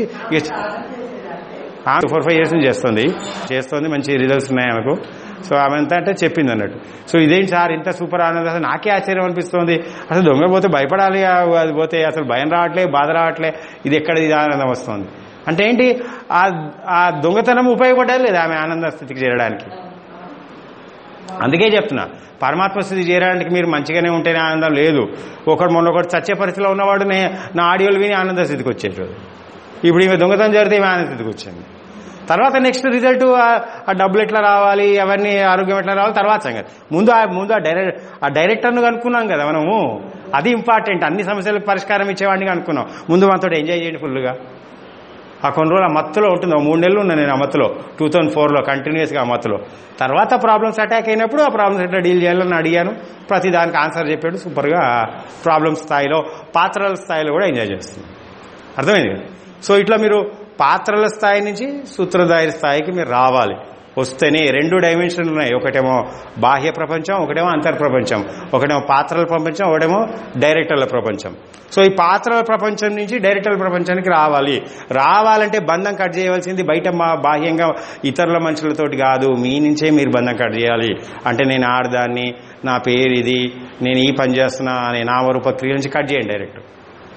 ఫోర్ ఫైవ్ ఇయర్స్ నుంచి చేస్తుంది చేస్తుంది మంచి రిజల్ట్స్ ఉన్నాయి ఆమెకు సో ఆమె ఎంత అంటే చెప్పింది అన్నట్టు సో ఇదేంటి సార్ ఇంత సూపర్ ఆనందం అసలు నాకే ఆశ్చర్యం అనిపిస్తుంది అసలు దొంగ పోతే భయపడాలి ఆ- అది పోతే అసలు భయం రావట్లే బాధ రావట్లే ఇది ఎక్కడ ఇది ఆనందం వస్తుంది అంటే ఏంటి ఆ ఆ దొంగతనం ఉపయోగపడాలి లేదా ఆమె ఆనంద స్థితికి చేరడానికి అందుకే చెప్తున్నా పరమాత్మ స్థితి చేరడానికి మీరు మంచిగానే ఉంటేనే ఆనందం లేదు ఒకడు మొన్న ఒకటి చచ్చే పరిస్థితిలో ఉన్నవాడు నే- నా ఆడియోలు విని ఆనంద స్థితికి వచ్చేది ఇప్పుడు ఈమె దొంగతనం జరిగితే ఈమె ఆనంద స్థితికి వచ్చింది తర్వాత నెక్స్ట్ రిజల్ట్ ఆ డబ్బులు ఎట్లా రావాలి అవన్నీ ఆరోగ్యం ఎట్లా రావాలి తర్వాత సంగతి ముందు ఆ ముందు ఆ డైరెక్ట్ ఆ డైరెక్టర్ను కనుక్కున్నాం కదా మనము అది ఇంపార్టెంట్ అన్ని సమస్యలకు పరిష్కారం ఇచ్చేవాడిని కనుక్కున్నాం ముందు మనతో ఎంజాయ్ చేయండి ఫుల్గా ఆ కొన్ని రోజులు ఆ మత్తులో ఉంటుంది ఒక మూడు నెలలు ఉన్నా నేను ఆ మత్తులో టూ థౌసండ్ ఫోర్లో కంటిన్యూస్గా ఆ మత్తులో తర్వాత ప్రాబ్లమ్స్ అటాక్ అయినప్పుడు ఆ ప్రాబ్లమ్స్ ఎట్లా డీల్ చేయాలని అడిగాను ప్రతి దానికి ఆన్సర్ చెప్పాడు సూపర్గా ప్రాబ్లమ్స్ స్థాయిలో పాత్రల స్థాయిలో కూడా ఎంజాయ్ చేస్తుంది అర్థమైంది కదా సో ఇట్లా మీరు పాత్రల స్థాయి నుంచి సూత్రధారి స్థాయికి మీరు రావాలి వస్తేనే రెండు డైమెన్షన్లు ఉన్నాయి ఒకటేమో బాహ్య ప్రపంచం ఒకటేమో అంతర్ ప్రపంచం ఒకటేమో పాత్రల ప్రపంచం ఒకటేమో డైరెక్టర్ల ప్రపంచం సో ఈ పాత్రల ప్రపంచం నుంచి డైరెక్టర్ల ప్రపంచానికి రావాలి రావాలంటే బంధం కట్ చేయవలసింది బయట మా బాహ్యంగా ఇతరుల మనుషులతోటి కాదు మీ నుంచే మీరు బంధం కట్ చేయాలి అంటే నేను ఆడదాన్ని నా పేరు ఇది నేను ఈ పని చేస్తున్నా అనే నామరూప క్రియ నుంచి కట్ చేయండి డైరెక్ట్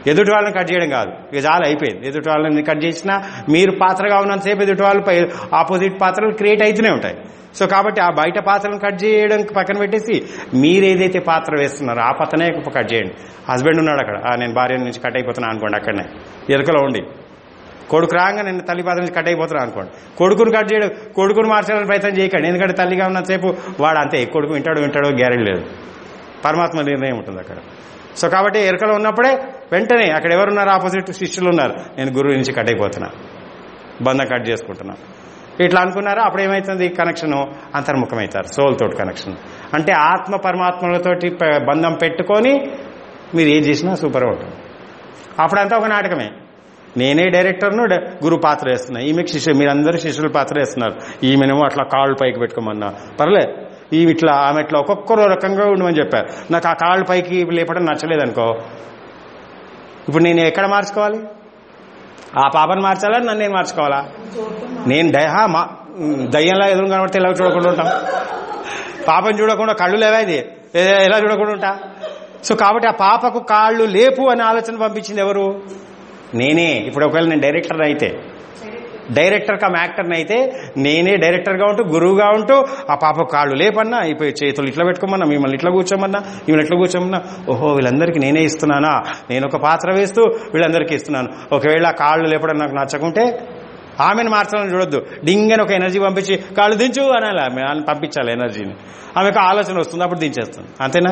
ఎదుటి వాళ్ళని కట్ చేయడం కాదు ఇక చాలా అయిపోయింది ఎదుటి వాళ్ళని కట్ చేసినా మీరు పాత్రగా ఉన్నంతసేపు ఎదుటి వాళ్ళు పై ఆపోజిట్ పాత్రలు క్రియేట్ అవుతూనే ఉంటాయి సో కాబట్టి ఆ బయట పాత్రలను కట్ చేయడం పక్కన పెట్టేసి మీరు ఏదైతే పాత్ర వేస్తున్నారో ఆ పక్కనే కట్ చేయండి హస్బెండ్ ఉన్నాడు అక్కడ "ఆ, నేను భార్య నుంచి కట్ అయిపోతున్నా అనుకోండి అక్కడనే ఎరుకలో ఉండి కొడుకు రాగా నేను తల్లి పాత్ర నుంచి కట్ అయిపోతున్నా అనుకోండి కొడుకుని కట్ చేయడం కొడుకుని మార్చాలని ప్రయత్నం చేయకండి ఎందుకంటే తల్లిగా ఉన్నంతసేపు వాడు అంతే కొడుకు వింటాడు వింటాడో గ్యారెంటీ లేదు పరమాత్మ నిర్ణయం ఉంటుంది అక్కడ సో కాబట్టి ఎరుకలో ఉన్నప్పుడే వెంటనే అక్కడ ఎవరున్నారు ఆపోజిట్ శిష్యులు ఉన్నారు నేను గురువు నుంచి కట్ అయిపోతున్నా బంధం కట్ చేసుకుంటున్నా ఇట్లా అనుకున్నారా అప్పుడు ఏమవుతుంది కనెక్షన్ అంతర్ముఖమవుతారు సోల్ తోటి కనెక్షన్ అంటే ఆత్మ పరమాత్మలతోటి ప- బంధం పెట్టుకొని మీరు ఏం చేసినా సూపర్ ఉంటుంది అప్పుడంతా ఒక నాటకమే నేనే డైరెక్టర్ను డ- గురు పాత్ర వేస్తున్నా ఈమెకి శిష్యు మీరందరూ శిష్యుల పాత్ర వేస్తున్నారు ఈమెనేమో అట్లా కాళ్ళు పైకి పెట్టుకోమన్నా పర్లే ఈ ఇట్లా ఆమె ఇట్లా ఒక్కొక్కరు రకంగా ఉండమని చెప్పారు నాకు ఆ కాళ్ళు పైకి లేపడం నచ్చలేదు అనుకో ఇప్పుడు నేను ఎక్కడ మార్చుకోవాలి ఆ పాపను మార్చాలా నన్ను నేను మార్చుకోవాలా నేను దయహా మా దయ్యంలా ఎదురు కనబడితే ఎలా చూడకుండా ఉంటాం పాపను చూడకుండా కళ్ళు లేవా ఇది ఏ- ఎలా చూడకుండా ఉంటా సో కాబట్టి ఆ పాపకు కాళ్ళు లేపు అనే ఆలోచన పంపించింది ఎవరు నేనే ఇప్పుడు ఒకవేళ నేను డైరెక్టర్ అయితే డైరెక్టర్ కమ్ యాక్టర్ అయితే నేనే డైరెక్టర్గా ఉంటూ గురువుగా ఉంటూ ఆ పాప కాళ్ళు లేపన్నా ఇప్పుడు చేతులు ఇట్లా పెట్టుకోమన్నా మిమ్మల్ని ఇట్లా కూర్చోమన్నా మిమ్మల్ని ఇట్లా కూర్చోమన్నా ఓహో వీళ్ళందరికీ నేనే ఇస్తున్నానా నేను ఒక పాత్ర వేస్తూ వీళ్ళందరికీ ఇస్తున్నాను ఒకవేళ ఆ కాళ్ళు లేపడం నాకు నచ్చకుంటే ఆమెను మార్చాలని చూడొద్దు డింగని ఒక ఎనర్జీ పంపించి కాళ్ళు దించు అనాలి ఆమె అని పంపించాలి ఎనర్జీని ఆమెకు ఆలోచన వస్తుంది అప్పుడు దించేస్తుంది అంతేనా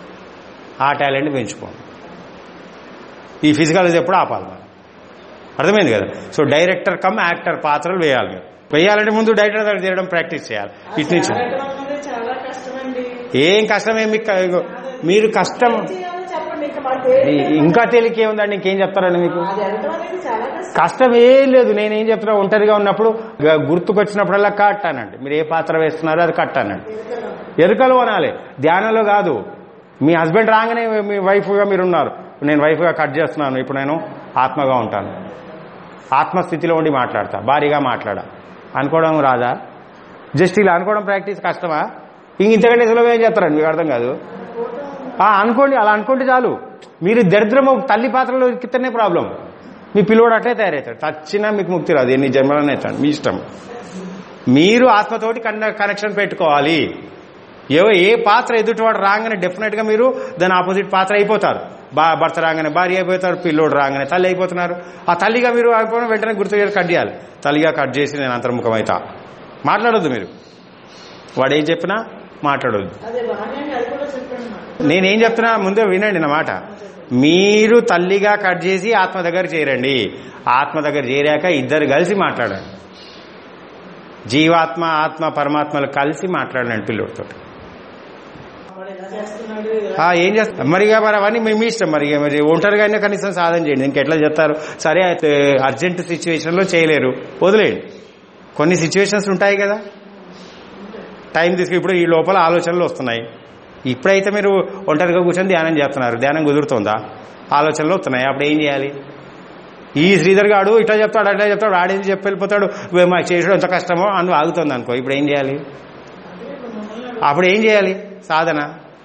ఆ టాలెంట్ పెంచుకోండి ఈ ఫిజికాలజీ ఎప్పుడు ఆపాలి మనం అర్థమైంది కదా సో డైరెక్టర్ కమ్ యాక్టర్ పాత్రలు వేయాలి మీరు వేయాలంటే ముందు డైరెక్టర్ దగ్గర చేయడం ప్రాక్టీస్ చేయాలి ఇటు నుంచి జరగడం అనేది చాలా కష్టమండి ఏం కష్టమే మీకు క- మీరు కష్టం ఏం చేయాలో చెప్పండి ఇంకా మాకు తెలియదు. ఇంకా తేలిక ఏముందండి ఇంకేం చెప్తారండి మీకు అది వెళ్ళడం అనేది చాలా కష్టం కష్టం ఏం లేదు నేనేం చెప్తున్నా ఒంటరిగా ఉన్నప్పుడు గ- గుర్తుకొచ్చినప్పుడల్లా కట్టానండి మీరు ఏ పాత్ర వేస్తున్నారో అది కట్టానండి ఎరుకలు అనాలి ధ్యానంలో కాదు మీ హస్బెండ్ రాగానే మీ వైఫ్గా మీరు ఉన్నారు నేను వైఫ్గా కట్ చేస్తున్నాను ఇప్పుడు నేను ఆత్మగా ఉంటాను ఆత్మస్థితిలో ఉండి మాట్లాడతా భారీగా మాట్లాడా అనుకోవడం రాదా జస్ట్ ఇలా అనుకోవడం ప్రాక్టీస్ కష్టమా ఇంక ఇంతకంటే సులభం ఏం చేస్తారండి మీకు అర్థం కాదు ఆ, అనుకోండి అలా అనుకుంటే చాలు మీరు దరిద్రము తల్లి పాత్రలో ఎక్కితేనే ప్రాబ్లం మీ పిల్లోడు అట్లే తయారవుతాడు చచ్చినా మీకు ముక్తి రాదు ఎన్ని జన్మలనే అవుతాడు మీ ఇష్టం మీరు ఆత్మతోటి కన్న కనెక్షన్ పెట్టుకోవాలి ఏవో ఏ పాత్ర ఎదుటివాడు రాగానే డెఫినెట్ గా మీరు దాని ఆపోజిట్ పాత్ర అయిపోతారు బా భర్త రాగానే భార్య అయిపోతారు పిల్లోడు రాగానే తల్లి అయిపోతున్నారు ఆ తల్లిగా మీరు అయిపోయిన వెంటనే గుర్తు చేసి కట్ చేయాలి తల్లిగా కట్ చేసి నేను అంతర్ముఖం అవుతా మాట్లాడొద్దు మీరు వాడు ఏం చెప్పినా మాట్లాడొద్దు అదే బాగానే అది కూడా చెప్పండి నాకు నేనేం చెప్తున్నా ముందే వినండి నా మాట మీరు తల్లిగా కట్ చేసి ఆత్మ దగ్గర చేరండి ఆత్మ దగ్గర చేరాక ఇద్దరు కలిసి మాట్లాడండి జీవాత్మ ఆత్మ పరమాత్మలు కలిసి మాట్లాడండి పిల్లోడితో వాడు ఎలా చేస్తున్నాడు ఆ, ఏం చేస్తారు మరి ఇక మరి అవన్నీ మీ మీ ఇష్టం మరి ఇక మరి ఒంటరిగా అయినా కనీసం సాధన చేయండి ఇంకెట్లా చెప్తారు సరే అయితే అర్జెంట్ సిచ్యువేషన్ లో చేయలేరు వదిలేయండి కొన్ని సిచ్యువేషన్స్ ఉంటాయి కదా టైం తీసుకు ఇప్పుడు ఈ లోపల ఆలోచనలు వస్తున్నాయి ఇప్పుడైతే మీరు ఒంటరిగా కూర్చొని ధ్యానం చేస్తున్నారు ధ్యానం కుదురుతుందా ఆలోచనలు వస్తున్నాయి అప్పుడు ఏం చేయాలి ఈ శ్రీధర్ గాడు ఇట్లా చెప్తాడు అట్లా చెప్తాడు ఆడేది చెప్పి వెళ్ళిపోతాడు వే, మాకు చేయడం ఎంత కష్టమో అని ఆగుతుంది అనుకో ఇప్పుడు ఏం చేయాలి అప్పుడు ఏం చేయాలి సాధన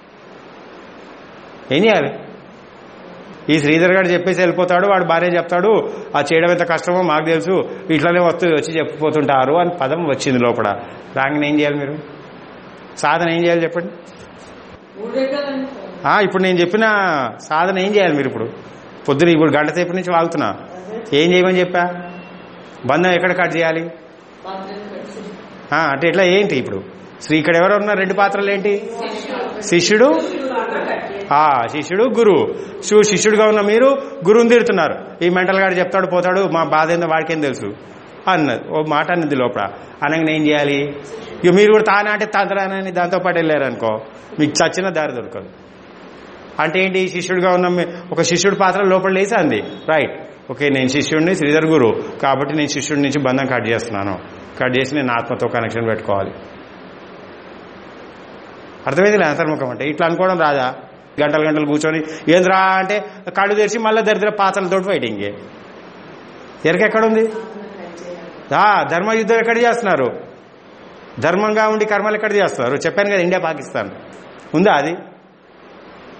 ఏం చేయాలి ఈ శ్రీధర్ గారు చెప్పేసి వెళ్ళిపోతాడు వాడు భార్య చెప్తాడు ఆ చేయడం ఎంత కష్టమో మాకు తెలుసు ఇట్లనే వస్తూ వచ్చి చెప్పిపోతుంటారు అని పదం వచ్చింది లోపల రాగానే ఏం చేయాలి మీరు సాధన ఏం చేయాలి చెప్పండి మూడు రకాలండి ఆ, ఇప్పుడు నేను చెప్పిన సాధన ఏం చేయాలి మీరు ఇప్పుడు పొద్దున ఇప్పుడు గంట సేపు నుంచి వాగుతున్నా ఏం చేయమని చెప్పా బంధం ఎక్కడ కట్ చేయాలి ఆ, అంటే ఎట్లా ఏంటి ఇప్పుడు శ్రీ ఇక్కడ ఎవరు ఉన్నారు రెండు పాత్రలు ఏంటి శిష్యుడు ఆ శిష్యుడు గురువు శివు శిష్యుడుగా ఉన్న మీరు గురువుని తిడుతున్నారు ఈ మెంటల్ గాడు చెప్తాడు పోతాడు మా బాధ ఏందో వాడికేం తెలుసు అన్నది ఓ మాట అన్నది లోపల అనగానే ఏం చేయాలి ఇక మీరు కూడా తానే అంటే తంత్రానని దాంతో పాటు వెళ్ళారు అనుకో మీకు చచ్చిన దారి దొరకదు అంటే ఏంటి శిష్యుడిగా ఉన్న మీ- ఒక శిష్యుడి పాత్ర లోపల లేసా అంది రైట్ ఓకే నేను శిష్యుడిని శ్రీధర్ గురు కాబట్టి నేను శిష్యుడి నుంచి బంధం కట్ చేస్తున్నాను కట్ చేసి నేను ఆత్మతో కనెక్షన్ పెట్టుకోవాలి అర్థమైంది అంతర్ముఖం అంటే ఇట్లా అనుకోవడం రాదా గంటలు గంటలు కూర్చొని ఏంద్రా అంటే కళ్ళు తెరిచి మళ్ళీ దరిద్ర పాత్రలతో ఫైటింగ్ ఎరకెక్కడుంది ఆ, ధర్మ యుద్ధం ఎక్కడ చేస్తున్నారు ధర్మంగా ఉండి కర్మలు ఎక్కడ చేస్తున్నారు చెప్పాను కదా ఇండియా పాకిస్తాన్ ఉందా అది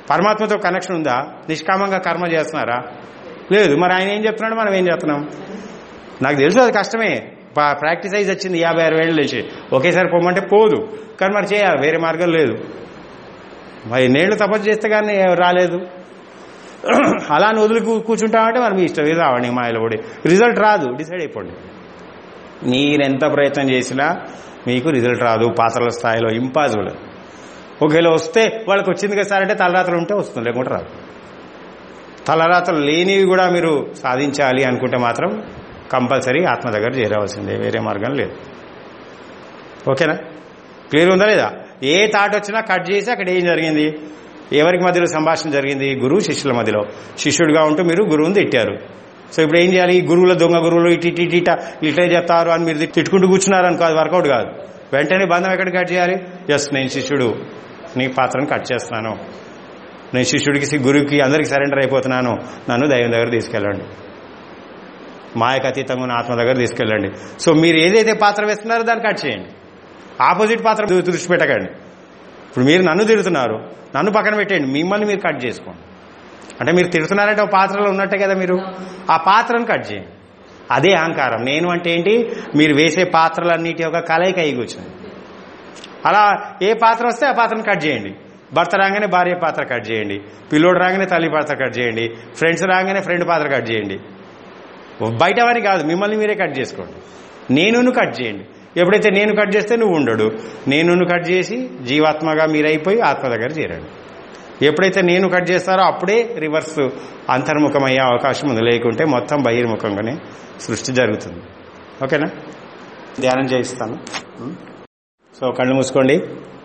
పరమాత్మతో కనెక్షన్ ఉందా నిష్కామంగా కర్మ చేస్తున్నారా లేదు మరి ఆయన ఏం చెప్తున్నాడు మనం ఏం చేస్తున్నాం నాకు తెలుసు అది కష్టమే పా- ప్రాక్టీస్ అయ్యి వచ్చింది యాభై అరవై ఏళ్ళు లేచి ఒకేసారి పోమంటే పోదు కానీ మరి చేయాలి వేరే మార్గం లేదు మరి నేళ్ళు తపస్సు చేస్తే కానీ రాలేదు అలా అని వదిలి కూ- కూర్చుంటామంటే మరి మీ ఇష్టం ఇది రావండి మాయలో పడి రిజల్ట్ రాదు డిసైడ్ అయిపోండి మీరెంత ప్రయత్నం చేసినా మీకు రిజల్ట్ రాదు పాత్రల స్థాయిలో ఇంపాసిబుల్ ఒకవేళ వస్తే వాళ్ళకి వచ్చింది కదా సార్ అంటే తలరాత్రులు ఉంటే వస్తుంది లేకుంటే రాదు తలరాత్రులు లేనివి కూడా మీరు సాధించాలి అనుకుంటే మాత్రం కంపల్సరీ ఆత్మ దగ్గర చేరవలసిందే వేరే మార్గం లేదు ఓకేనా క్లియర్ ఉందా లేదా ఏ థాట్ వచ్చినా కట్ చేసి అక్కడ ఏం జరిగింది ఎవరికి మధ్యలో సంభాషణ జరిగింది గురువు శిష్యుల మధ్యలో శిష్యుడిగా ఉంటూ మీరు గురువుని తిట్టారు సో ఇప్పుడు ఏం చేయాలి ఈ గురువుల దొంగ గురువులు ఇటు ఇటు ఇటు ఇట ఇట్లే చెప్తారు అని మీరు తిట్టుకుంటూ కూర్చున్నారు అనుకో అది వర్కౌట్ కాదు వెంటనే బంధం ఎక్కడ కట్ చేయాలి ఎస్ నేను శిష్యుడు నీ పాత్రను కట్ చేస్తున్నాను నేను శిష్యుడికి గురువుకి అందరికి సరెండర్ అయిపోతున్నాను నన్ను దైవం దగ్గర తీసుకెళ్ళండి మాయకు అతీతంగా ఉన్న ఆత్మ దగ్గర తీసుకెళ్ళండి సో మీరు ఏదైతే పాత్ర వేస్తున్నారో దాన్ని కట్ చేయండి ఆపోజిట్ పాత్ర దృ- దృష్టి పెట్టకండి ఇప్పుడు మీరు నన్ను తిడుతున్నారు నన్ను పక్కన పెట్టండి మిమ్మల్ని మీరు కట్ చేసుకోండి అంటే మీరు తిడుతున్నారంటే ఒక పాత్రలో ఉన్నట్టే కదా మీరు ఆ పాత్రను కట్ చేయండి అదే అహంకారం నేను అంటే ఏంటి మీరు వేసే పాత్రలన్నిటి యొక్క కలయిక అయి కూర్చుంది అలా ఏ పాత్ర వస్తే ఆ పాత్రను కట్ చేయండి భర్త రాగానే భార్య పాత్ర కట్ చేయండి పిల్లోడు రాగానే తల్లి పాత్ర కట్ చేయండి ఫ్రెండ్స్ రాగానే ఫ్రెండ్ పాత్ర కట్ చేయండి బయట వారి కాదు మిమ్మల్ని మీరే కట్ చేసుకోండి నేనును కట్ చేయండి ఎప్పుడైతే నేను కట్ చేస్తే నువ్వు ఉండడు నేనును కట్ చేసి జీవాత్మగా మీరైపోయి ఆత్మ దగ్గర చేరండి ఎప్పుడైతే నేను కట్ చేస్తారో అప్పుడే రివర్స్ అంతర్ముఖమయ్యే అవకాశం ఉంది లేకుంటే మొత్తం బహిర్ముఖంగానే సృష్టి జరుగుతుంది ఓకేనా ధ్యానం చేయిస్తాను సో కళ్ళు మూసుకోండి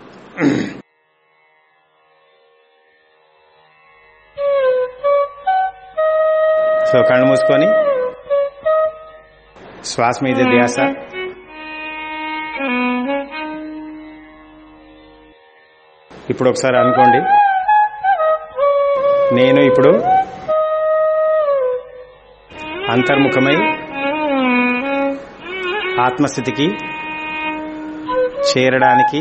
సో కళ్ళు మూసుకొని శ్వాస మీద ధ్యాస ఇప్పుడు ఒకసారి అనుకోండి నేను ఇప్పుడు అంతర్ముఖమై ఆత్మస్థితికి చేరడానికి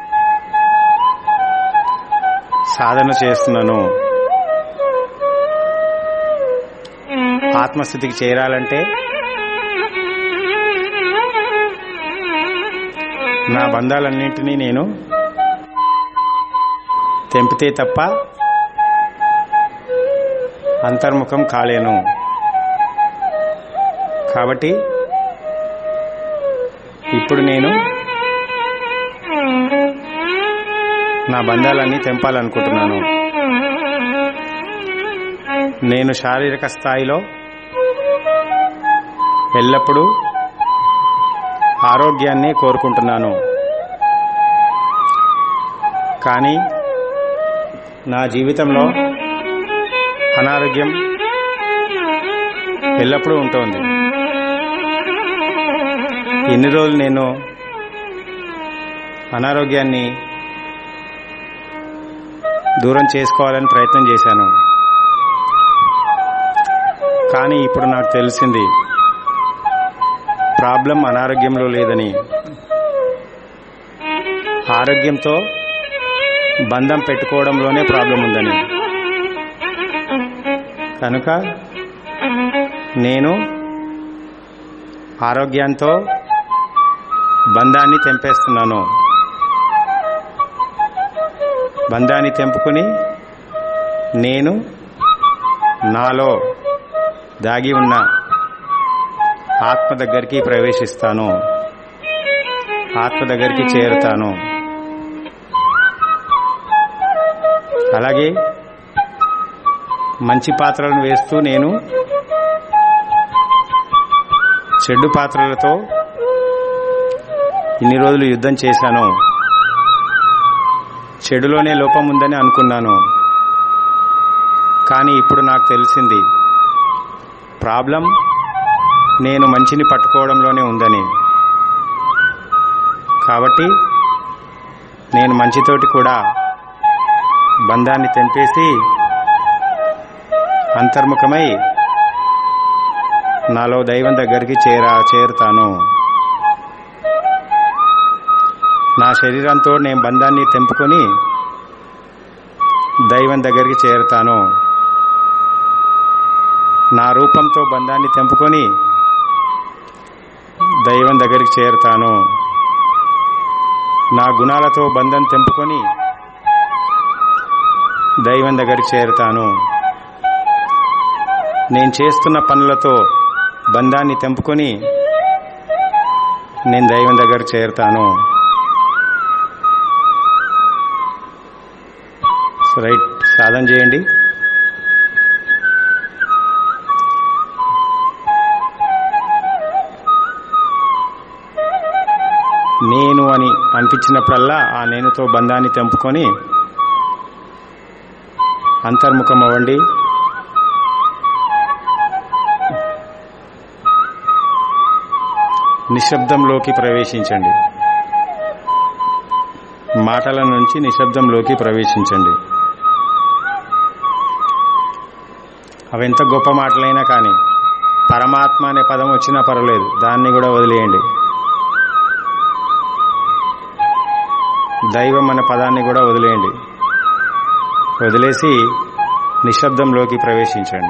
సాధన చేస్తున్నాను ఆత్మస్థితికి చేరాలంటే నా బంధాలన్నింటినీ నేను తెంపితే తప్ప అంతర్ముఖం కాలేను కాబట్టి ఇప్పుడు నేను నా బంధాలన్నీ తెంపాలనుకుంటున్నాను నేను శారీరక స్థాయిలో ఎల్లప్పుడూ ఆరోగ్యాన్ని కోరుకుంటున్నాను కానీ నా జీవితంలో అనారోగ్యం ఎల్లప్పుడూ ఉంటుంది ఎన్ని రోజులు నేను అనారోగ్యాన్ని దూరం చేసుకోవాలని ప్రయత్నం చేశాను కానీ ఇప్పుడు నాకు తెలిసింది ప్రాబ్లం అనారోగ్యంలో లేదని ఆరోగ్యంతో బంధం పెట్టుకోవడంలోనే ప్రాబ్లం ఉందని కనుక నేను ఆరోగ్యంతో బంధాన్ని తెంపేస్తున్నాను బంధాన్ని తెంపుకుని నేను నాలో దాగి ఉన్న ఆత్మ దగ్గరికి ప్రవేశిస్తాను ఆత్మ దగ్గరికి చేరుతాను అలాగే మంచి పాత్రలను వేస్తూ నేను చెడ్డు పాత్రలతో ఇన్ని రోజులు యుద్ధం చేశాను చెడులోనే లోపం ఉందని అనుకున్నాను కానీ ఇప్పుడు నాకు తెలిసింది ప్రాబ్లం నేను మంచిని పట్టుకోవడంలోనే ఉందని కాబట్టి నేను మంచితోటి కూడా బంధాన్ని తెంపేసి అంతర్ముఖమై నాలో దైవం దగ్గరికి చేరా చేరుతాను నా శరీరంతో నేను బంధాన్ని తెంపుకొని దైవం దగ్గరికి చేరుతాను నా రూపంతో బంధాన్ని తెంపుకొని దైవం దగ్గరికి చేరుతాను నా గుణాలతో బంధం తెంపుకొని దైవం దగ్గరికి చేరుతాను నేను చేస్తున్న పనులతో బంధాన్ని తెంపుకొని నేను దైవం దగ్గర చేరుతాను రైట్ సాధన చేయండి నేను అని అనిపించినప్పుడల్లా ఆ నేనుతో బంధాన్ని తెంపుకొని అంతర్ముఖం అవ్వండి నిశ్శబ్దంలోకి ప్రవేశించండి మాటల నుంచి నిశ్శబ్దంలోకి ప్రవేశించండి అవి ఎంత గొప్ప మాటలైనా కానీ పరమాత్మ అనే పదం వచ్చినా పర్వాలేదు దాన్ని కూడా వదిలేయండి దైవం అనే పదాన్ని కూడా వదిలేయండి వదిలేసి నిశ్శబ్దంలోకి ప్రవేశించండి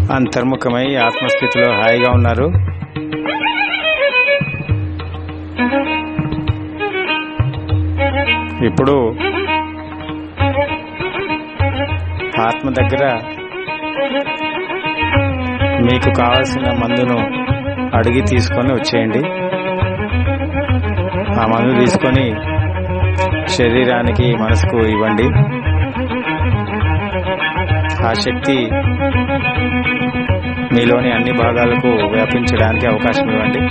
అంతర్ముఖమై ఆత్మస్థితిలో హాయిగా ఉన్నారు ఇప్పుడు ఆత్మ దగ్గర మీకు కావలసిన మందును అడిగి తీసుకొని వచ్చేయండి ఆ మందు తీసుకొని శరీరానికి మనసుకు ఇవ్వండి ఆ శక్తి మీలోని అన్ని భాగాలకు వ్యాపించడానికి అవకాశం ఇవ్వండి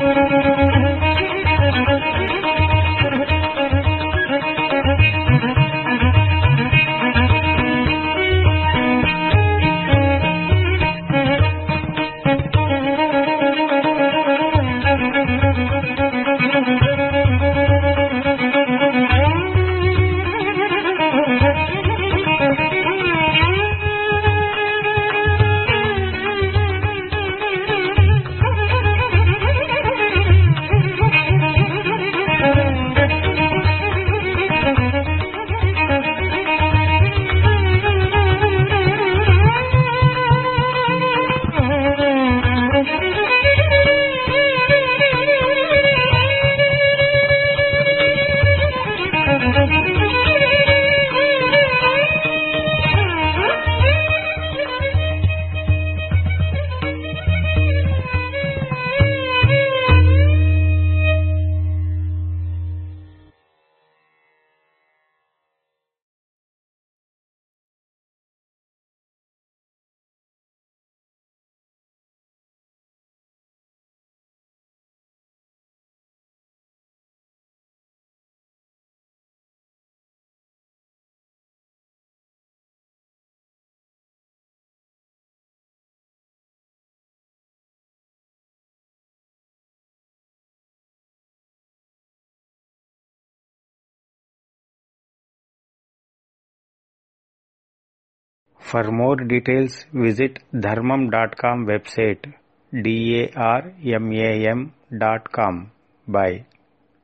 For more details, visit dharmam.com website darmam.com. Bye.